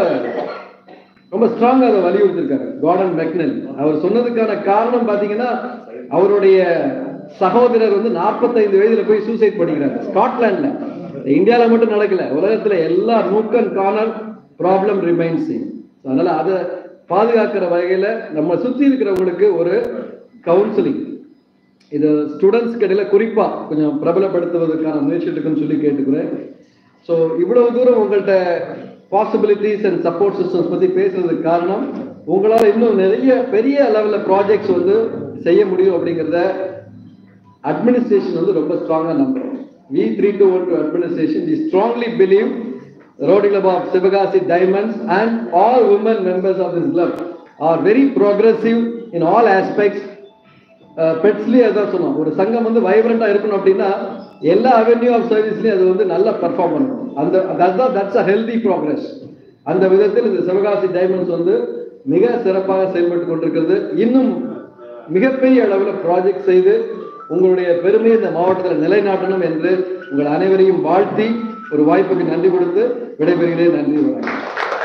S14: ரொம்ப ஸ்ட்ராங்காக அதை வலியுறுத்திருக்காரு கார்டன் மெக்னல் அவர் சொன்னதுக்கான காரணம் பார்த்தீங்கன்னா அவருடைய சகோதரர் வந்து 45 வயதுல போய் சூசைட் பண்ணிக்கிறாங்க ஸ்காட்லாண்ட்ல இந்தியாவில் மட்டும் நடக்கல உலகத்துல எல்லா nook and corner problem remains அதனால அதை பாதுகாக்கிற வகையில நம்ம சுத்தி இருக்கிறவங்களுக்கு ஒரு கவுன்சிலிங் இது ஸ்டூடெண்ட்ஸ் இடையில குறிப்பா கொஞ்சம் பிரபலப்படுத்துவதற்கான முயற்சி எடுக்குன்னு சொல்லி கேட்டுக்கிறேன் ஸோ இவ்வளவு தூரம் உங்கள்கிட்ட பாசிபிலிட்டிஸ் அண்ட் சப்போர்ட் சிஸ்டம்ஸ் பத்தி பேசுறதுக்கு காரணம் உங்களால இன்னும் நிறைய பெரிய லெவல்ல ப்ராஜெக்ட்ஸ் வந்து செய்ய முடியும் அப்படிங்கிறத அட்மினிஸ்ட்ரேஷன் வந்து ரொம்ப ஸ்ட்ராங்கா நம்புறோம் we 321 administration, we strongly believe Rotary Club of Sivagasi Diamonds and all women members of this club are very progressive in all aspects. பெட்ஸ்லேயே அதான் சொன்னோம் ஒரு சங்கம் வந்து வைப்ரண்டா இருக்கணும் அப்படின்னா எல்லா அவென்யூ ஆஃப் சர்வீஸ்லயும் அது வந்து நல்லா பெர்ஃபார்ம் பண்ணணும் அந்த அதுதான் தட்ஸ் அ ஹெல்தி ப்ராக்ரஸ் அந்த விதத்தில் இந்த சிவகாசி டைமண்ட்ஸ் வந்து மிக சிறப்பாக செயல்பட்டு கொண்டிருக்கிறது இன்னும் மிகப்பெரிய அளவில் ப்ராஜெக்ட் செய்து உங்களுடைய பெருமையை இந்த மாவட்டத்தில் நிலைநாட்டணும் என்று உங்கள் அனைவரையும் வாழ்த்தி ஒரு வாய்ப்புக்கு நன்றி கொடுத்து விடைபெறுகிறேன் நன்றி வணக்கம்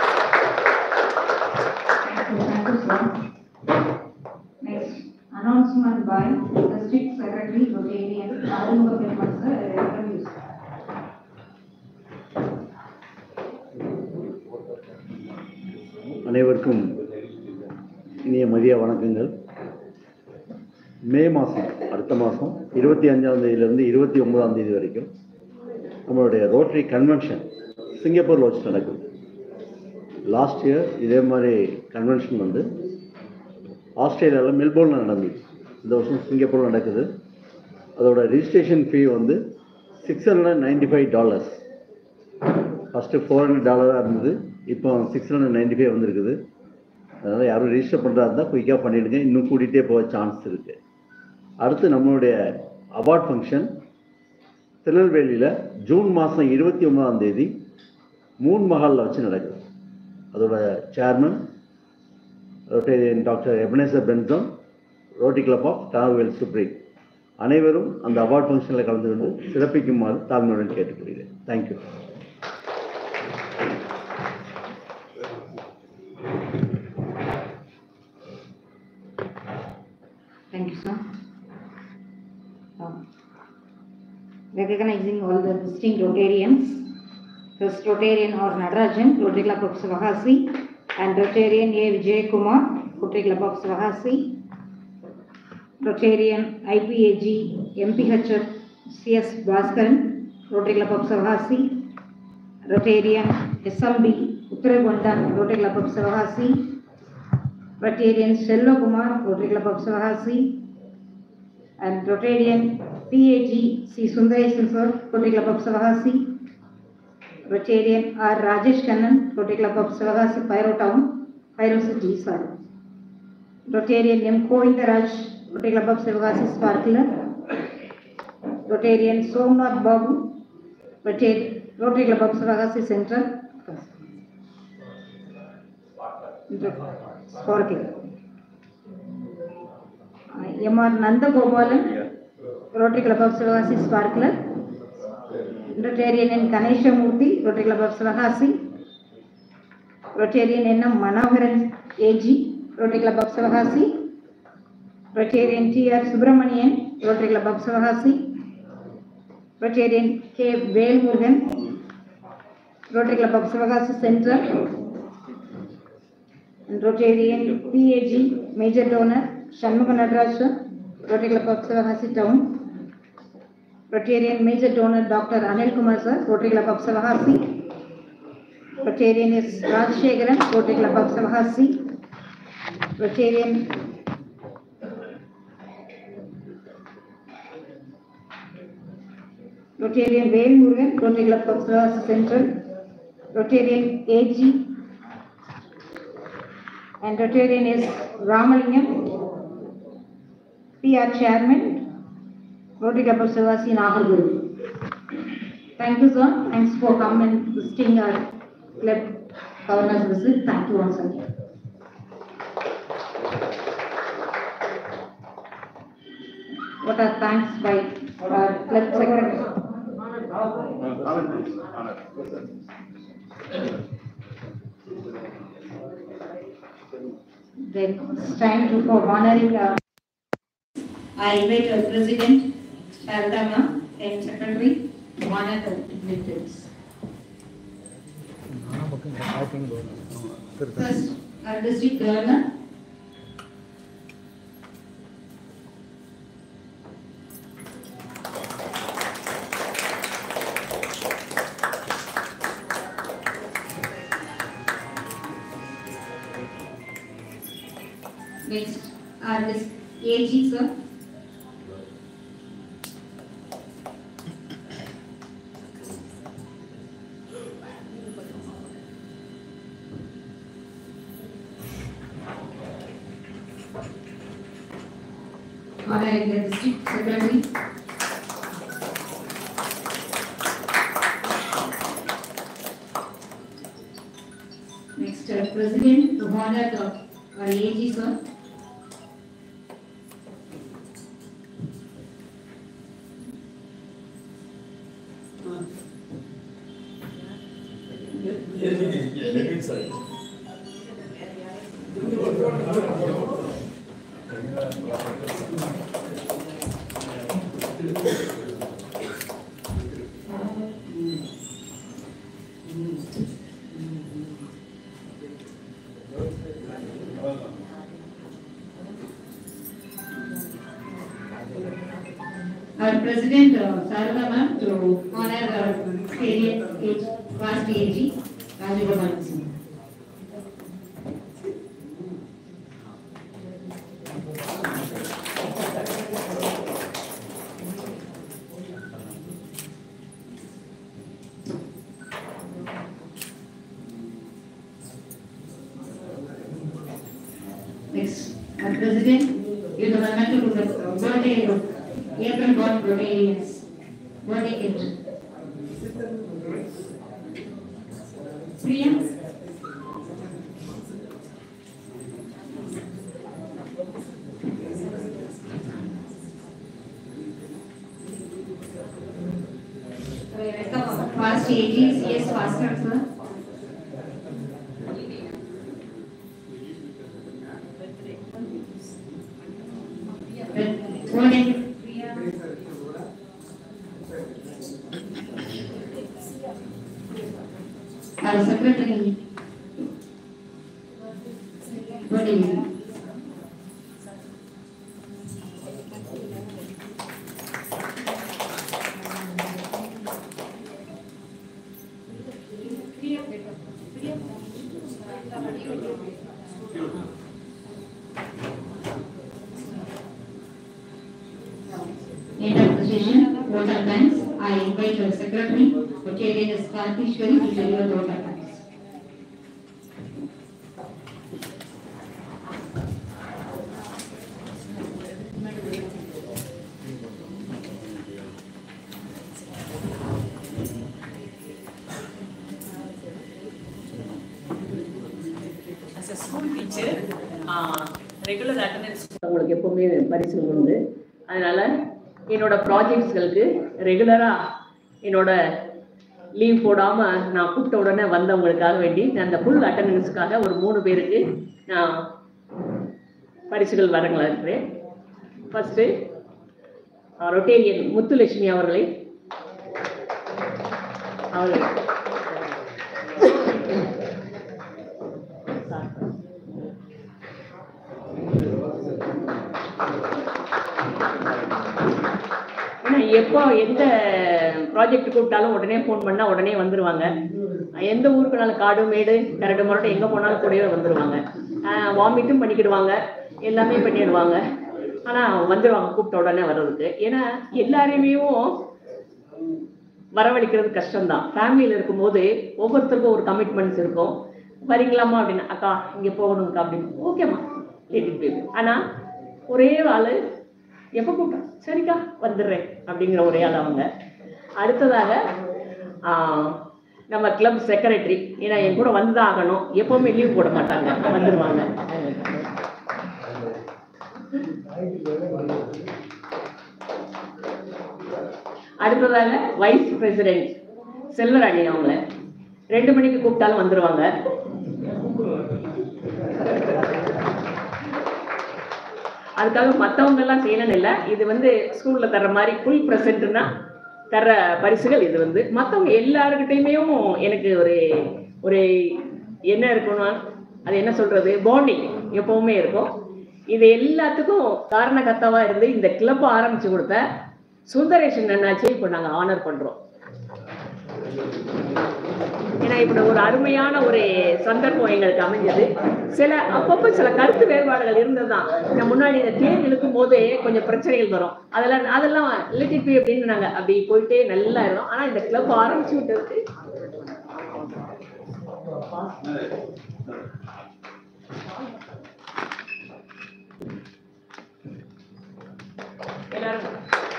S4: Next, announcement by District Secretary Rotarian Arunga Perumal sir, welcome you, sir.
S7: அனைவருக்கும் இனிய மதிய வணக்கங்கள் மே மாதம் அடுத்த மாதம் இருபத்தி அஞ்சாம் தேதியிலிருந்து இருபத்தி ஒன்பதாம் தேதி வரைக்கும் நம்மளுடைய ரோட்டரி கன்வென்ஷன் சிங்கப்பூரில் வச்சு நடக்குது லாஸ்ட் இயர் இதே மாதிரி கன்வென்ஷன் வந்து ஆஸ்திரேலியாவில் மெல்போர்னில் நடந்தது இந்த வருஷம் சிங்கப்பூரில் நடக்குது அதோட ரிஜிஸ்ட்ரேஷன் ஃபீ வந்து six hundred ninety five dollars first four hundred டாலராக இருந்தது இப்போ சிக்ஸ் ஹண்ட்ரட் நைன்டி ஃபைவ் வந்திருக்குது அதனால் யாரும் ரிஜிஸ்டர் பண்ணுறா இருந்தால் குயிக்காக பண்ணிவிடுங்க இன்னும் கூட்டிகிட்டே போக சான்ஸ் இருக்குது அடுத்து நம்மளுடைய அவார்ட் ஃபங்க்ஷன் திருநெல்வேலியில் ஜூன் மாதம் இருபத்தி ஒன்பதாம் தேதி மூன் மஹாலில் வச்சு நடக்குது அதோட சேர்மன் ரொட்டேரியன் டாக்டர் எபனேசர் பென்சம் ரோட்டி கிளப் ஆஃப் டார்வெல் சுப்ரீம் அனைவரும் அந்த அவார்ட் ஃபங்க்ஷனில் கலந்து கொண்டு சிறப்பிக்குமாறு தாழ்மையுடன் கேட்டுக்கொள்கிறேன் thank you
S4: Thank you, sir. Um, Recognizing all the distinct Rotarians, first Rotarian or Natarajan, Rotary Club of Sivahasi, and Rotarian A. Vijay Kumar, Rotary Club of Sivahasi, Rotarian IPAG MPHF CS Bhaskaran, Rotary Club of Sivahasi, Rotarian SMB Uttaragondan, Rotary Club of Sivahasi, Rotarian Selva Kumar, Rotary Club of Sivahasi, and Rotarian PAG C. Sundaresan Sir, Rotary Club of Sivahasi, Rotarian R. Rajesh Kannan, Rotary Club of Sivahasi, Pyro Town, Pyro City, sir. Rotarian M. Kovindaraj, Rotary Club of Sivahasi, Sparkler. Rotarian Somnath Babu, Rotary Rotary Club of Sivahasi Central. Sparkler. M. R. Nandagopalan, Rotary Club of Sivahasi, Sparkler. Rotarian N. Ganeshamurthy, Rotary Club of Sivahasi. Rotarian N. M. Manoharan AG, Rotary Club of Sivahasi. Rotarian T. R. Subramanian, Rotary Club of Sivahasi. Rotarian K. Velmurugan, Rotary Club of Sivahasi Central. And Rotarian PAG, Major Donor, Shanmugha Nadaraj, Rotary Club of Sivahasi Town. Rotarian Major Donor, Dr. Anil Kumar sir, Rotary Club of Sivahasi. Rotarian is Rajshekaran, Rotary Club of Sivahasi. Rotarian Rotarian Vail Murugan, Rotary Club of Sivahasi Central. Rotarian AG. And Rotarian is Ramalingam, PR Chairman, Rotary Club of Sivahasi Nagarguru. Thank you, sir. Thanks for coming and visiting our club governor's visit. Thank you once again. What are thanks by our club secretary? Then it's time to for honoring uh, I invite our president, Sharadama, and secretary, to honor the dignitaries. First, our district governor. Next, our dis- AG, sir. honoring the district secretary. Next, uh, president, the honor of our AG sir. Our president, uh, Sarada ma'am, to honor our senior age, past AG, Rajagopal Singh. Next, our president, is the memento to the birthday of April born Romanians. Birthday gift. Priya? Welcome, past AGs, yes, faster, sir. Morning. Our secretary. Good evening. End of the session, vote of thanks. I invite our secretary, Octavian Kartishwari, to deliver the vote of thanks.
S6: as a school teacher, uh, regular attendance உங்களுக்கு எப்பவுமே பரிசு உண்டு அதனால என்னோட ப்ராஜெக்ட்ஸ்களுக்கு ரெகுலராக என்னோட லீவ் போடாம நான் கூப்பிட்ட உடனே வந்தவங்களுக்காக வேண்டி நான் அந்த ஃபுல் அட்டண்டன்ஸுக்காக ஒரு மூணு பேருக்கு நான் பரிசுகள் வரங்களா இருக்கிறேன் ஃபர்ஸ்ட் ரொட்டேரியன் முத்துலட்சுமி அவர்களை அவர்கள் ஏன்னா எப்போ எந்த ப்ராஜெக்ட் கூப்பிட்டாலும் உடனே ஃபோன் பண்ணா உடனே வந்துருவாங்க எந்த ஊருக்குனாலும் காடு மேடு கரடு முரட்டு எங்க போனாலும் கூடவே வந்துருவாங்க வாமிட்டும் பண்ணிக்கிடுவாங்க எல்லாமே பண்ணிடுவாங்க ஆனா வந்துருவாங்க கூப்பிட்ட உடனே வர்றதுக்கு ஏன்னா எல்லாரையுமே வரவழைக்கிறது கஷ்டம்தான் ஃபேமிலியில் இருக்கும்போது ஒவ்வொருத்தருக்கும் ஒரு கமிட்மெண்ட்ஸ் இருக்கும் வரீங்களாமா அப்படின்னு அக்கா இங்கே போகணுங்கக்கா அப்படின்னு ஓகேம்மா லேட்டிட்டு போயிடு ஆனால் ஒரே ஆள் எப்போ கூப்பிட்டா சரிக்கா வந்துடுறேன் அப்படிங்கிற ஒரே ஆள் அவங்க அடுத்ததாக ஆஹ், நம்ம கிளப் செக்ரட்டரி ஏன்னா என் கூட வந்து தான் ஆகணும் எப்பவுமே லீவ் போட மாட்டாங்க வந்துடுவாங்க அடுத்ததாக வைஸ் பிரசிடென்ட் செல்வராணி அவங்கள ரெண்டு மணிக்கு கூப்பிட்டாலும் வந்துருவாங்க அதுக்காக மற்றவங்க எல்லாம் செய்யணும்னு இல்லை இது வந்து ஸ்கூல்ல தர்ற மாதிரி ஃபுல் ப்ரெசென்ட்னா தர்ற பரிசுகள் இது வந்து மற்றவங்க எல்லாருக்கிட்டையுமே எனக்கு ஒரு ஒரு என்ன இருக்கணும் அது என்ன சொல்றது பாண்டிங் எப்பவுமே இருக்கும் இது எல்லாத்துக்கும் காரணகர்த்தாவா இருந்து இந்த கிளப் ஆரம்பிச்சு கொடுத்த சுந்தரேஷன் அண்ணாச்சி இப்போ நாங்கள் ஆனர் பண்றோம் ஏன்னா இப்படி ஒரு அருமையான ஒரு சந்தர்ப்பம் எங்களுக்கு அமைஞ்சது சில அப்பப்போ சில கருத்து வேறுபாடுகள் இருந்ததுதான் நான் முன்னாடி இந்த தேர் இழுக்கும் போது கொஞ்சம் பிரச்சனைகள் வரும் அதெல்லாம் அதெல்லாம் ரிலேட்டிவ் அப்படின்னு நாங்க அப்படி போயிட்டே நல்லா இருந்தோம் ஆனா இந்த கிளப் ஆரம்பிச்சு விட்டதுக்கு எல்லாரும்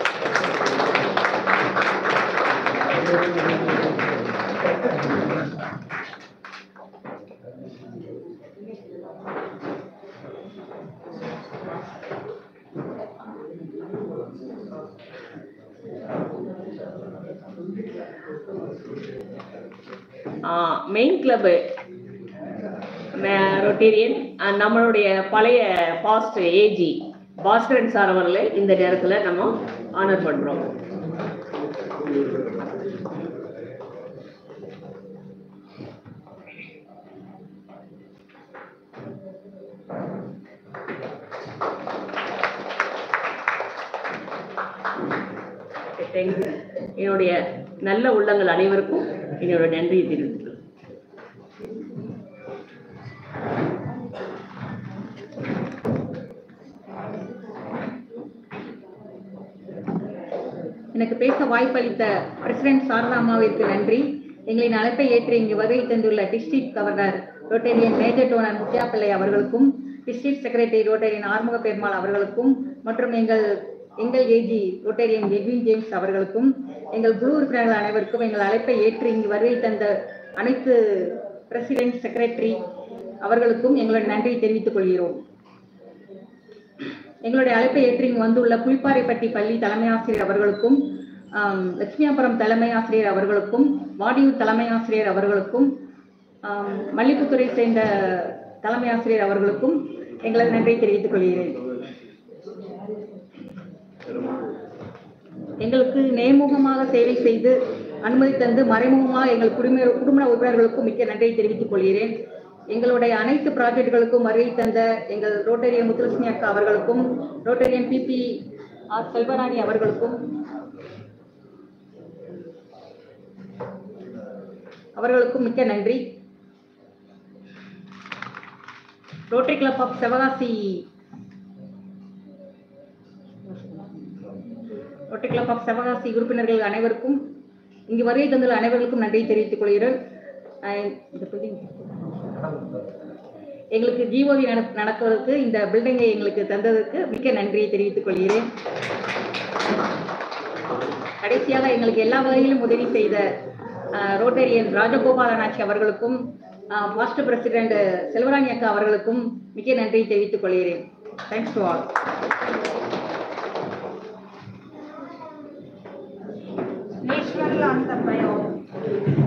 S6: மெயின் கிளப்பு ரொட்டேரியன் நம்மளுடைய பழைய பாஸ்ட் ஏஜி பாஸ்கரன் சார் அவர்களை இந்த நேரத்தில் நம்ம ஆனர் பண்றோம் தேங்க்யூ என்னுடைய நல்ல உள்ளங்கள் அனைவருக்கும் என்னோட நன்றியை தெரிவித்துக்கிறேன்
S8: எனக்கு பேச வாய்ப்பளித்த பிரசிடென்ட் சாரதா அம்மாவிற்கு நன்றி எங்களின் அழைப்பை ஏற்று இங்கு வருகை தந்துள்ள district governor Rotarian major donor Muthiah Pillai அவர்களுக்கும் district secretary Rotarian Arumuga Perumal அவர்களுக்கும் மற்றும் எங்கள் எங்கள் ஏஜி ரோட்டேரியன் எட்வின் ஜேம்ஸ் அவர்களுக்கும் எங்கள் குழு உறுப்பினர்கள் அனைவருக்கும் எங்கள் அழைப்பை ஏற்று இங்கு வருகை தந்த அனைத்து பிரசிடென்ட் செக்ரட்டரி அவர்களுக்கும் எங்களுடைய நன்றியை தெரிவித்துக் கொள்கிறோம் எங்களுடைய அழைப்பை ஏற்று இங்கு வந்துள்ள புலிப்பாறைப்பட்டி பள்ளி தலைமை ஆசிரியர் அவர்களுக்கும் ஆம், லட்சுமியாபுரம் தலைமை ஆசிரியர் அவர்களுக்கும் வாடியூர் தலைமை ஆசிரியர் அவர்களுக்கும் ஆம், மல்லிப்புத்துறை சேர்ந்த தலைமை ஆசிரியர் அவர்களுக்கும் எங்களது நன்றியை தெரிவித்துக் கொள்கிறேன் எங்களுக்கு நேர்முகமாக சேவை செய்து அனுமதி தந்து மறைமுகமாக எங்கள் குடும்ப குடும்ப உறுப்பினர்களுக்கும் மிக்க நன்றியை தெரிவித்துக் கொள்கிறேன் எங்களுடைய அனைத்து ப்ராஜெக்டுகளுக்கும் வருகை தந்த எங்கள் ரோட்டரியன் முத்துலட்சுமி அக்கா அவர்களுக்கும் ரோட்டரியன் பிபி ஆர் செல்வராணி அவர்களுக்கும் அவர்களுக்கும் மிக்க நன்றி Rotary club of Sivakasi Rotary club of Sivakasi உறுப்பினர்கள் அனைவருக்கும் இங்கு வருகை தந்துள்ள அனைவருக்கும் நன்றி தெரிவித்துக் கொள்கிறேன் அஹ் இந்த building எங்களுக்கு ஜிஓவி நடத்துவதற்கு இந்த பில்டிங்கை எங்களுக்கு தந்ததற்கு மிக்க நன்றியை தெரிவித்துக் கொள்கிறேன் கடைசியாக எங்களுக்கு எல்லா வகையிலும் உதவி செய்த அஹ், ரோட்டரியன் ராஜகோபாலனாட்சி அவர்களுக்கும் பாஸ்ட் பிரசிடென்ட் செல்வராணி அக்கா அவர்களுக்கும் மிக்க நன்றியை தெரிவித்துக் கொள்கிறேன் தேங்க்ஸ் டு ஆல்
S4: నేషనల్ అంతర్భయం